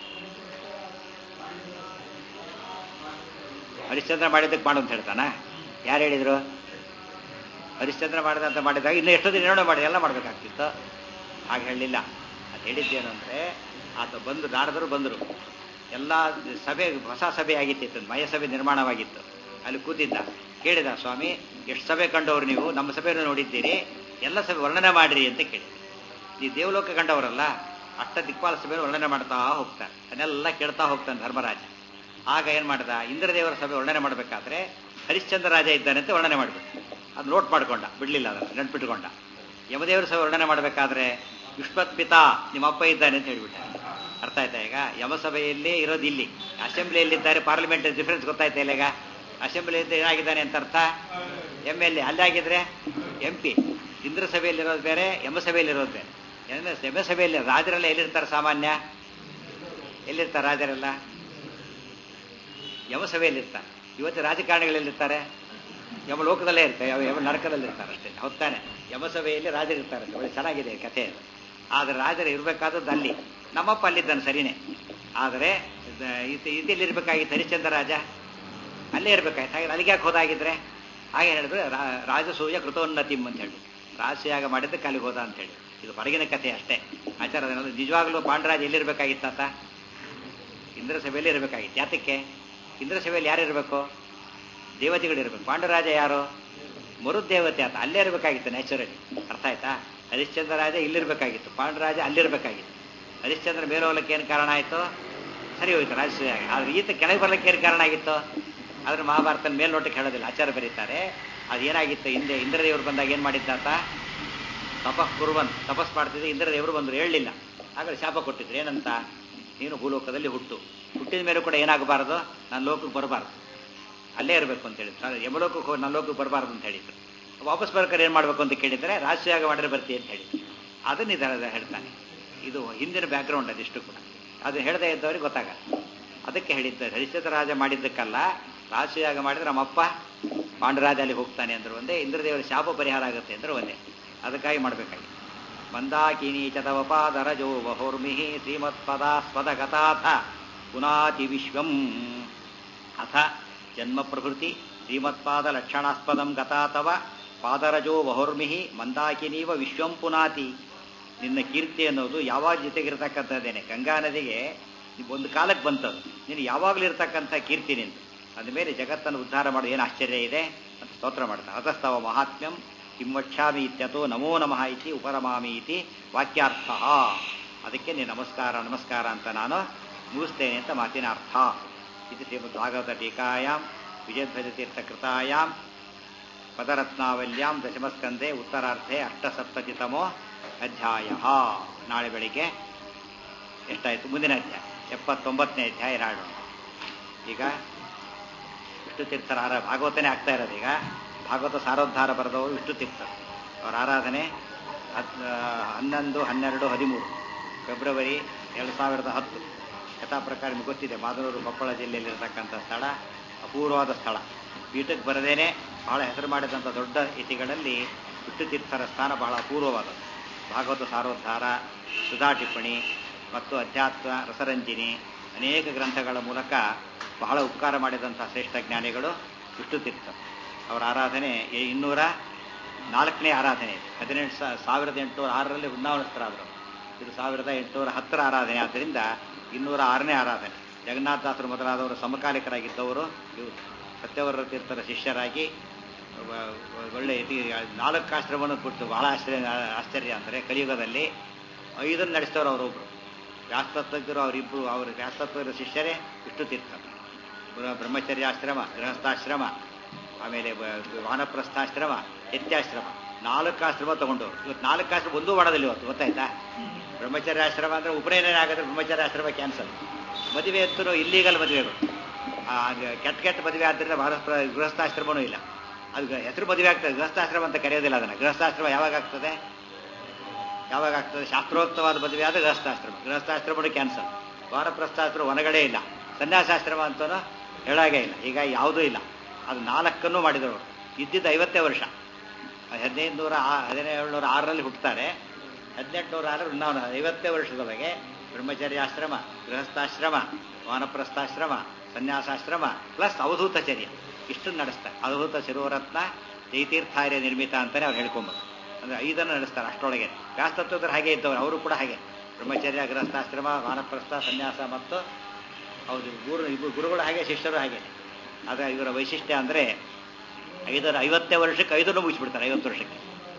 S1: ಹರಿಶ್ಚಂದ್ರ ಮಾಡಿದ್ದಕ್ಕೆ ಮಾಡು ಅಂತ ಹೇಳ್ತಾನ ಯಾರು ಹೇಳಿದ್ರು ಹರಿಶ್ಚಂದ್ರ ಮಾಡಿದ ಅಂತ ಮಾಡಿದಾಗ ಇನ್ನು ಎಷ್ಟೊಂದು ನಿರ್ಣಯ ಮಾಡಿ ಎಲ್ಲ ಮಾಡಬೇಕಾಗ್ತಿತ್ತು ಹಾಗೆ ಹೇಳಲಿಲ್ಲ ಅದು ಹೇಳಿದ್ದೇನು ಅಂದರೆ ಆತ ಬಂದು ನಾರದರು ಬಂದರು ಎಲ್ಲ ಸಭೆ ಹೊಸ ಸಭೆ ಆಗಿತ್ತು ಮಯ ಸಭೆ ನಿರ್ಮಾಣವಾಗಿತ್ತು ಅಲ್ಲಿ ಕೂತಿದ್ದ ಕೇಳಿದ ಸ್ವಾಮಿ ಎಷ್ಟು ಸಭೆ ಕಂಡವರು ನೀವು ನಮ್ಮ ಸಭೆಯನ್ನು ನೋಡಿದ್ದೀರಿ ಎಲ್ಲ ಸಭೆ ವರ್ಣನೆ ಮಾಡಿರಿ ಅಂತ ಕೇಳಿ ಈ ದೇವಲೋಕ ಕಂಡವರಲ್ಲ ಅಷ್ಟ ದಿಕ್ಪಾಲ ಸಭೆ ವರ್ಣನೆ ಮಾಡ್ತಾ ಹೋಗ್ತಾರೆ ಅದನ್ನೆಲ್ಲ ಕೇಳ್ತಾ ಹೋಗ್ತಾನೆ ಧರ್ಮರಾಜ ಆಗ ಏನ್ ಮಾಡ್ದ ಇಂದ್ರದೇವರ ಸಭೆ ವರ್ಣನೆ ಮಾಡಬೇಕಾದ್ರೆ ಹರಿಶ್ಚಂದ್ರ ರಾಜ ಇದ್ದಾನೆ ಅಂತ ವರ್ಣನೆ ಮಾಡ್ಬೇಕು ಅದು ನೋಟ್ ಮಾಡ್ಕೊಂಡ ಬಿಡ್ಲಿಲ್ಲ ಅದನ್ನು ನೆನ್ಪಿಟ್ಕೊಂಡ ಯಮದೇವರ ಸಭೆ ವರ್ಣನೆ ಮಾಡಬೇಕಾದ್ರೆ ಯುಷ್ಮತ್ ಪಿತಾ ನಿಮ್ಮ ಅಪ್ಪ ಇದ್ದಾನೆ ಅಂತ ಹೇಳ್ಬಿಟ್ಟ ಅರ್ಥ ಆಯ್ತಾ ಈಗ ಯಮಸಭೆಯಲ್ಲಿ ಇರೋದು ಇಲ್ಲಿ ಅಸೆಂಬ್ಲಿಯಲ್ಲಿದ್ದಾರೆ ಪಾರ್ಲಿಮೆಂಟ್ ಡಿಫರೆನ್ಸ್ ಗೊತ್ತಾಯ್ತಾ ಇಲ್ಲ ಈಗ ಅಸೆಂಬ್ಲಿ ಏನಾಗಿದ್ದಾನೆ ಅಂತ ಅರ್ಥ ಎಮ್ ಎಲ್ ಎ ಅಲ್ಲಾಗಿದ್ರೆ ಎಂ ಪಿ ಇಂದ್ರ ಸಭೆಯಲ್ಲಿರೋದು ಬೇರೆ ಯಮ ಸಭೆಯಲ್ಲಿರೋದು ಬೇರೆ ಯಮ ಸಭೆಯಲ್ಲಿ ರಾಜರೆಲ್ಲ ಎಲ್ಲಿರ್ತಾರೆ ಸಾಮಾನ್ಯ ಎಲ್ಲಿರ್ತಾರೆ ರಾಜರೆಲ್ಲ ಯಮ ಸಭೆಯಲ್ಲಿರ್ತಾರೆ ಇವತ್ತು ರಾಜಕಾರಣಿಗಳಲ್ಲಿರ್ತಾರೆ ಯಮ ಲೋಕದಲ್ಲೇ ಇರ್ತಾರೆ ಯಾವ ಯಮ ನರಕದಲ್ಲಿ ಇರ್ತಾರೆ ಅಷ್ಟೇ ಹೊತ್ತಾನೆ ಯಮ ಸಭೆಯಲ್ಲಿ ರಾಜರಿರ್ತಾರೆ ಒಳ್ಳೆ ಚೆನ್ನಾಗಿದೆ ಕಥೆ ಆದರೆ ರಾಜರು ಇರಬೇಕಾದದ್ದು ಅಲ್ಲಿ ನಮ್ಮಪ್ಪ ಅಲ್ಲಿದ್ದಾನೆ ಸರಿನೇ ಆದರೆ ಇದೆಲ್ಲಿರ್ಬೇಕಾಗಿತ್ತು ಹರಿಶ್ಚಂದ್ರ ರಾಜ ಅಲ್ಲೇ ಇರ್ಬೇಕಾಯ್ತು ಹಾಗೆ ಅಲ್ಲಿಗೆ ಯಾಕೆ ಹೋದಾಗಿದ್ರೆ ಹಾಗೆ ಹೇಳಿದ್ರೆ ರಾಜಸೂಯ ಕೃತೋನ್ನತಿಂ ಅಂತ ಹೇಳಿ ರಾಜಸೂಯಾಗ ಮಾಡಿದ್ದಕ್ಕೆ ಅಲ್ಲಿಗೆ ಹೋದ ಅಂತ ಹೇಳಿ ಇದು ಹೊರಗಿನ ಕಥೆ ಅಷ್ಟೇ ಆಚಾರ ನಿಜವಾಗ್ಲೂ ಪಾಂಡರಾಜ ಎಲ್ಲಿರ್ಬೇಕಾಗಿತ್ತಾತ ಇಂದ್ರ ಸಭೆಯಲ್ಲಿ ಇರಬೇಕಾಗಿತ್ತು ಯಾತಕ್ಕೆ ಇಂದ್ರ ಸಭೆಯಲ್ಲಿ ಯಾರು ಇರಬೇಕು ದೇವತೆಗಳು ಇರಬೇಕು ಪಾಂಡರಾಜ ಯಾರು ಮರುದೇವತೆ ಆತ ಅಲ್ಲೇ ಇರಬೇಕಾಗಿತ್ತು ನ್ಯಾಚುರಲಿ ಅರ್ಥ ಆಯ್ತಾ ಹರಿಶ್ಚಂದ್ರ ರಾಜ ಇಲ್ಲಿರ್ಬೇಕಾಗಿತ್ತು ಪಾಂಡರಾಜ ಅಲ್ಲಿರ್ಬೇಕಾಗಿತ್ತು ಹರಿಶ್ಚಂದ್ರ ಮೇಲೆ ಹೋಗ್ಲಿಕ್ಕೆ ಏನು ಕಾರಣ ಆಯಿತು ಸರಿ ಹೋಯ್ತು ರಾಜಸೂಯ ಆದ್ರೆ ಈತ ಕೆಳಗೆ ಬರ್ಲಿಕ್ಕೆ ಏನು ಕಾರಣ ಆಗಿತ್ತು ಆದ್ರೆ ಮಹಾಭಾರತ ಮೇಲ್ನೋಟಕ್ಕೆ ಹೇಳೋದಿಲ್ಲ ಆಚಾರ ಬರೀತಾರೆ ಅದೇನಾಗಿತ್ತು ಹಿಂದೆ ಇಂದ್ರದೇವರು ಬಂದಾಗ ಏನು ಮಾಡಿದ್ದಾತ ತಪಸ್ ಕುರುವನ್ ತಪಸ್ ಮಾಡ್ತಿದ್ದೆ ಇಂದ್ರದೇವರು ಬಂದರು ಹೇಳಲಿಲ್ಲ ಆಗ ಶಾಪ ಕೊಟ್ಟಿದ್ರು ಏನಂತ ನೀನು ಭೂಲೋಕದಲ್ಲಿ ಹುಟ್ಟು ಹುಟ್ಟಿದ ಮೇಲೆ ಕೂಡ ಏನಾಗಬಾರದು ನಾನು ಲೋಕಕ್ಕೆ ಬರಬಾರ್ದು ಅಲ್ಲೇ ಇರಬೇಕು ಅಂತ ಹೇಳಿದ್ರು ಯಮಲೋಕಕ್ಕೆ ಹೋಗಿ ನನ್ನ ಲೋಕಕ್ಕೆ ಬರಬಾರ್ದು ಅಂತ ಹೇಳಿದ್ರು ವಾಪಸ್ ಬರ್ಬೇಕಾದ್ರೆ ಏನು ಮಾಡಬೇಕು ಅಂತ ಕೇಳಿದರೆ ರಾಜಸೂಯಾಗ ಮಾಡಿದ್ರೆ ಬರ್ತೀವಿ ಅಂತ ಹೇಳಿದ್ರು ಅದನ್ನ ಇದರ ಹೇಳ್ತಾನೆ ಇದು ಹಿಂದಿನ ಬ್ಯಾಕ್ಗ್ರೌಂಡ್ ಅದಿಷ್ಟು ಕೂಡ ಅದು ಹೇಳದೇ ಇದ್ದವ್ರಿಗೆ ಗೊತ್ತಾಗಲ್ಲ ಅದಕ್ಕೆ ಹೇಳಿದ್ದಾರೆ ಹರಿಶ್ಚಂದ್ರ ರಾಜ ಮಾಡಿದ್ದಕ್ಕಲ್ಲ ರಾಜಸೂಯಾಗ ಮಾಡಿದ್ರೆ ನಮ್ಮಪ್ಪ ಪಾಂಡರಾಜ ಅಲ್ಲಿ ಹೋಗ್ತಾನೆ ಅಂದ್ರು ಒಂದೇ ಇಂದ್ರದೇವರ ಶಾಪ ಪರಿಹಾರ ಆಗುತ್ತೆ ಅಂದ್ರೆ ಒಂದೇ ಅದಕ್ಕಾಗಿ ಮಾಡಬೇಕಾಗಿ ಮಂದಾಕಿನಿ ಚತವಪಾದರಜೋ ಬಹೋರ್ಮಿಹಿ ಶ್ರೀಮತ್ಪದಾಸ್ಪದಗತಾಥ ಪುನಾತಿ ವಿಶ್ವಂ ಅಥ ಜನ್ಮ ಪ್ರಭೃತಿ ಶ್ರೀಮತ್ಪಾದ ಲಕ್ಷಣಾಸ್ಪದಂ ಗತಾತವ ಪಾದರಜೋ ಬಹೋರ್ಮಿಹಿ ಮಂದಾಕಿನೀವ ವಿಶ್ವಂ ಪುನಾತಿ ನಿನ್ನ ಕೀರ್ತಿ ಅನ್ನೋದು ಯಾವಾಗ ಜೊತೆಗಿರ್ತಕ್ಕಂಥದ್ದೇನೆ ಗಂಗಾ ನದಿಗೆ ಒಂದು ಕಾಲಕ್ಕೆ ಬಂತದ್ದು ನೀನು ಯಾವಾಗಲೂ ಇರ್ತಕ್ಕಂಥ ಕೀರ್ತಿ ನಿಂದು ಅಂದಮೇಲೆ ಜಗತ್ತನ್ನು ಉದ್ಧಾರ ಮಾಡೋ ಏನು ಆಶ್ಚರ್ಯ ಇದೆ ಅಂತ ಸ್ತೋತ್ರ ಮಾಡ್ತಾರೆ ಅತಸ್ತವ ಮಹಾತ್ಮ್ಯಂ ಕಿಂವಕ್ಷ್ಯಾಮಿ ಇತ್ಯತೋ ನಮೋ ನಮಃ ಇತಿ ಉಪರಮಾಮಿ ಇತಿ ವಾಕ್ಯಾರ್ಥ ಅದಕ್ಕೆ ನೀನು ನಮಸ್ಕಾರ ನಮಸ್ಕಾರ ಅಂತ ನಾನು ಮುಗಿಸ್ತೇನೆ ಅಂತ ಮಾತಿನ ಅರ್ಥ ಇದು ಶ್ರೀಮದ್ ಭಾಗವತ ಟೀಕಾಯಾಂ ವಿಜಯಧ್ವಜ ತೀರ್ಥಕೃತಾಯಾಂ ಪದರತ್ನಾವಲ್ಯಾಂ ದಶಮಸ್ಕಂದೆ ಉತ್ತರಾರ್ಧೆ ಅಷ್ಟಸಪ್ತತಿತಮೋ ಅಧ್ಯಾಯ ನಾಳೆ ಬೆಳಿಗ್ಗೆ ಎಷ್ಟಾಯಿತು ಮುಂದಿನ ಅಧ್ಯಾಯ ಎಪ್ಪತ್ತೊಂಬತ್ತನೇ ಅಧ್ಯಾಯ ನಾಡೋಣ ಈಗ ವಿಷ್ಣು ತೀರ್ಥರ ಆರ ಭಾಗವತನೇ ಆಗ್ತಾ ಇರೋದು ಈಗ ಭಾಗವತ ಸಾರೋದ್ಧಾರ ಬರೆದವರು ವಿಷ್ಣು ತೀರ್ಥರು ಅವರ ಆರಾಧನೆ ಹತ್ ಹನ್ನೊಂದು ಹನ್ನೆರಡು ಹದಿಮೂರು ಫೆಬ್ರವರಿ ಎರಡು ಸಾವಿರದ ಹತ್ತು ಯಥಾ ಪ್ರಕಾರ ನಿಮಗೆ ಗೊತ್ತಿದೆ ಮಾದನೂರು ಕೊಪ್ಪಳ ಜಿಲ್ಲೆಯಲ್ಲಿರತಕ್ಕಂಥ ಸ್ಥಳ ಅಪೂರ್ವವಾದ ಸ್ಥಳ ಪೀಠಕ್ಕೆ ಬರದೇನೆ ಬಹಳ ಹೆಸರು ಮಾಡಿದಂಥ ದೊಡ್ಡ ಇತಿಗಳಲ್ಲಿ ವಿಷ್ಣು ತೀರ್ಥರ ಸ್ಥಾನ ಬಹಳ ಅಪೂರ್ವವಾದದ್ದು ಭಾಗವತ ಸಾರೋದ್ಧಾರ ಸುಧಾ ಟಿಪ್ಪಣಿ ಮತ್ತು ಅಧ್ಯಾತ್ಮ ರಸರಂಜಿನಿ ಅನೇಕ ಗ್ರಂಥಗಳ ಮೂಲಕ ಬಹಳ ಉಪಕಾರ ಮಾಡಿದಂಥ ಶ್ರೇಷ್ಠ ಜ್ಞಾನಿಗಳು ವಿಷ್ಣು ತೀರ್ಥ ಅವರ ಆರಾಧನೆ ಇನ್ನೂರ ನಾಲ್ಕನೇ ಆರಾಧನೆ ಹದಿನೆಂಟು ಸಾವಿರದ ಎಂಟುನೂರ ಆರರಲ್ಲಿ ವೃಂದಾವನಸ್ಥರಾದರು ಇದು ಸಾವಿರದ ಎಂಟುನೂರ ಹತ್ತರ ಆರಾಧನೆ ಆದ್ದರಿಂದ ಇನ್ನೂರ ಆರನೇ ಆರಾಧನೆ ಜಗನ್ನಾಥದಾಸರು ಮೊದಲಾದವರು ಸಮಕಾಲಿಕರಾಗಿದ್ದವರು ಇವರು ಸತ್ಯವರ ತೀರ್ಥರ ಶಿಷ್ಯರಾಗಿ ಒಳ್ಳೆ ಇತಿ ನಾಲ್ಕು ಆಶ್ರಮವನ್ನು ಬಿಟ್ಟು ಬಹಳ ಆಶ್ಚರ್ಯ ಆಶ್ಚರ್ಯ ಅಂದರೆ ಕಲಿಯುಗದಲ್ಲಿ ಐದನ್ನು ನಡೆಸ್ತವ್ರು ಅವರೊಬ್ಬರು ವ್ಯಾಸ್ತತ್ವಜ್ಞರು ಅವರಿಬ್ಬರು ಅವರ ವ್ಯಾಸ್ತತ್ವದ ಶಿಷ್ಯರೇ ವಿಷ್ಣು ತೀರ್ಥ ಬ್ರಹ್ಮಚರ್ಯಾಶ್ರಮ ಗೃಹಸ್ಥಾಶ್ರಮ ಆಮೇಲೆ ವಾನಪ್ರಸ್ಥಾಶ್ರಮ ಯತ್ಯಾಶ್ರಮ ನಾಲ್ಕು ಆಶ್ರಮ ತಗೊಂಡವರು ಇವತ್ತು ನಾಲ್ಕು ಆಶ್ರಮ ಒಂದೂ ಮಾಡೋದಿಲ್ಲ ಇವತ್ತು ಗೊತ್ತಾಯ್ತಾ ಬ್ರಹ್ಮಚರ್ಯಾಶ್ರಮ ಅಂದರೆ ಉಪನಯನ ಆಗಿದ್ರೆ ಬ್ರಹ್ಮಚರ್ಯಾಶ್ರಮ ಕ್ಯಾನ್ಸಲ್ ಮದುವೆ ಅಂತೂ ಇಲ್ಲೀಗಲ್ ಮದುವೆಗಳು ಕೆಟ್ಟ ಕೆಟ್ಟ ಮದುವೆ ಆದ್ದರಿಂದ ಬಹಳ ಗೃಹಸ್ಥಾಶ್ರಮನೂ ಇಲ್ಲ ಅದು ಹೆಸರು ಮದುವೆ ಆಗ್ತದೆ ಗೃಹಸ್ಥಾಶ್ರಮ ಅಂತ ಕರೆಯೋದಿಲ್ಲ ಅದನ್ನು ಗೃಹಸ್ಥಾಶ್ರಮ ಯಾವಾಗ ಆಗ್ತದೆ ಯಾವಾಗ ಆಗ್ತದೆ ಶಾಸ್ತ್ರೋಕ್ತವಾದ ಮದುವೆ ಆದ ಗೃಹಸ್ಥಾಶ್ರಮ ಗೃಹಸ್ಥಾಶ್ರಮನು ಕ್ಯಾನ್ಸಲ್ ವಾನಪ್ರಸ್ಥಾಶ್ರಮ ಹೊರಗಡೆ ಇಲ್ಲ ಸನ್ಯಾಸಾಶ್ರಮ ಅಂತನೂ ಹೇಳಾಗೇ ಇಲ್ಲ ಈಗ ಯಾವುದೂ ಇಲ್ಲ ಅದು ನಾಲ್ಕನ್ನು ಮಾಡಿದವರು ಇದ್ದಿದ್ದು ಐವತ್ತೇ ವರ್ಷ ಹದಿನೈದು ನೂರ ಹದಿನೇಳು ನೂರ ಆರರಲ್ಲಿ ಹುಟ್ಟುತ್ತಾರೆ ಹದಿನೆಂಟು ನೂರ ಆರು ನಾವು ಐವತ್ತೇ ವರ್ಷದೊಳಗೆ ಬ್ರಹ್ಮಚರ್ಯಾಶ್ರಮ ಗೃಹಸ್ಥಾಶ್ರಮ ವಾನಪ್ರಸ್ಥಾಶ್ರಮ ಸನ್ಯಾಸಾಶ್ರಮ ಪ್ಲಸ್ ಅವಧೂತಚರ್ಯ ಇಷ್ಟನ್ನು ನಡೆಸ್ತಾರೆ ಅವಧೂತ ಶಿರೋರತ್ನ ಜೈತೀರ್ಥಾರ್ಯ ನಿರ್ಮಿತ ಅಂತಲೇ ಅವ್ರು ಹೇಳ್ಕೊಂಬರು ಅಂದರೆ ಐದನ್ನು ನಡೆಸ್ತಾರೆ ಅಷ್ಟರೊಳಗೆ ವ್ಯಾಸ್ತತ್ವದ್ರು ಹಾಗೆ ಇದ್ದವರು ಅವರು ಕೂಡ ಹಾಗೆ ಬ್ರಹ್ಮಚರ್ಯ ಗೃಹಸ್ಥಾಶ್ರಮ ವಾನಪ್ರಸ್ಥ ಸನ್ಯಾಸ ಮತ್ತು ಹೌದು ಗುರು ಇಬ್ಬರು ಗುರುಗಳು ಹಾಗೆ ಶಿಷ್ಯರು ಹಾಗೆ ಆದರೆ ಇವರ ವೈಶಿಷ್ಟ್ಯ ಅಂದರೆ ಐದರ ಐವತ್ತೇ ವರ್ಷಕ್ಕೆ ಐದನ್ನು ಮುಗಿಸ್ಬಿಡ್ತಾರೆ ಐವತ್ತು ವರ್ಷಕ್ಕೆ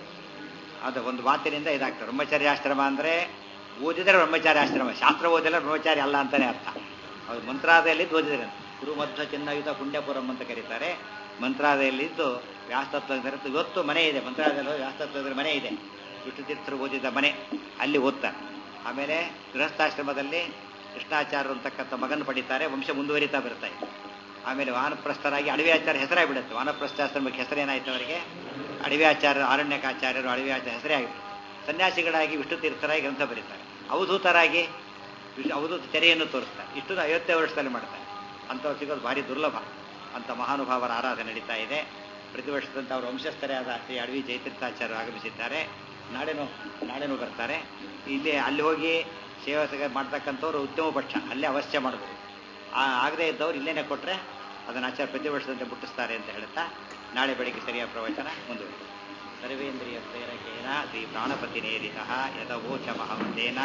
S1: ಅದು ಒಂದು ಮಾತಿನಿಂದ ಇದಾಗ್ತದೆ ಬ್ರಹ್ಮಚರ್ಯಾಶ್ರಮ ಅಂದರೆ ಓದಿದರೆ ಬ್ರಹ್ಮಚಾರ್ಯಾಶ್ರಮ ಶಾಸ್ತ್ರ ಓದಿಲ್ಲ ಬ್ರಹ್ಮಚಾರಿ ಅಲ್ಲ ಅಂತಲೇ ಅರ್ಥ ಅವ್ರು ಮಂತ್ರಾಲಯದಲ್ಲಿ ಓದಿದರೆ ಗುರು ಮಧ್ವ ಚಿನ್ನಯುತ ಪುಣ್ಯಪುರಂ ಅಂತ ಕರೀತಾರೆ ಮಂತ್ರಾಲಯದಲ್ಲಿದ್ದು ವ್ಯಾಸ್ತತ್ವ ಇವತ್ತು ಮನೆ ಇದೆ ಮಂತ್ರಾಲಯದಲ್ಲಿ ವ್ಯಾಸ್ತತ್ವದ ಮನೆ ಇದೆ ವಿಷ್ಣು ತೀರ್ಥರು ಓದಿದ ಮನೆ ಅಲ್ಲಿ ಓದ್ತಾರೆ ಆಮೇಲೆ ಗೃಹಸ್ಥಾಶ್ರಮದಲ್ಲಿ ಕೃಷ್ಣಾಚಾರ್ಯರು ಅಂತಕ್ಕಂಥ ಮಗನ ಪಡಿತಾರೆ ವಂಶ ಮುಂದುವರಿತಾ ಬರ್ತಾ ಇದೆ ಆಮೇಲೆ ವಾನಪ್ರಸ್ಥರಾಗಿ ಅಡವಿ ಆಚಾರ್ಯ ಹೆಸರಾಗ್ಬಿಡುತ್ತೆ ವಾನಪ್ರಸ್ಥಾಶ್ರಮಕ್ಕೆ ಹೆಸರೇನಾಯ್ತು ಅವರಿಗೆ ಅಡವಿ ಆಚಾರ್ಯರು ಆರಣ್ಯಕಾಚಾರ್ಯರು ಅಡವಿ ಆಚಾರ್ಯ ಹೆಸರೇ ಆಗಿಬಿಡುತ್ತೆ ಸನ್ಯಾಸಿಗಳಾಗಿ ವಿಷ್ಣು ತೀರ್ಥರಾಗಿ ಗ್ರಂಥ ಬರೀತಾರೆ ಅವಧೂತರಾಗಿ ಅವಧೂತ ತೆರೆಯನ್ನು ತೋರಿಸ್ತಾರೆ ಇಷ್ಟು ಐವತ್ತೇ ವರ್ಷದಲ್ಲಿ ಮಾಡ್ತಾರೆ ಅಂಥವ್ರು ಸಿಗೋದು ಭಾರಿ ದುರ್ಲಭ ಅಂತ ಮಹಾನುಭಾವರ ಆರಾಧನೆ ನಡೀತಾ ಇದೆ ಪ್ರತಿ ವರ್ಷದಂತೆ ಅವರ ವಂಶಸ್ಥರೇ ಆದ ಶ್ರೀ ಅಡವಿ ಜಯತೀರ್ಥಾಚಾರ್ಯರು ಆಗಮಿಸಿದ್ದಾರೆ ನಾಳೆನೂ ನಾಳೆನೂ ಬರ್ತಾರೆ ಇಲ್ಲಿ ಅಲ್ಲಿ ಹೋಗಿ ಸೇವೆ ಮಾಡ್ತಕ್ಕಂಥವ್ರು ಉತ್ತಮ ಪಕ್ಷ ಅಲ್ಲೇ ಅವಶ್ಯ ಮಾಡಬಹುದು ಆಗದೇ ಇದ್ದವ್ರು ಇಲ್ಲೇನೆ ಕೊಟ್ಟರೆ ಅದನ್ನು ಆಚಾರ ಪ್ರತಿ ವರ್ಷದಂತೆ ಮುಟ್ಟಿಸ್ತಾರೆ ಅಂತ ಹೇಳ್ತಾ ನಾಳೆ ಬೆಳಿಗ್ಗೆ ಸರಿಯಾದ ಪ್ರವಚನ ಮುಂದುವರಿತು ಸರ್ವೇಂದ್ರಿಯ ಪ್ರೇರಕೇನ ಶ್ರೀ ಪ್ರಾಣಪತಿ ನೇರಿತ ಯದವೋಚ ಮಹಂತೇನ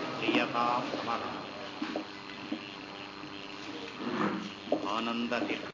S1: ಶ್ರೀಯತಾಂ ಸಮಾಧಾನ ಆನಂದ